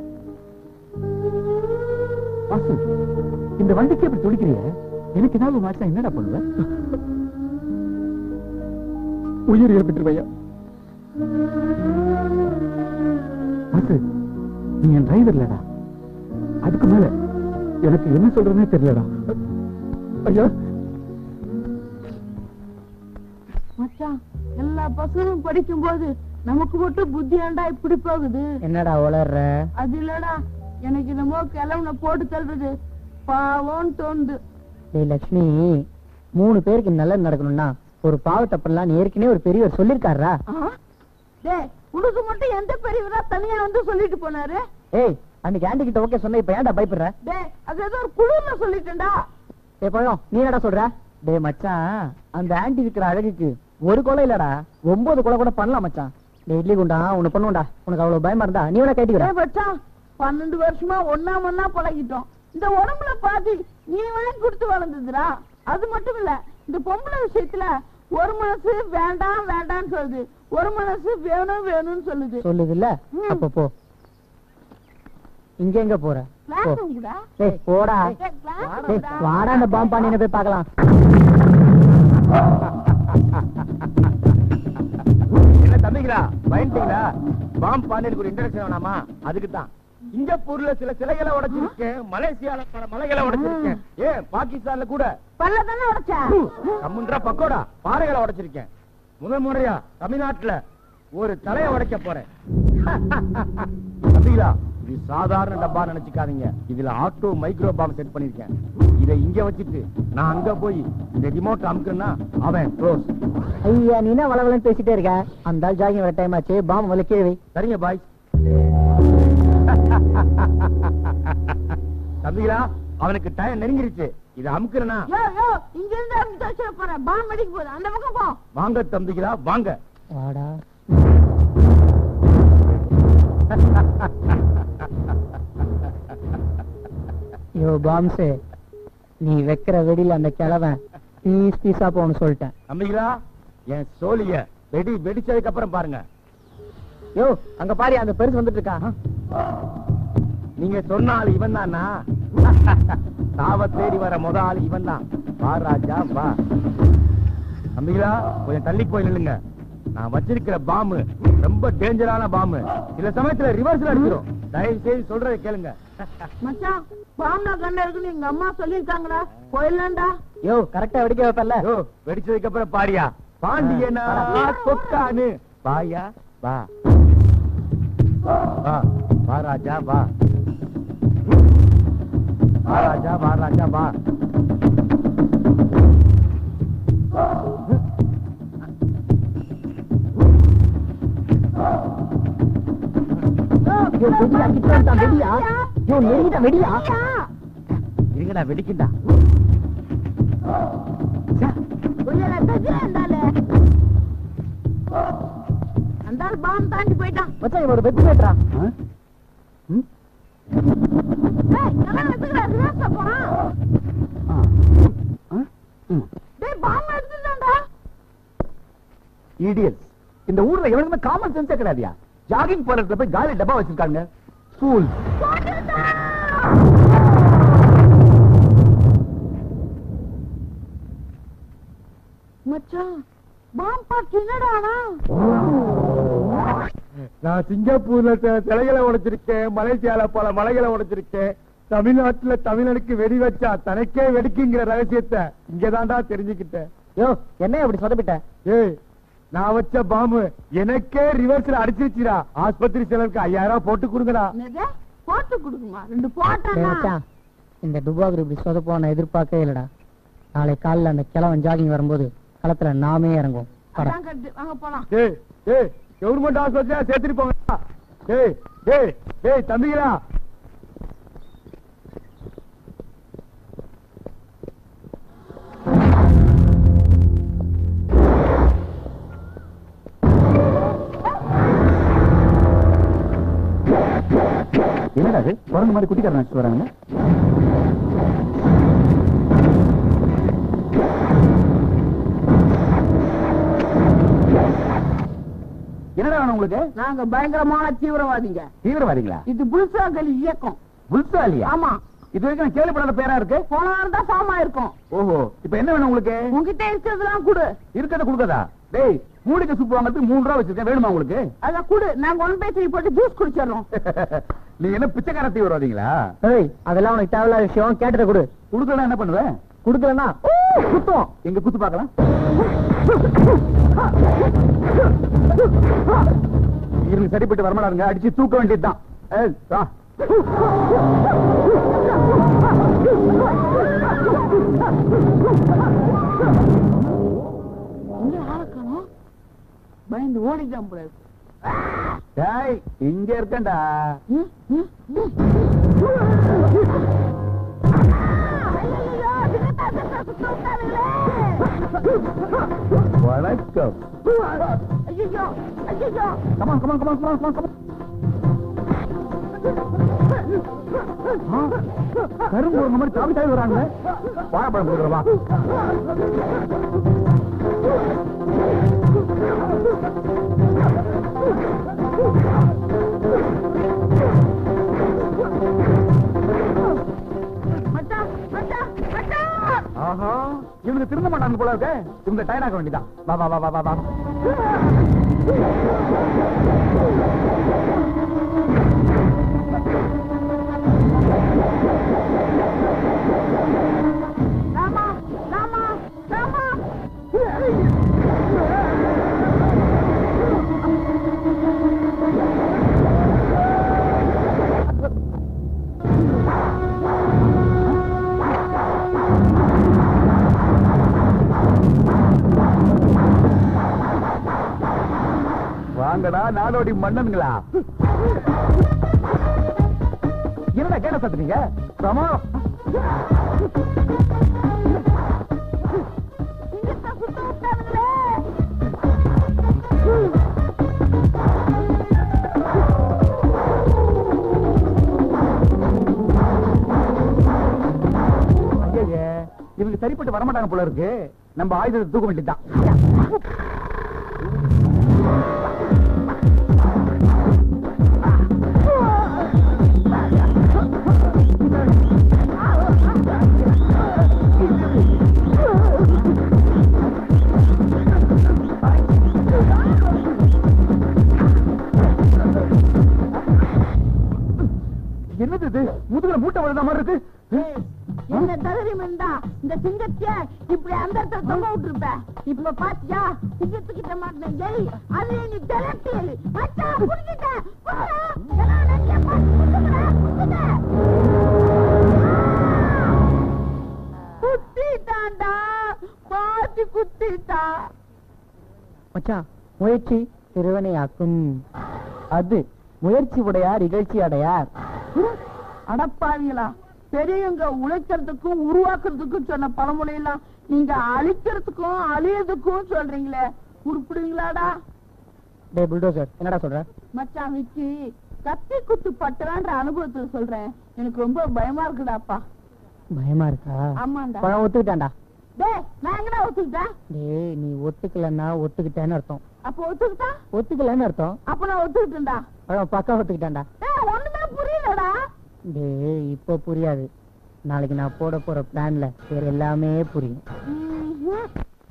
வாசு இந்த வண்டிக்கு எப்படி துடிக்கிறிய எனக்கு ஏதாவது மாச்சா என்னடா பண்ணுவ உயிர் ஏற்பட்டுருவையா வாசு நீ என் டிரைவர் இல்லடா அதுக்கு மேல எனக்கு என்ன சொல்றதுனே தெரியலடா ஐயா மச்சான் எல்லா பசங்களும் படிக்கும் போது நமக்கு மட்டும் புத்தி ஏன்டா இப்படி போகுது என்னடா உளர்ற அது இல்லடா எனக்கு என்னமோ கிளம்புன போட்டு தள்ளுறது பாவம்னு தோணுது டேய் லட்சுமி மூணு பேருக்கு நல்லது நடக்கணும்னா ஒரு பாவத்தை பண்ணலாம் ஏற்கனவே ஒரு பெரியவர் சொல்லிருக்காரா ஆ? டேய் உனக்கு மட்டும் எந்த பெரியவரா தனியா வந்து சொல்லிட்டு போனாரு ஏய் அன்னைக்கு ஆண்டி கிட்ட ஓகே சொன்ன இப்ப ஏன்டா பயப்படுற டேய் அது ஏதோ ஒரு குழுல சொல்லிட்டேன்டா ஏ பழம் நீ என்னடா சொல்ற டேய் மச்சான் அந்த ஆண்டி இருக்கிற அழகுக்கு ஒரு கொலை இல்லடா ஒன்பது கொலை கூட பண்ணலாம் மச்சான் டேய் இட்லி குண்டா உன்னை பண்ணுவோம்டா உனக்கு அவ்வளவு பயமா இருந்தா நீ வேணா கேட்டுக்கிற டேய் மச்சான் பன்னெண்டு வருஷமா ஒன்னா மண்ணா பழகிட்டோம் இந்த உடம்புல பாதி நீ வாங்கி கொடுத்து வளர்ந்ததுடா அது மட்டும் இல்ல இந்த பொம்பளை விஷயத்துல ஒரு மனசு வேண்டாம் வேண்டாம்னு சொல்லுது ஒரு மனசு வேணும் வேணும்னு சொல்லுது சொல்லுது இல்ல அப்ப போ இங்க எங்க போற போ கிளாஸ் உங்கடா ஏய் போடா டேய், class ஏய் உங்கடா. வாடா அந்த பாம்பு பாண்டியனை போய் பார்க்கலாம் என்ன தம்பிங்களா பயந்துட்டீங்களா பாம் பாண்டியனுக்கு ஒரு இன்ட்ரடக்ஷன் வேணாமா அதுக்கு தான் சிங்கப்பூர்ல சில சிலைகளை உடைச்சிருக்கேன் மலேசியால பல மலைகளை உடைச்சிருக்கேன் ஏன் பாகிஸ்தான்ல கூட பல்ல தானே உடைச்சா கம்முன்றா பக்கோடா பாறைகளை உடைச்சிருக்கேன் முதல் முறையா தமிழ்நாட்டுல ஒரு தலையை உடைக்க போறேன் தம்பிகளா இது சாதாரண டப்பா நினைச்சுக்காதீங்க இதுல ஆட்டோ மைக்ரோ பாம் செட் பண்ணிருக்கேன் இதை இங்க வச்சுட்டு நான் அங்க போய் இந்த ரிமோட் அமுக்குன்னா அவன் க்ளோஸ் ஐயா நீ என்ன வளவலன்னு பேசிட்டே இருக்க அந்த ஜாகிங் வர டைம் ஆச்சு பாம் முதல்ல கீழே வை. சரிங்க பாய் தம்பிகளா அவனுக்கு டைம் நெருங்கிருச்சு இதை அமுக்குறனா யோ யோ இங்க இருந்து அங்க தோச்சு போறேன் பாம் அடிக்க போகுது அந்த பக்கம் போ வாங்க தம்பிகளா வாங்க வாடா யோ பாம்ஸு நீ வைக்கிற வெடியில அந்த கிழவன் பீஸ் பீஸா போகணும்னு சொல்லிட்டேன் தம்பிகளா என் சோழிய வெடி வெடிச்சதுக்கு அப்புறம் பாருங்க யோ அங்க பாரு அந்த பெருசு வந்துட்டு இருக்கான் நீங்க சொன்ன ஆள் இவன் தானா சாவ தேடி வர முத ஆள் இவன் தான் வா ராஜா வா தம்பிகளா கொஞ்சம் தள்ளி போய் நில்லுங்க நான் வச்சிருக்கிற பாம்பு ரொம்ப டேஞ்சரான பாம்பு சில சமயத்துல ரிவர்ஸ்ல அடிச்சிடும் தயவு செய்து சொல்றதை கேளுங்க மச்சான் பாம்ல கண்ண இருக்குன்னு எங்க அம்மா சொல்லிருக்காங்கடா போயிடலாம்டா யோ கரெக்டா வெடிக்க வைப்பல்ல யோ வெடிச்சதுக்கு அப்புறம் பாரியா பாண்டியனா தொக்கானு வாயா வா வா வா ராஜா வா வா ராஜா வா ராஜா வா யோ வெடியா கிட்ட வந்துட்டான் வெடியா யோ நெருங்கிட்ட வெடியா இருங்கடா வெடிக்குண்டா புரியல தஜில இருந்தாலே அந்த ஆள் பாம் தாண்டி போயிட்டான் மச்சான் இவன் ஒரு வெற்றி பேட்டரா டேய் நல்லா எடுத்துக்கடா ரிவர்ஸ்ல போறான் டேய் பாம் எடுத்துட்டான்டா இடியட்ஸ் இந்த ஊர்ல எவனுக்குமே காமன் சென்ஸே கிடையாதுயா ஜாகிங் போற இடத்துல போய் காலி டப்பா வச்சிருக்காங்க ஃபூல் மச்சான் பாம் பாட்டு என்னடானா நான் சிங்கப்பூர்ல சில சிலைகளை உடைச்சிருக்கேன் மலேசியால பல மலைகளை உடைச்சிருக்கேன் தமிழ்நாட்டுல தமிழனுக்கு வெடி வச்சா தனக்கே வெடிக்குங்கிற ரகசியத்தை இங்கதான்டா தெரிஞ்சுக்கிட்டேன் யோ என்ன இப்படி சொதப்பிட்ட ஏய் நான் வச்ச பாம்பு எனக்கே ரிவர்ஸ்ல அடிச்சிருச்சுடா ஆஸ்பத்திரி செலவுக்கு ஐயாயிரம் போட்டு கொடுங்கடா என்னது போட்டு கொடுக்குமா ரெண்டு டேய் போட்டானா மச்சான் இந்த டுபாகர் இப்படி சொதப்போம் நான் எதிர்பார்க்கவே இல்லடா நாளை காலைல அந்த கிழவன் ஜாகிங் வரும்போது களத்துல நாமே இறங்குவோம் வாடா. அதான் கட்டு வாங்க போலாம் டேய் டேய் கவர்மெண்ட் ஆஸ்பத்திரியா சேர்த்துட்டு போங்க டேய் டேய் டேய் தம்பிகளா என்னடா அது பிறந்த மாதிரி குட்டிக்காரன் வச்சு வராங்க என்னடா வேணும் உங்களுக்கு நாங்க பயங்கரமான தீவிரவாதிங்க தீவிரவாதிகளா இது புல்சாகலி இயக்கம் புல்சாலியா ஆமா இது வரைக்கும் நான் கேள்விப்படாத பேரா இருக்கு போன வாரம் தான் ஃபார்ம் ஆயிருக்கும் ஓஹோ இப்ப என்ன வேணும் உங்களுக்கு உங்ககிட்ட இருக்கிறதெல்லாம் குடு இருக்கத கொடுக்கதா டேய் மூலிகை சூப் வாங்குறதுக்கு மூணு ரூபா வச்சிருக்கேன் வேணுமா உங்களுக்கு அத குடு நாங்க ஒன் பை த்ரீ போட்டு ஜூஸ் குடிச்சிடறோம் நீ என்ன பிச்சைக்கார தீவிரவாதிங்களா ஏய் அதெல்லாம் உனக்கு தேவையில்லாத விஷயம் கேட்டதை கொடு குடுக்கலன்னா என்ன பண்ணுவேன் குடுக்கலன்னா குத்தம் எங்க குத்து பார்க்கலாம் இவனுக்கு சரிப்பட்டு வரமாட்டாருங்க அடிச்சு தூக்க வேண்டியதுதான் ஏய், வா. எங்க ஆளக்கணும் பயந்து ஓடிட்டான் போல இருக்கு. டேய் இங்க இருக்கேன்டா ம், ம், ம். ஐயையோ, தினத்தா, தினத்தா, சுத்த விட்டானுங்களே. வணக்கம் ஐயையோ, ஐயையோ. Come on come on come on come on come on come on கரும்பு ஒரு மாதிரி தாவி தாவி வராங்க வாழைப்பழம் கொடுக்குறவா மச்சான், மச்சான், மச்சான். ஆஹா இவங்க திருந்த மாட்டாங்க போல இருக்க இவங்க டயர்ட் ஆக வேண்டியதான் வா வா வா வா வா வா வாங்கடா நாடோடி மன்னன்களா என்னடா கேட்ட சத்துறீங்க ரமா ஐயையே, இவங்க சரிப்பட்டு வரமாட்டாங்க போல இருக்கு நம்ம ஆயுதத்தை தூக்க வேண்டியதுதான் என்னது இது முதுகுல மூட்டை விழுந்த மாதிரி இருக்கு என்ன தைரியம் இருந்தா இந்த சிங்கத்திய இப்படி அந்த இடத்துல தொங்க விட்டுருப்ப இப்ப பாத்தியா சிங்கத்துக்கிட்ட மாட்டேன் எலி அது நீ திரட்டி எலி மச்சா புடிக்கிட்டேன் குத்திட்டான்டா பாத்து குத்திட்டா மச்சான் முயற்சி திருவனையாக்கும் அது முயற்சி உடையார் இகழ்ச்சி அடையார் அடப்பாவீங்களா பெரியவங்க உழைக்கிறதுக்கும் உருவாக்குறதுக்கும் சொன்ன பழமொழியெல்லாம் நீங்க அழிக்கிறதுக்கும் அழியறதுக்கும் சொல்றீங்களே உருப்பிடுவீங்களாடா டே புல்டோசர் என்னடா சொல்ற மச்சான் விக்கி கத்தி குத்து பட்டுறான்ற அனுபவத்துல சொல்றேன் எனக்கு ரொம்ப பயமா இருக்குடாப்பா பயமா இருக்கா ஆமாண்டா பழம் ஒத்துக்கிட்டான்டா டேய் நான் எங்கடா ஒத்துக்கிட்டேன் டேய் நீ ஒத்துக்கலன்னா ஒத்துக்கிட்டேன்னு அர்த்தம் அப்ப ஒத்துக்கிட்டா ஒத்துக்கலன்னு அர்த்தம் அப்ப நான் ஒத்துக்கிட்டேன்டா பழம் பக்கா ஒத்துக்கிட்டான்டா டேய் ஒண்ணுமே புரியலடா டேய் இப்போ புரியாது நாளைக்கு நான் போட போற பிளான்ல வேற எல்லாமே புரியும் ம்ஹும்.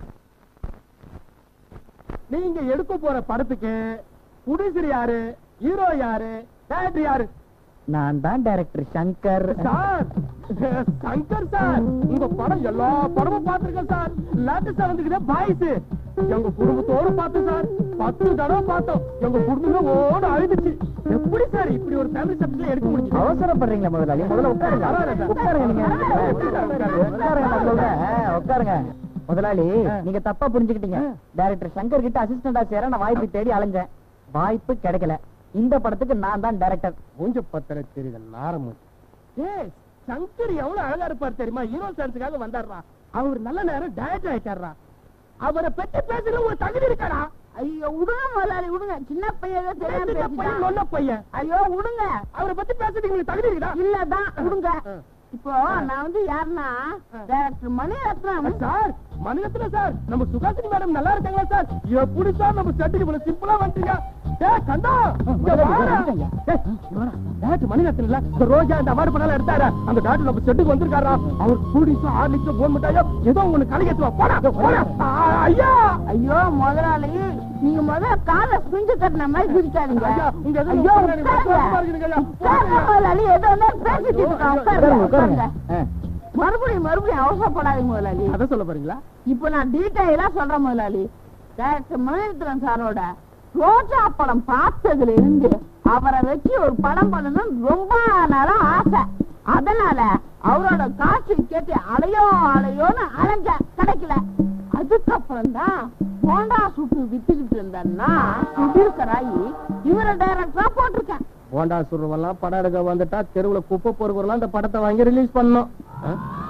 நீங்க எடுக்க போற படத்துக்கு புடிசர் யாரு ஹீரோ யாரு டேரக்டர் யாரு நான் தான் director Shankar sir Shankar sir உங்க படம் எல்லா படமும் பார்த்திருக்கேன் சார் லேட்டஸ்டா வந்துக்கிட்டே பாய்ஸ் எங்க குடும்பத்தோட பார்த்தோம் சார் பத்து தடவை பார்த்தோம் எங்க குடும்பமே ஓட அழுதுச்சு எப்படி சார் இப்படி ஒரு ஃபேமிலி சப்ஜெக்ட்ல எடுக்க முடியும் அவசரப்படுறீங்களா முதலாளி முதல்ல உட்காருங்க உட்காருங்க நீங்க உட்காருங்க நான் சொல்றேன் உட்காருங்க முதலாளி நீங்க தப்பா புரிஞ்சுக்கிட்டீங்க டைரக்டர் சங்கர் கிட்ட அசிஸ்டண்டா சேர நான் வாய்ப்பு தேடி அலைஞ்சேன் வாய்ப்பு கிடைக்கல இந்த படத்துக்கு நான் தான் டைரக்டர் மூஞ்ச பத்திர தெரியுது நாரமும் ஏய் சங்கர் எவ்வளவு அழகா இருப்பார் தெரியுமா ஹீரோ சார்ஸுக்காக வந்தாடுறா அவர் நல்ல நேரம் டயட் ஆயிட்டாரா அவரை பத்தி பேசுற ஒரு தகுதி இருக்காரா ஐயோ விடுங்க முதலாளி விடுங்க சின்ன பையன் தான் தெரியாம சின்ன பையன், பேசிட்டான். நொல்ல பையன். ஐயோ விடுங்க அவரை பத்தி பேசுறதுக்கு உங்களுக்கு தகுதி இருக்குதா இல்லதான் விடுங்க இப்போ நான் வந்து யாருன்னா director Maniratnam sir Maniratnam sir நம்ம சுகாசினி மேடம் நல்லா இருக்காங்களா சார் எப்படி சார் நம்ம செட்டுக்கு இவ்வளவு சிம்பிளா வந்துட்டீங்க ஏய் கண்டா இங்க வாடா. ஏய், இங்க வாடா. டாக்டர் மணிரத்னம் இல்ல இந்த ரோஜா இந்த அவார்டு பண்ணல எடுத்தாரு அந்த டாக்டர் நம்ம செட்டுக்கு வந்திருக்காரா அவர் கூடிஸும் ஆர்லிக்ஸும் போன் பண்ணிட்டாயோ ஏதோ ஒண்ணு கலைக்கத்துவா போடா போடா ஆ, ஐயா ஐயோ முதலாளி நீங்க முதல்ல காலை சுஞ்சு கட்டின மாதிரி குதிக்காதீங்க ஐயா, இங்க எதுவும் ஐயோ உட்காருங்க, உட்காருங்க. இருக்குதுங்க ஐயா. உட்காருங்க முதலாளி ஏதோ ஒண்ணு பேசிட்டு இருக்கோம் உட்காருங்க உட்காருங்க மறுபடியும் மறுபடியும் அவசரப்படாதீங்க முதலாளி அதை சொல்ல போறீங்களா இப்போ நான் டீட்டெயிலா சொல்றேன் முதலாளி டைரக்டர் மணிரத்னம் சாரோட ரோஜா படம் பார்த்ததுல இருந்து அவரை வச்சு ஒரு படம் பண்ணணும்னு ரொம்ப நேரம் ஆசை அதனால அவரோட காட்சி கேட்டு அலையோ அலையோன்னு அலைஞ்ச கிடைக்கல அதுக்கப்புறம் தான் போண்டா சுட்டு வித்துக்கிட்டு இருந்தேன்னா சுதீர்கராயி இவரை டைரக்டரா போட்டிருக்கேன் போண்டா சுடுறவெல்லாம் படம் எடுக்க வந்துட்டா தெருவுல குப்பை பொறுக்கிறவெல்லாம் இந்த படத்தை வாங்கி ரிலீஸ் பண்ணணும் ஆ?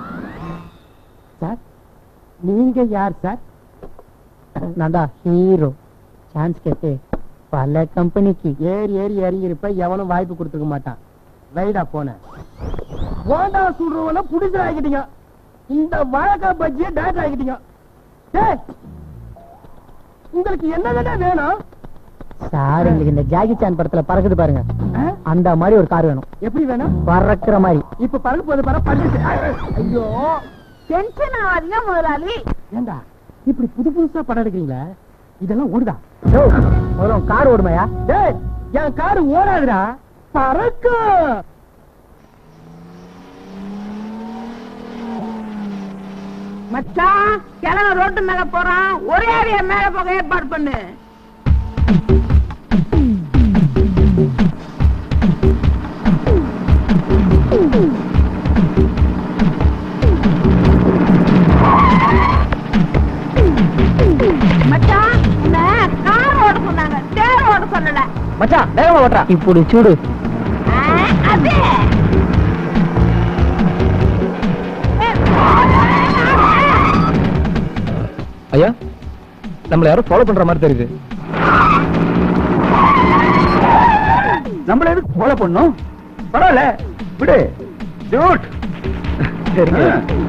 சார் நீங்க யார் சார் நான் தான் ஹீரோ சான்ஸ் கேட்டு பல கம்பெனிக்கு ஏறி ஏறி இறங்கி இருப்ப எவனும் வாய்ப்பு கொடுத்துக்க மாட்டான் ரைடா போன போண்டா சுடுறவன புடிச்சு ஆகிட்டீங்க இந்த வாழைக்காய் பஜ்ஜியை டேட் ஆகிட்டீங்க டேய், உங்களுக்கு என்னதானே வேணும் சார் எங்களுக்கு இந்த ஜாகி சான் படத்துல பறக்குது பாருங்க அந்த மாதிரி ஒரு கார் வேணும் எப்படி வேணும் பறக்கிற மாதிரி இப்ப பறக்க போது பற பறந்துச்சு ஐயோ டென்ஷன் ஆகாதீங்க முதலாளி ஏண்டா இப்படி புது புதுசா படம் எடுக்கிறீங்களா இதெல்லாம் ஓடுதா முதல்ல கார் ஓடுமையா டேய் என் காரு ஓடாதுடா பறக்கும் மச்சான் கிழமை ரோட்டு மேல போறான் ஒரே அடியா மேல போக ஏற்பாடு பண்ணு மச்சான் உன்னை கார் ஓட சொன்னாங்க தேர் ஓட மச்சான் வேகமா ஓட்டுறா இப்படி சூடு ஐயா நம்மள யாரும் ஃபாலோ பண்ற மாதிரி தெரியுது நம்மள எதுக்கு ஃபாலோ பண்ணும் பரவாயில்ல விடு டூட் சரிங்க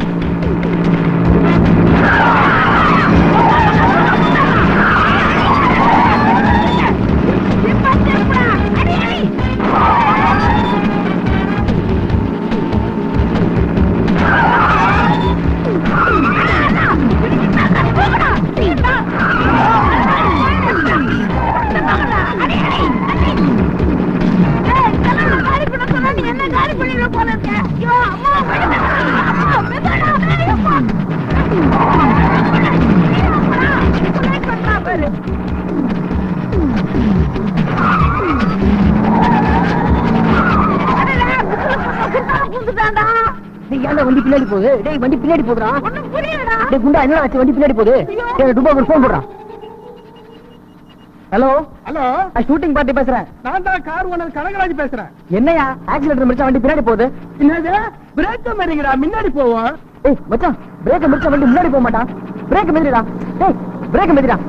நீ ஏன்டா வண்டி பின்னாடி போகுது டேய் வண்டி பின்னாடி போடுறா டேய் குண்டா என்ன ஆச்சு வண்டி பின்னாடி போகுது டேய் டுபா ஒரு ஃபோன் போடுறா ஹலோ ஹலோ ஷூட்டிங் பார்ட்டி பேசுறேன் நான் தான் கார் ஓனர் கனகராஜ் பேசுறேன் என்னையா ஆக்சிலேட்டர் மிச்சா வண்டி பின்னாடி போகுது என்னது பிரேக் மாரிங்கடா முன்னாடி போவோம் ஏய் மச்சான் பிரேக் மிச்சா வண்டி முன்னாடி போக மாட்டான் பிரேக் மிதிடா டேய் பிரேக் மிதிடா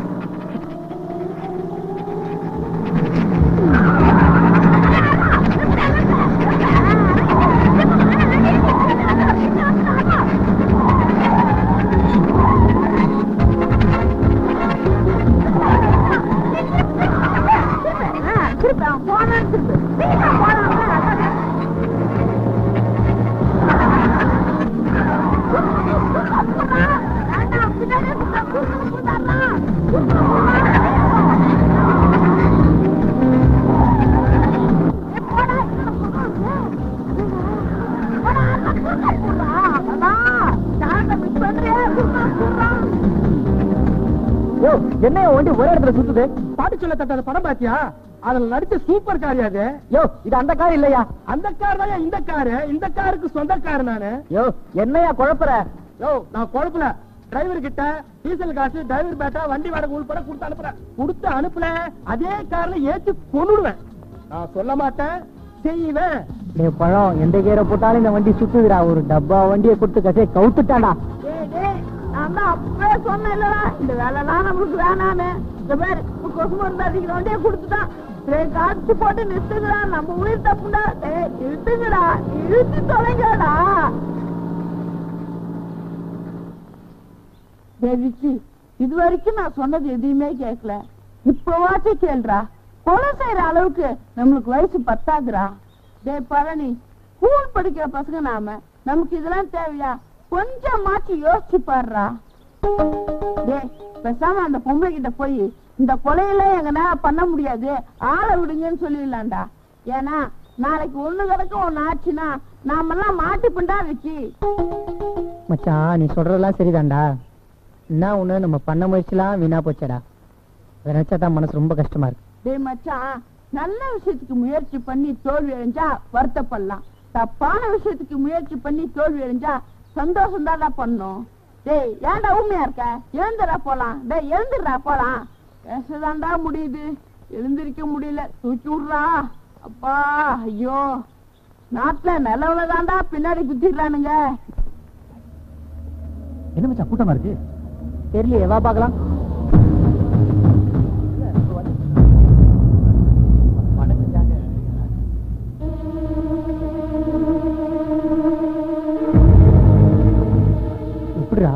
யோ என்னைய வண்டி ஒரே இடத்துல சுத்துது பாட்டு சொல்ல தட்டாத படம் பாத்தியா அதுல நடிச்ச சூப்பர் கார் அது யோ இது அந்த கார் இல்லையா அந்த கார் தான் இந்த காரு இந்த காருக்கு சொந்த கார் நானு யோ என்னையா குழப்பற யோ நான் குழப்பல டிரைவர் கிட்ட டீசல் காசு டிரைவர் பேட்டா வண்டி வாடகை உள்பட கொடுத்து அனுப்புறேன் கொடுத்து அனுப்பல அதே கார்ல ஏத்தி கொன்னுடுவேன் நான் சொல்ல மாட்டேன் செய்வேன் டேய் பழம் எந்த கீரை போட்டாலும் இந்த வண்டி சுத்துதுடா ஒரு டப்பா வண்டியை கொடுத்து கசே கவுத்துட்டான்டா டேய், டேய், நான் தான் அப்பவே சொன்னேன்லடா, இந்த வேலைலாம் நம்மளுக்கு வேணான்னு. இந்த பாரு, இப்ப கொசு மருந்து அடிக்கிற வண்டியை கொடுத்துட்டான். பிரேக் அடிச்சு போட்டு நிறுத்துங்கடா, நம்ம உயிர் தப்புடா. டேய், நிறுத்துங்கடா, நிறுத்தி தொலைங்கடா. டேய், விக்கி, இது வரைக்கும் நான் சொன்னது எதையுமே கேட்கல இப்பவாச்சும் கேளுடா கொலை செய்யற அளவுக்கு நம்மளுக்கு வயசு பத்தாதுடா டேய் பழனி ஸ்கூல் படிக்கிற பசங்க நாம நமக்கு இதெல்லாம் தேவையா கொஞ்சம் மாற்றி யோசிச்சு பாருடா டேய் பேசாம அந்த பொம்பளை கிட்ட போய் இந்த கொலையெல்லாம் எங்கன்னா பண்ண முடியாது ஆளை விடுங்கன்னு சொல்லிடலாம்டா ஏன்னா நாளைக்கு ஒண்ணு கிடக்க ஒண்ணு ஆச்சுன்னா நாமெல்லாம் மாட்டிப்பண்டா வச்சு மச்சான் நீ சொல்றதெல்லாம் சரிதான்டா என்ன ஒண்ணு நம்ம பண்ண முயற்சிலாம் வீணா போச்சடா அதை நினைச்சா தான் மனசு ரொம்ப கஷ்டமா இருக்கு டேய் மச்சான் நல்ல விஷயத்துக்கு முயற்சி பண்ணி தோல்வி அடைஞ்சா வருத்தப்படலாம் தப்பான விஷயத்துக்கு முயற்சி பண்ணி தோல்வி அடைஞ்சா சந்தோஷம் தான்டா பண்ணும் டேய் ஏன்டா உண்மையா இருக்க எழுந்துடா போலாம் டேய் எழுந்துடுறா போலாம் பேசதான்டா முடியுது எழுந்திருக்க முடியல தூக்கி விடுறா அப்பா ஐயோ நாட்டுல நிலவுல தான்டா பின்னாடி குத்திடுறானுங்க என்ன மச்சான் கூட்டமா இருக்கு தெரியல எவா பார்க்கலாம் எப்படிடா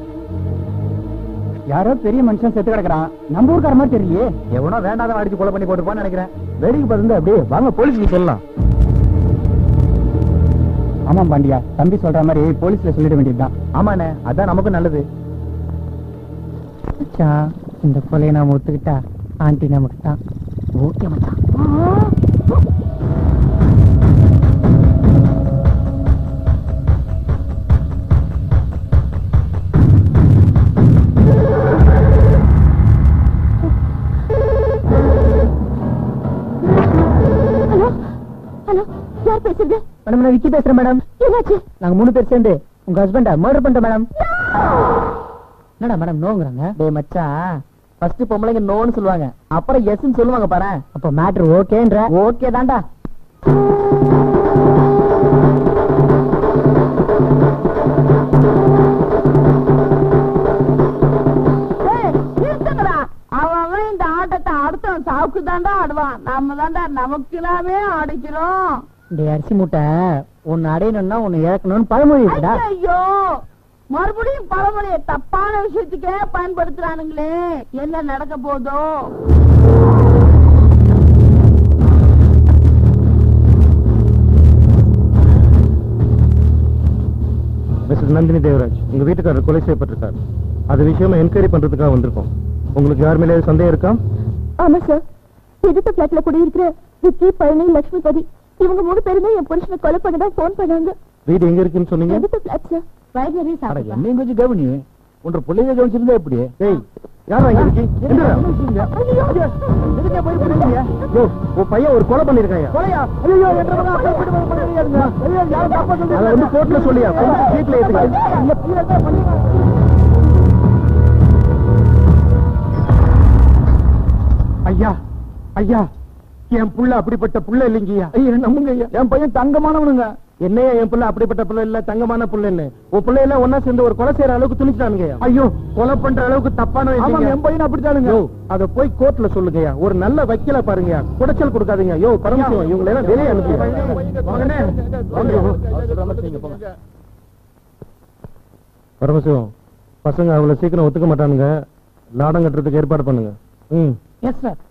யாரோ பெரிய மனுஷன் செத்து கிடக்குறான் நம்ம ஊருக்கார மாதிரி தெரியலையே எவனோ வேண்டாத அடிச்சு கொலை பண்ணி போட்டுப்பான்னு நினைக்கிறேன் வேடிக்கை பார்த்து அப்படியே வாங்க போலீஸ்க்கு சொல்லலாம் ஆமாம் பாண்டியா தம்பி சொல்ற மாதிரி போலீஸ்ல சொல்லிட வேண்டியதுதான் ஆமாண்ணே அதான் நமக்கும் நல்லது மச்சான் இந்த கொலையை நாம ஒத்துக்கிட்டா ஆண்டி நமக்கு தான் ஓகே மச்சான் ஹலோ ஹலோ யார் பேசுறது மேடம் நான் விக்கி பேசுறேன் மேடம் என்னாச்சு நாங்க மூணு பேர் சேர்ந்து உங்க ஹஸ்பண்ட மர்டர் பண்ணிட்டோம் மேடம் என்னடா மேடம் நோங்குறாங்க டேய் மச்சான் ஃபர்ஸ்ட் பொம்பளைங்க நோன்னு சொல்லுவாங்க அப்புறம் எஸ்ன்னு சொல்லுவாங்க பாரு அப்ப மேட்ரு ஓகேன்ற ஓகே தான்டா ஏய், நிறுத்துங்கடா. அவன் அவன் இந்த ஆட்டத்தை அடுத்தவன் சாவுக்கு தாண்டா ஆடுவான் நம்ம தாண்டா நமக்கு நாமே ஆடிக்கிறோம் இந்த அரிசி மூட்டை உன்னை அடையணும்னா உன்னை இழக்கணும்னு பழமொழி இருக்குடா ஐயோ மறுபடியும் பழமொழிய தப்பான விஷயத்துக்கே பயன்படுத்துறானுங்களே என்ன நடக்க போதோ மிஸ்டர் நந்தினி தேவராஜ் உங்க வீட்டுக்காரர் கொலை செய்யப்பட்டிருக்கார் அது விஷயமா என்கொயரி பண்றதுக்காக வந்திருக்கோம் உங்களுக்கு யார் மேலே சந்தேகம் இருக்கா ஆமா சார் எதிர்த்த பிளாட்ல குடியிருக்கிற விக்கி பழனி லட்சுமிபதி இவங்க மூணு பேருமே என் புருஷனை கொலை பண்ணதா போன் பண்ணாங்க வீடு எங்க இருக்குன்னு சொன்னீங்க எதிர்த்த பிளாட் சார் வைத்தியரே அட, என்னையும் கொஞ்சம் கவனி உன்ற பிள்ளைங்க கவனிச்சிருந்தா எப்படி ஏய் யார் வாங்கி இருக்கீ யோ உன் பையன் ஒரு கொலை பண்ணிருக்காயா அதை வந்து கோர்ட்ல சொல்லியா கொஞ்சம் வீட்டுல ஏத்துங்க ஐயா ஐயா என் புள்ள அப்படிப்பட்ட புள்ள இல்லைங்கய்யா ஐயா நம்புங்க ஐயா என் பையன் தங்கமானவனுங்க என்னையா என் புள்ள அப்படிப்பட்ட புள்ள இல்ல தங்கமான புள்ளன்னு உன் பிள்ளை எல்லாம் ஒன்னா சேர்ந்து ஒரு கொலை செய்யற அளவுக்கு துணிச்சானுங்க ஐயோ கொலை பண்ற அளவுக்கு தப்பான என் பையன் அப்படித்தானுங்க அத போய் கோர்ட்ல சொல்லுங்கய்யா ஒரு நல்ல வக்கீல பாருங்க குடைச்சல் கொடுக்காதீங்க யோ பரமசிவம் இவங்களை எல்லாம் வெளியே அனுப்புங்க பரமசிவம் பசங்க அவ்வளவு சீக்கிரம் ஒத்துக்க மாட்டானுங்க லாடம் கட்டுறதுக்கு ஏற்பாடு பண்ணுங்க ம் எஸ் சார்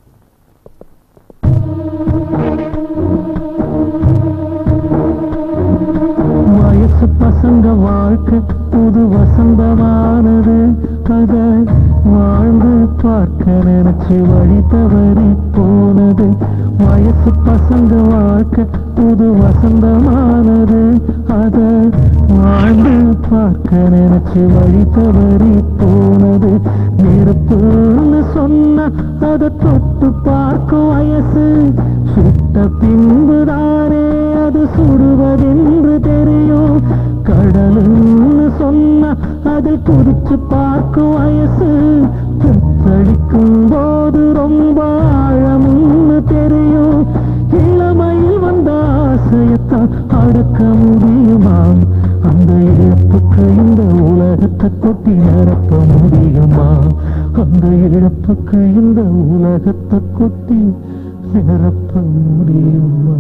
வயசு பசங்க வாழ்க்கை புது வசந்தமானது அத வாழ்ந்து பார்க்க நினைச்சு வழி தவறி போனது வயசு பசங்க வாழ்க்கை புது வசந்தமானது அத வாழ்ந்து பார்க்க நினைச்சு வழி தவறி போனது நெருப்புன்னு சொன்ன அதை தொட்டு பார்க்கும் வயசு சுட்ட பின்புதானே அது சுடுவதென்று தெரியும் கடலுன்னு சொன்ன அதில் குதிச்சு பார்க்கும் வயசு பெத்தடிக்கும் போது ரொம்ப ஆழம்னு தெரியும் இளமையில் வந்த ஆசையத்தான் அடக்க முடியுமா அந்த இழப்புக்கு இந்த உலகத்தை கொட்டி நிரப்ப முடியுமா அந்த இழப்புக்கு இந்த உலகத்தை கொட்டி நிரப்ப முடியுமா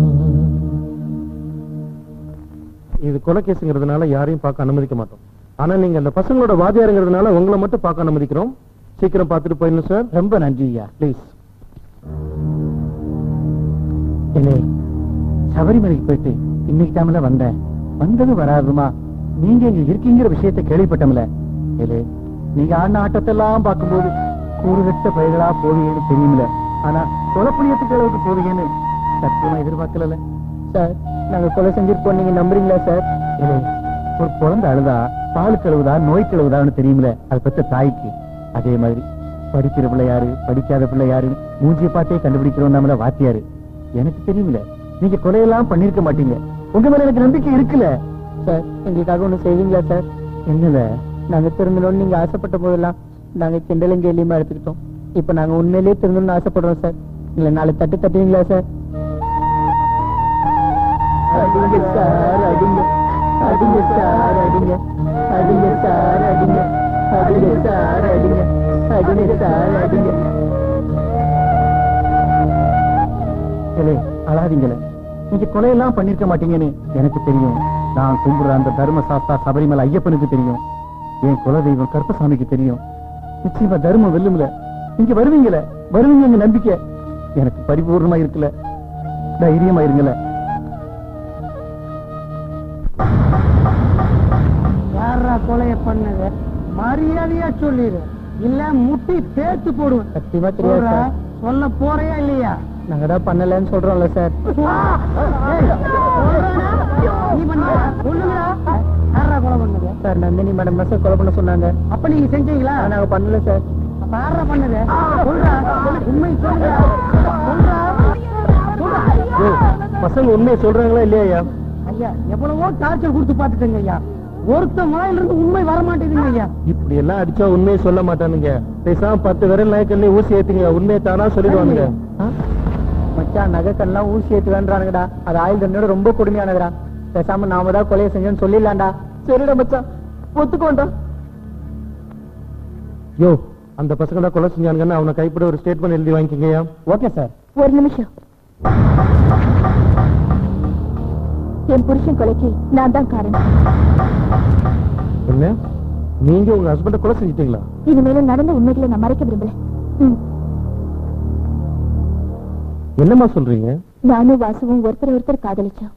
இது கொலை கேஸுங்கிறதுனால யாரையும் பார்க்க அனுமதிக்க மாட்டோம் ஆனா நீங்க அந்த பசங்களோட வாதியாருங்கிறதுனால உங்களை மட்டும் பார்க்க அனுமதிக்கிறோம் சீக்கிரம் பார்த்துட்டு போயிடணும் சார் ரொம்ப நன்றி ஐயா ப்ளீஸ் இல்லை சபரிமலைக்கு போயிட்டு இன்னைக்கு தாமல வந்தேன் வந்தது வராதுமா நீங்க இங்க இருக்கீங்கிற விஷயத்தை கேள்விப்பட்டோம்ல இல்லை நீங்க ஆடின ஆட்டத்தெல்லாம் பார்க்கும்போது கூறுகட்ட பயிர்களா போவீங்கன்னு தெரியுமில்ல ஆனா கொலப்புளியத்துக்கு அளவுக்கு போவீங்கன்னு சத்தியமா எதிர்பார்க்கல சார் நாங்க கொலை செஞ்சிருப்போம் நீங்க நம்புறீங்களா சார் இல்லை ஒரு குழந்தை அழுதா பால் கழுவுதா நோய் கழுவுதான்னு தெரியுமில்ல அது பெற்ற தாய்க்கு அதே மாதிரி படிக்கிற பிள்ளை யாரு படிக்காத பிள்ளை யாரு மூஞ்சிய பார்த்தே கண்டுபிடிக்கிறோம் நம்மள வாத்தியாரு எனக்கு தெரியுமில்ல நீங்க கொலையெல்லாம் பண்ணிருக்க மாட்டீங்க உங்க மேல எனக்கு நம்பிக்கை இருக்குல்ல சார் எங்களுக்காக ஒண்ணு செய்வீங்களா சார் என்னல நாங்க திருந்தணும்னு நீங்க ஆசைப்பட்ட போதெல்லாம் நாங்க கிண்டலும் கேலியுமா எடுத்துக்கிட்டோம் இப்ப நாங்க உண்மையிலேயே திருந்தணும்னு ஆசைப்படுறோம் சார் இல்ல நாளை தட்டு தட்டுவீங்களா சார் அடிங்க சார் அடிங்க அடிங்க சார் அடிங்க அடிங்க சார் அடிங்க அடிங்க சார் அடிங்க அடிங்க சார் அடிங்க இல்லை அழாதீங்களே நீங்க கொலையெல்லாம் பண்ணிருக்க மாட்டீங்கன்னு எனக்கு தெரியும் நான் கும்பிடுற அந்த தர்ம சாஸ்தா சபரிமலை ஐயப்பனுக்கு தெரியும் என் குலதெய்வம் கருப்பசாமிக்கு தெரியும் நிச்சயமா தர்மம் வெல்லும்ல நீங்க வருவீங்களே வருவீங்க நம்பிக்கை எனக்கு பரிபூர்ணமா இருக்குல்ல தைரியமா இருங்களே யாரா கொலைய பண்ணது மரியாதையா சொல்லிடு இல்ல முட்டி தேய்த்து போடுவேன் சத்தியமா தெரியாது சொல்றா, சார். சொல்ல போறியா இல்லையா நாங்க தான் பண்ணலன்னு சொல்றோம்ல சார் ஏய், சொல்றேனா? நீ பண்ணியா? சொல்லுங்கடா. யார்ரா கொலை பண்ணது சார் நந்தினி மேடம் தான் சார் கொலை பண்ண சொன்னாங்க அப்ப நீங்க செஞ்சீங்களா நாங்க பண்ணல சார் அப்ப யார்ரா பண்ணது சொல்றா உண்மை சொல்றா சொல்றா யோ, பசங்க உண்மையை சொல்றாங்களா இல்லையா ஐயா எவ்வளவோ டார்ச்சர் கொடுத்து பாத்துட்டேங்க ஐயா ஒருத்த வாயில இருந்து உண்மை வர மாட்டேங்குதுங்க ஐயா இப்படி எல்லாம் அடிச்சா உண்மையை சொல்ல மாட்டானுங்க பேசாம பத்து விரல் நாயக்கல்லி ஊசி ஏத்துங்க உண்மையை தானா சொல்லிடுவானுங்க மச்சான் நகைக்கெல்லாம் ஊசி ஏத்து வேண்டானுங்கடா அது ஆயுள் தண்டனோட ரொம்ப கொடுமையானதுடா பேசாம நாம தான் கொலையை செஞ்சோன்னு சொல்லிடலாம்டா சரிடா மச்சான் ஒத்துக்கோண்டா யோ அந்த பசங்க தான் கொலை செஞ்சானுங்கன்னு அவனை கைப்பட ஒரு ஸ்டேட்மெண்ட் எழுதி வாங்கிக்கங்கய்யா ஓகே சார் ஒரு நிமிஷம் என் புருஷன் கொலைக்கு நான் தான் காரணம் என்ன நீங்க உங்க ஹஸ்பண்ட கொலை செஞ்சிட்டீங்களா இனிமேலும் நடந்த உண்மைகளை நான் மறைக்க விரும்பல ம், என்னம்மா சொல்றீங்க நானும் வாசுவும் ஒருத்தர் ஒருத்தர் காதலிச்சோம்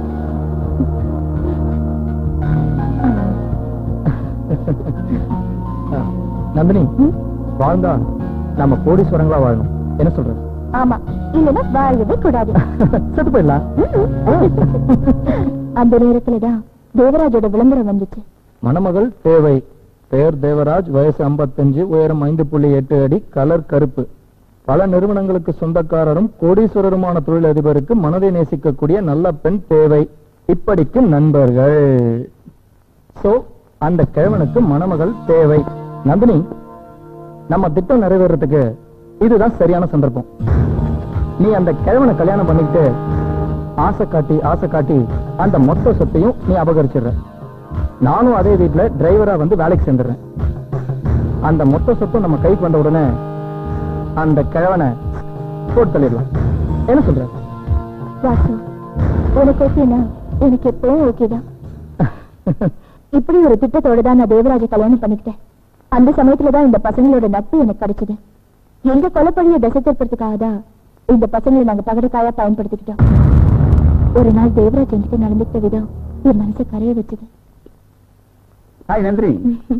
நந்தினி வாழ்ந்தா நம்ம கோடீஸ்வரங்களா வாழணும் என்ன சொல்ற ஆமா இல்லைன்னா வாழவே கூடாது செத்து போயிடலாம் அந்த நேரத்துலதான் தேவராஜோட விளம்பரம் வந்துச்சு மணமகள் தேவை பெயர் தேவராஜ் வயசு 55 உயரம் ஐந்து புள்ளி எட்டு அடி கலர் கருப்பு பல நிறுவனங்களுக்கு சொந்தக்காரரும் கோடீஸ்வரருமான தொழிலதிபருக்கு மனதை நேசிக்கக்கூடிய நல்ல பெண் தேவை இப்படிக்கு நண்பர்கள் சோ அந்த கிழவனுக்கு மணமகள் தேவை நந்தினி நம்ம திட்டம் நிறைவேறதுக்கு இதுதான் சரியான சந்தர்ப்பம் நீ அந்த கிழவனை கல்யாணம் பண்ணிட்டு ஆசை காட்டி ஆசை காட்டி அந்த மொத்த சொத்தையும் நீ அபகரிச்சிடுற நானும் அதே வீட்டுல டிரைவரா வந்து வேலைக்கு சேர்ந்துடுறேன் அந்த மொத்த சொத்தும் நம்ம கைக்கு வந்த உடனே அந்த கிழவனை போட்டு தள்ளிடலாம் என்ன சொல்ற வாசு உனக்கு ஓகேனா எனக்கு எப்பவும் ஓகேதான் இப்படி ஒரு திட்டத்தோட தான் நான் தேவராஜ கல்யாணம் பண்ணிக்கிட்டேன் அந்த சமயத்துல தான் இந்த பசங்களோட நட்பு எனக்கு கிடைச்சது எங்க கொலைப்பழிய திசை திருப்பறதுக்காக தான் இந்த பசங்களை நாங்க பகடக்காயா பயன்படுத்திக்கிட்டோம் ஒரு நாள் தேவராஜ் என்கிட்ட நடந்துக்கிட்ட விதம் என் மனசை கரைய வச்சது ஹாய் நந்தினி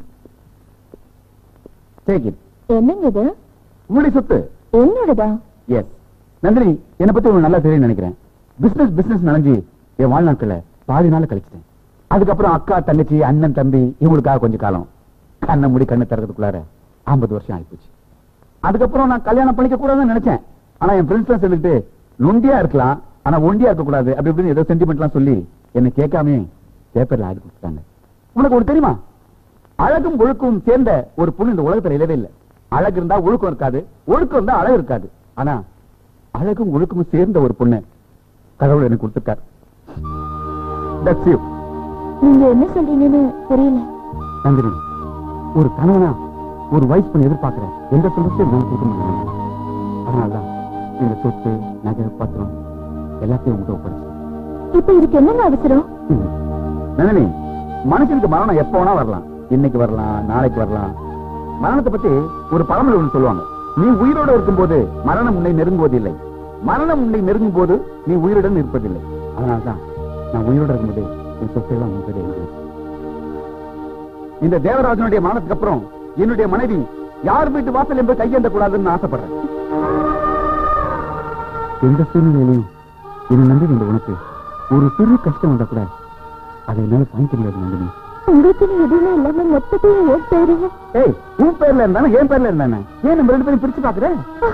டேக் இட் என்னங்க இது உங்களுடைய சொத்து என்னோடதா எஸ் நந்தினி என்னை பத்தி உங்களுக்கு நல்லா தெரியும் நினைக்கிறேன் பிசினஸ் பிசினஸ் நினைஞ்சு என் வாழ்நாட்கள பாதி நாள் கழிச்சிட்டேன் அதுக்கப்புறம் அக்கா தங்கச்சி அண்ணன் தம்பி இவங்களுக்காக கொஞ்ச காலம் கண்ணை மூடி கண்ணை திறக்கிறதுக்குள்ளார ஐம்பது வருஷம் ஆயிப்போச்சு அதுக்கப்புறம் நான் கல்யாணம் பண்ணிக்க கூடாதுன்னு நினைச்சேன் ஆனா என் ஃப்ரெண்ட்ஸ் சொல்லிட்டு நொண்டியா இருக்கலாம் ஆனா ஒண்டியா இருக்க கூடாது அப்படி இப்படின்னு ஏதோ சென்டிமெண்ட்லாம் சொல்லி என்னை கேட்காம பேப்பர்ல ஆடி கொடுத்தாங்க உனக்கு ஒண்ணு தெரியுமா அழகும் ஒழுக்கும் சேர்ந்த ஒரு பொண்ணு இந்த உலகத்துல இல்லவே இல்லை அழகு இருந்தா ஒழுக்கம் இருக்காது ஒழுக்கம் இருந்தா அழகு இருக்காது ஆனா அழகும் ஒழுக்கமும் சேர்ந்த ஒரு பொண்ணு கடவுள் எனக்கு கொடுத்துருக்காரு That's you. நீங்க என்ன சொல்றீங்கன்னு புரியல நந்தினி ஒரு கணவனா ஒரு வயசு பண்ணி எதிர்பார்க்கிறேன் எந்த சந்தோஷத்தையும் நான் கொடுக்க முடியும் அதனாலதான் இந்த சொத்து நகை பத்திரம் எல்லாத்தையும் உங்கள்கிட்ட ஒப்படைச்சு இப்ப இதுக்கு என்னங்க அவசரம் நந்தினி மனுஷனுக்கு மரணம் எப்ப வேணா வரலாம் இன்னைக்கு வரலாம் நாளைக்கு வரலாம் மரணத்தை பத்தி ஒரு பழமொழி ஒன்று சொல்லுவாங்க நீ உயிரோட இருக்கும்போது மரணம் உன்னை நெருங்குவதில்லை மரணம் உன்னை நெருங்கும் போது நீ உயிருடன் இருப்பதில்லை அதனால்தான் நான் உயிரோட இருக்கும்போது என் சொத்தையெல்லாம் உங்ககிட்ட எழுதி வச்சேன். இந்த தேவராஜனுடைய மரணத்துக்கு அப்புறம் என்னுடைய மனைவி யார் வீட்டு வாசல் என்பது கையேந்த கூடாதுன்னு நான் ஆசைப்படுறேன் எந்த சூழ்நிலையிலையும் என்னை நம்பி இந்த உனக்கு ஒரு சிறு கஷ்டம் வந்தா கூட அதை என்னால தாங்கிக்க முடியாது நந்தினி உங்களுக்கு நீ எதுவுமே இல்லாம மொத்தத்தையும் ஏன் செய்றீங்க ஏய் உன் பேர்ல இருந்தானே என் பேர்ல இருந்தானே ஏன் நம்ம ரெண்டு பேரும் பிரிச்சு பாக்குற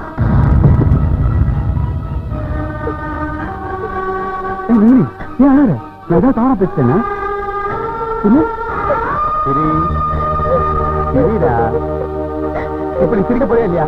ஏய், நந்தினி, ஏன் அழற? நான் ஏதாவது தவறா பேசிட்டேனா? என்ன? சரி சரிடா இப்ப நீ சிரிக்க போறியா இல்லையா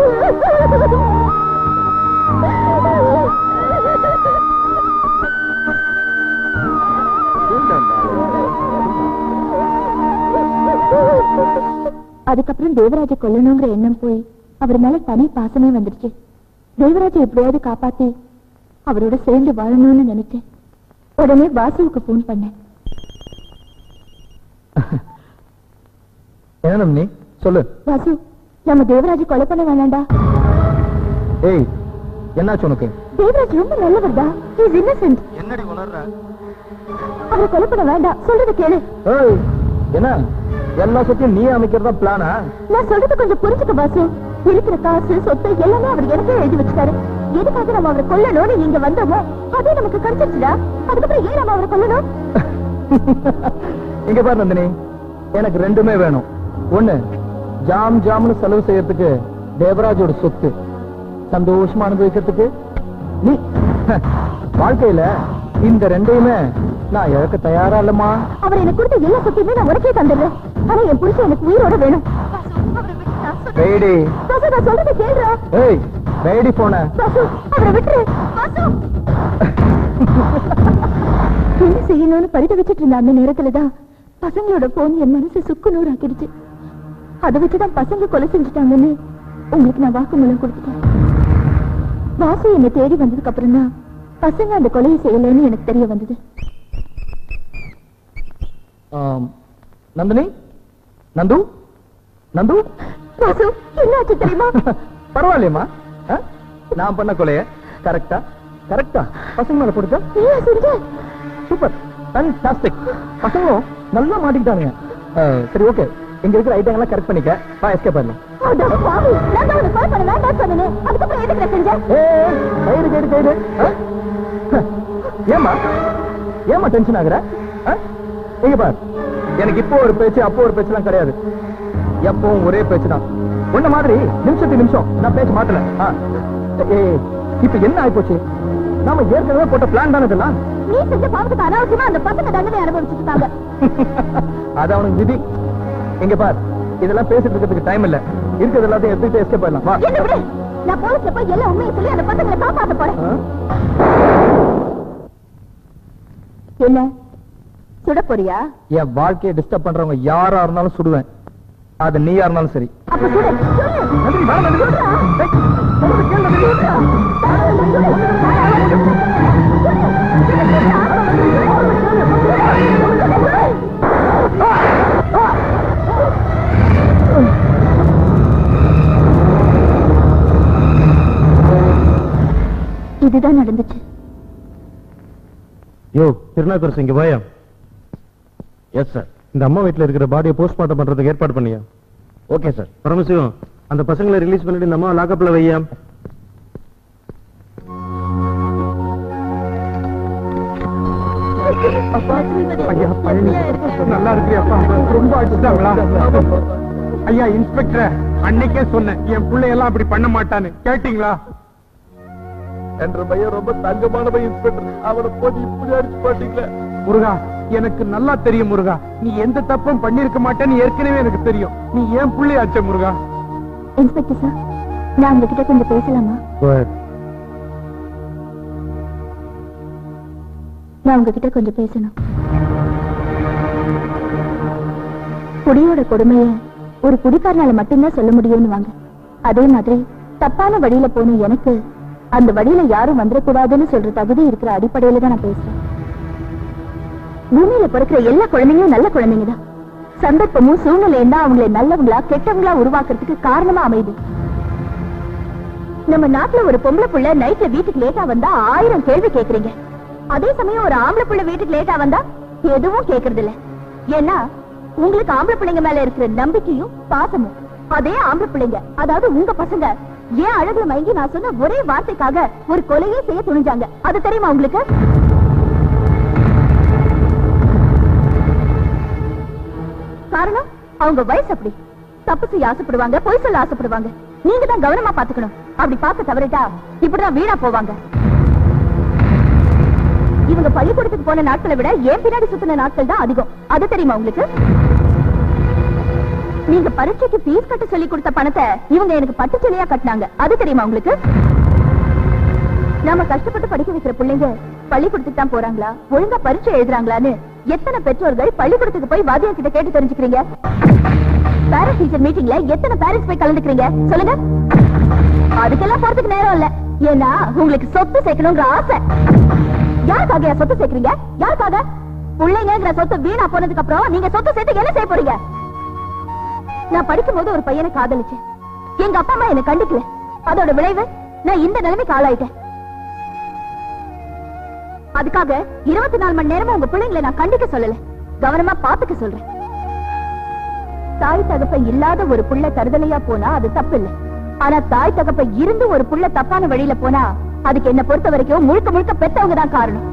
அதுக்கப்புறம் தேவராஜ கொல்லணுங்கிற எண்ணம் போய் அவர் மேல தனி பாசமே வந்துடுச்சு தேவராஜ எப்படியாவது காப்பாத்தி அவரோட சேர்ந்து வாழணும்னு நினைச்சேன் உடனே வாசுவுக்கு போன் பண்ணேன் என்ன நந்தினி சொல்லு வாசு நம்ம தேவராஜ கொலை பண்ண வேணாம்டா ஏய் என்னாச்சு உனக்கு தேவராஜ் ரொம்ப நல்லவர்டா இஸ் இன்னசென்ட் என்னடி உணர்ற அவரை கொலை பண்ண வேண்டாம் சொல்றத கேளு ஏய் என்ன எல்லா சொத்தையும் நீ அமைக்கிறதா பிளானா நான் சொல்றது கொஞ்சம் புரிஞ்சுக்க பாசு இருக்கிற காசு சொத்து எல்லாமே அவர் எனக்கே எழுதி வச்சுட்டாரு எதுக்காக நம்ம அவரை கொல்லணும்னு இங்க வந்தோமோ அதே நமக்கு கிடைச்சிருச்சுடா அதுக்கப்புறம் ஏன் நம்ம அவரை கொல்லணும் இங்க பாரு நந்தினி எனக்கு ரெண்டுமே வேணும் ஒண்ணு ஜாம் ஜாம்னு செலவு செய்யறதுக்கு தேவராஜோட சொத்து சந்தோஷமா அனுபவிக்கிறதுக்கு நீ வாழ்க்கையில இந்த ரெண்டையுமே நான் இழக்க தயாரா இல்லம்மா அவர் எனக்கு கொடுத்த எல்லா சொத்தையுமே நான் உனக்கே தந்துடுறேன் ஆனா என் புருஷன் எனக்கு உயிரோட வேணும் பேடி பாசு நான் சொல்றதை கேளுடா ஏய் பேடி போன பாசு அவரை விட்டுரு பாசு என்ன செய்யணும்னு பரிதவிச்சிட்டு இருந்த அந்த நேரத்துலதான் பசங்களோட போன் என் மனசு சுக்கு நூறாக்கிடுச்சு அதை வச்சுதான் பசங்க கொலை செஞ்சுட்டாங்கன்னு உங்களுக்கு நான் வாக்குமூலம் கொடுத்துட்டேன் வாசு என்னை தேடி வந்ததுக்கு அப்புறம் தான் பசங்க அந்த கொலையை செய்யலைன்னு எனக்கு தெரிய வந்தது ஆம், நந்தினி நந்து நந்து வாசு என்னாச்சு தெரியுமா பரவாயில்லையம்மா ஆ? நான் பண்ண கொலைய கரெக்டா கரெக்டா பசங்க மேல போடுச்சா நீயா செஞ்ச சூப்பர் ஃபேன்டாஸ்டிக் பசங்களும் நல்லா மாட்டிக்கிட்டானுங்க ஆ, சரி ஓகே இங்க இருக்கிற ஐட்டம் எல்லாம் கரெக்ட் பண்ணிக்க வா எஸ்கேப் பண்ணலாம் அட பாவி, நான் தான் உனக்கு call பண்ண வேண்டாம்னு சொன்னேனே. அதுக்கப்புறம் எதுக்கு நான் செஞ்சேன்? ஏய் கயிறு கயிறு கயிறு ஆ? ஏம்மா ஏம்மா டென்ஷன் ஆகுற ஆ? இங்க பார் எனக்கு இப்போ ஒரு பேச்சு அப்போ ஒரு பேச்சுலாம் கிடையாது எப்பவும் ஒரே பேச்சு தான் உன்ன மாதிரி நிமிஷத்துக்கு நிமிஷம் நான் பேச்சு மாத்தல ஆ. ஏய் இப்ப என்ன ஆயிப்போச்சு நாம ஏற்கனவே போட்ட பிளான் தானே இதெல்லாம் நீ செஞ்ச பாவத்துக்கு அனாவசியமா அந்த பசங்க தண்டனை அனுபவிச்சுட்டு இருக்காங்க. அது அவனுக்கு விதி இங்க பார் இதெல்லாம் பேசிட்டு இருக்கிறதுக்கு டைம் இல்ல இருக்கிறது எல்லாத்தையும் எடுத்துட்டு எஸ்கேப் பண்ணலாம் வா என்ன விடு. நான் போலீஸ்ல போய் எல்லா உண்மையை சொல்லி அந்த பசங்களை காப்பாத்த போறேன் என்ன சுட போறியா என் வாழ்க்கையை டிஸ்டர்ப் பண்றவங்க யாரா இருந்தாலும் சுடுவேன் அது நீயா இருந்தாலும் சரி அப்ப சுடு சொல்லு. இதுதான் நடந்துச்சு யோ திருநாக்கரசு இங்க வாயா எஸ் சார் இந்த அம்மா வீட்ல இருக்கிற பாடியை போஸ்ட்மார்ட்டம் பண்றதுக்கு ஏற்பாடு பண்ணியா ஓகே சார் பரமசிவம் அந்த பசங்களை ரிலீஸ் பண்ணிட்டு இந்த அம்மா லாக்கப்ல வையா ஐயா பழனி நல்லா இருக்கிறியாப்பா ரொம்ப அடிச்சுட்டாங்களா ஐயா இன்ஸ்பெக்டர் அன்னைக்கே சொன்னேன் என் பிள்ளையெல்லாம் அப்படி பண்ண மாட்டான்னு கேட்டீங்களா என்ற பையன் ரொம்ப தங்கமான பையன் இன்ஸ்பெக்டர் அவனை போட்டு இப்படி அடிச்சு பாட்டீங்களே முருகா எனக்கு நல்லா தெரியும் முருகா நீ எந்த தப்பும் பண்ணிருக்க மாட்டேன்னு ஏற்கனவே எனக்கு தெரியும் நீ ஏன் பிள்ளையாச்சே முருகா இன்ஸ்பெக்டர் சார் நான் உங்ககிட்ட கொஞ்சம் பேசலாமா நான் உங்ககிட்ட கொஞ்சம் பேசணும் குடியோட கொடுமைய ஒரு குடிக்காரனால மட்டும்தான் சொல்ல முடியும்னு வாங்க அதே மாதிரி தப்பான வழியில போன எனக்கு அந்த வழியில யாரும் வந்துடக்கூடாதுன்னு சொல்ற தகுதி இருக்கிற அடிப்படையில தான் நான் பேசுறேன் பூமியில பிறக்கிற எல்லா குழந்தைங்களும் நல்ல குழந்தைங்க தான் சந்தர்ப்பமும் சூழ்நிலையும் தான் அவங்களை நல்லவங்களா கெட்டவங்களா உருவாக்குறதுக்கு காரணமா அமையுது நம்ம நாட்டுல ஒரு பொம்பளை புள்ள நைட்ல வீட்டுக்கு லேட்டா வந்தா ஆயிரம் கேள்வி கேக்குறீங்க அதே சமயம் ஒரு ஆம்பளை புள்ள வீட்டுக்கு லேட்டா வந்தா எதுவும் கேக்குறது இல்ல ஏன்னா உங்களுக்கு ஆம்பளை பிள்ளைங்க மேல இருக்கிற நம்பிக்கையும் பாசமும் அதே ஆம்பளை பிள்ளைங்க அதாவது உங்க பசங்க ஏன் அழகுல மயங்கி நான் சொன்ன ஒரே வார்த்தைக்காக ஒரு கொலையே செய்ய துணிஞ்சாங்க அது தெரியுமா உங்களுக்கு காரணம் அவங்க வயசு அப்படி தப்பு செய்ய ஆசைப்படுவாங்க பொய் சொல்ல ஆசைப்படுவாங்க நீங்க தான் கவனமா பாத்துக்கணும் அப்படி பார்க்க தவறிட்டா இப்படிதான் வீணா போவாங்க இவங்க பள்ளிக்கூடத்துக்கு போன நாட்களை விட ஏன் பின்னாடி சுத்தின நாட்கள் தான் அதிகம் அது தெரியுமா உங்களுக்கு நீங்க பரீட்சைக்கு ஃபீஸ் கட்ட சொல்லி கொடுத்த பணத்தை இவங்க எனக்கு பட்டு சொல்லியா கட்டினாங்க அது தெரியுமா உங்களுக்கு நாம கஷ்டப்பட்டு படிக்க வைக்கிற பிள்ளைங்க பள்ளிக்கூடத்துக்கு தான் போறாங்களா ஒழுங்கா பரீட்சை எழுதுறாங்களான்னு எத்தனை பெற்றோர்கள் பள்ளிக்கூடத்துக்கு போய் வாத்தியார் கிட்ட கேட்டு தெரிஞ்சுக்கிறீங்க பேரண்ட் டீச்சர் மீட்டிங்ல எத்தனை பேரண்ட்ஸ் போய் கலந்துக்கிறீங்க சொல்லுங்க அதுக்கெல்லாம் போறதுக்கு நேரம் இல்ல ஏன்னா உங்களுக்கு சொத்து சேர்க்கணுங்கிற ஆசை யாருக்காக என் சொத்து சேர்க்கறீங்க யாருக்காக பிள்ளைங்கிற சொத்து வீணா போனதுக்கு அப்புறம் நீங்க சொத்து சேர்த்து என்ன செய்ய போறீங்க நான் படிக்கும் போது ஒரு பையனை காதலிச்சேன் எங்க அப்பா அம்மா என்ன கண்டுக்கல அதோட விளைவு நான் இந்த நிலைமைக்கு ஆளாயிட்டேன் அதுக்காக இருபத்தி நாலு மணி நேரமும் உங்க பிள்ளைங்களை நான் கண்டிக்க சொல்லல கவனமா பாத்துக்க சொல்றேன் தாய் தகப்ப இல்லாத ஒரு புள்ள தருதலையா போனா அது தப்பு இல்ல ஆனா தாய் தகப்ப இருந்து ஒரு புள்ள தப்பான வழியில போனா அதுக்கு என்ன பொறுத்த வரைக்கும் முழுக்க முழுக்க பெத்தவங்க தான் காரணம்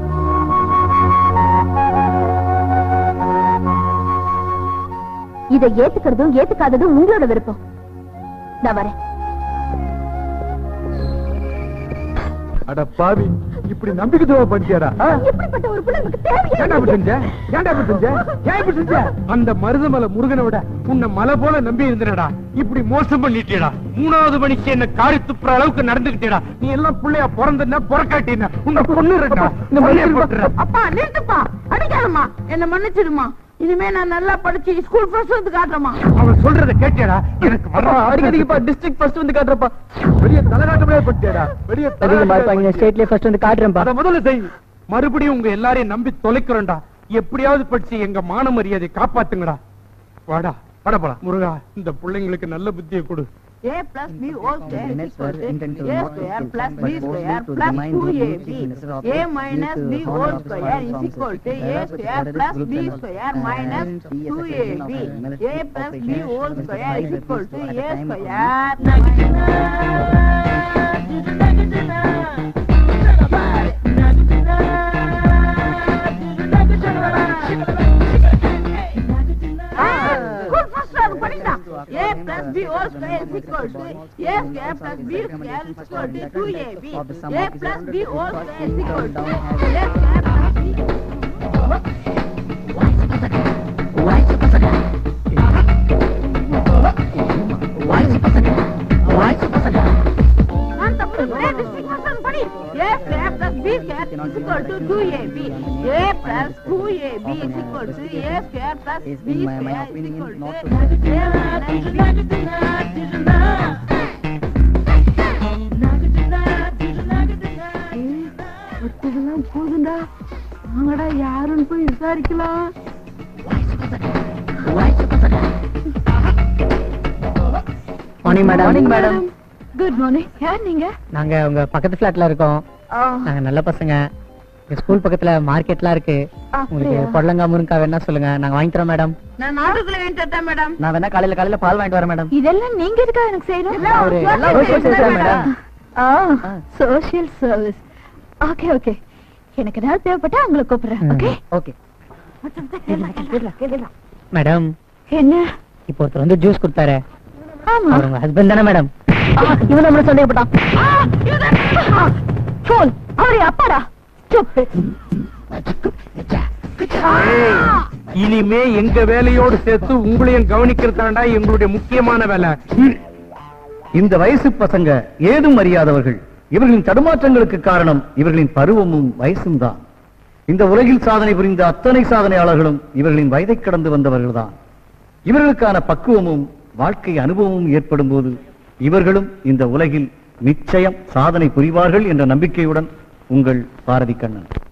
இதை ஏத்துக்கிறதும் ஏத்துக்காததும் உங்களோட விருப்பம் நான் வரேன் அட பாவி இப்படி நம்பிக்கை துரோகம் பண்ணிட்டியாடா ஆ? இப்படிப்பட்ட ஒரு பிள்ளை நமக்கு தேவையே ஏன்டா இப்படி செஞ்ச ஏன்டா இப்படி செஞ்ச ஏன் இப்படி செஞ்ச அந்த மருதமலை முருகனை விட உன்னை மலை போல நம்பி இருந்தடா இப்படி மோசம் பண்ணிட்டியடா மூணாவது மணிக்கு என்ன காரி துப்புற அளவுக்கு நடந்துகிட்டேடா நீ எல்லாம் பிள்ளையா பிறந்தனா பிறக்காட்டின உன்னை பொண்ணு இருக்கா இந்த மலையை போட்டுற அப்பா நிறுத்துப்பா அடிக்காதம்மா என்ன மன்னிச்சிடுமா இனிமே நான் நல்லா படிச்சு ஸ்கூல் ஃபர்ஸ்ட் வந்து காட்டுறமா அவன் சொல்றத கேட்டியாடா எனக்கு வர அடிக்கடிக்குப்பா டிஸ்ட்ரிக்ட் ஃபர்ஸ்ட் வந்து காட்டுறப்பா பெரிய தலகாட்டமே பட்டியாடா பெரிய அதிகமா இருப்பாங்க ஸ்டேட்லயே ஃபர்ஸ்ட் வந்து காட்டுறேன்ப்பா அத முதல்ல செய் மறுபடியும் உங்க எல்லாரையும் நம்பி தொலைக்கிறோம்டா எப்படியாவது படிச்சு எங்க மான மரியாதை காப்பாத்துங்கடா வாடா வாடா போடா முருகா இந்த பிள்ளைங்களுக்கு நல்ல புத்தியை கொடு a plus b whole square is equal to a square plus b square plus 2ab a minus b whole square is equal to a square plus b square minus 2ab a plus b whole square is equal to a square School first அது படிடா a plus b whole square is equal to a square plus b square is equal to 2ab a plus b whole square is equal to a square plus b நான் தப்பு ஒரே district person படி a square plus b square is equal to 2ab a plus 2ab is equal to a square plus b square is equal to a minus ஒருத்ததெல்லாம் போதுண்டா வாங்கடா யாருன்னு போய் விசாரிக்கலாம் morning madam morning madam good morning யார் நீங்க நாங்க உங்க பக்கத்து ஃபிளாட்ல இருக்கோம் நாங்க நல்ல பசங்க எங்க ஸ்கூல் பக்கத்துல மார்க்கெட்லாம் இருக்கு உங்களுக்கு அப்படியா? பொடலங்காய் முருங்கா வேணா சொல்லுங்க நாங்க வாங்கி தரோம் மேடம் நான் நாட்டுக்குள்ள வேண்டிட்டேன் மேடம் நான் வேணா காலையில காலையில பால் வாங்கிட்டு வரேன் மேடம் இதெல்லாம் நீங்க இருக்கா எனக்கு செய்யணும் ஒரு எல்லாம் social service மேடம். சோஷியல் சர்வீஸ் ஓகே ஓகே எனக்கு ஏதாவது தேவைப்பட்டா உங்களை கூப்பிடுறேன் ஓகே ஓகே மேடம் என்ன இப்போ ஒருத்தர் வந்து ஜூஸ் கொடுத்தாரு ஆமா அவர் உங்க ஹஸ்பண்ட் தானே மேடம் இவன் நம்மள சந்தேகப்பட்டான் ஃபோன் அவரு அப்பாடா Stupid. இனிமே எங்க வேலையோடு சேர்த்து உங்களையும் கவனிக்கிறதாண்டா எங்களுடைய முக்கியமான வேலை இந்த வயசு பசங்க ஏதும் அறியாதவர்கள் இவர்களின் தடுமாற்றங்களுக்கு காரணம் இவர்களின் பருவமும் வயசும் தான் இந்த உலகில் சாதனை புரிந்த அத்தனை சாதனையாளர்களும் இவர்களின் வயதை கடந்து வந்தவர்கள்தான் இவர்களுக்கான பக்குவமும் வாழ்க்கை அனுபவமும் ஏற்படும் போது இவர்களும் இந்த உலகில் நிச்சயம் சாதனை புரிவார்கள் என்ற நம்பிக்கையுடன் உங்கள் பாரதி கண்ணன்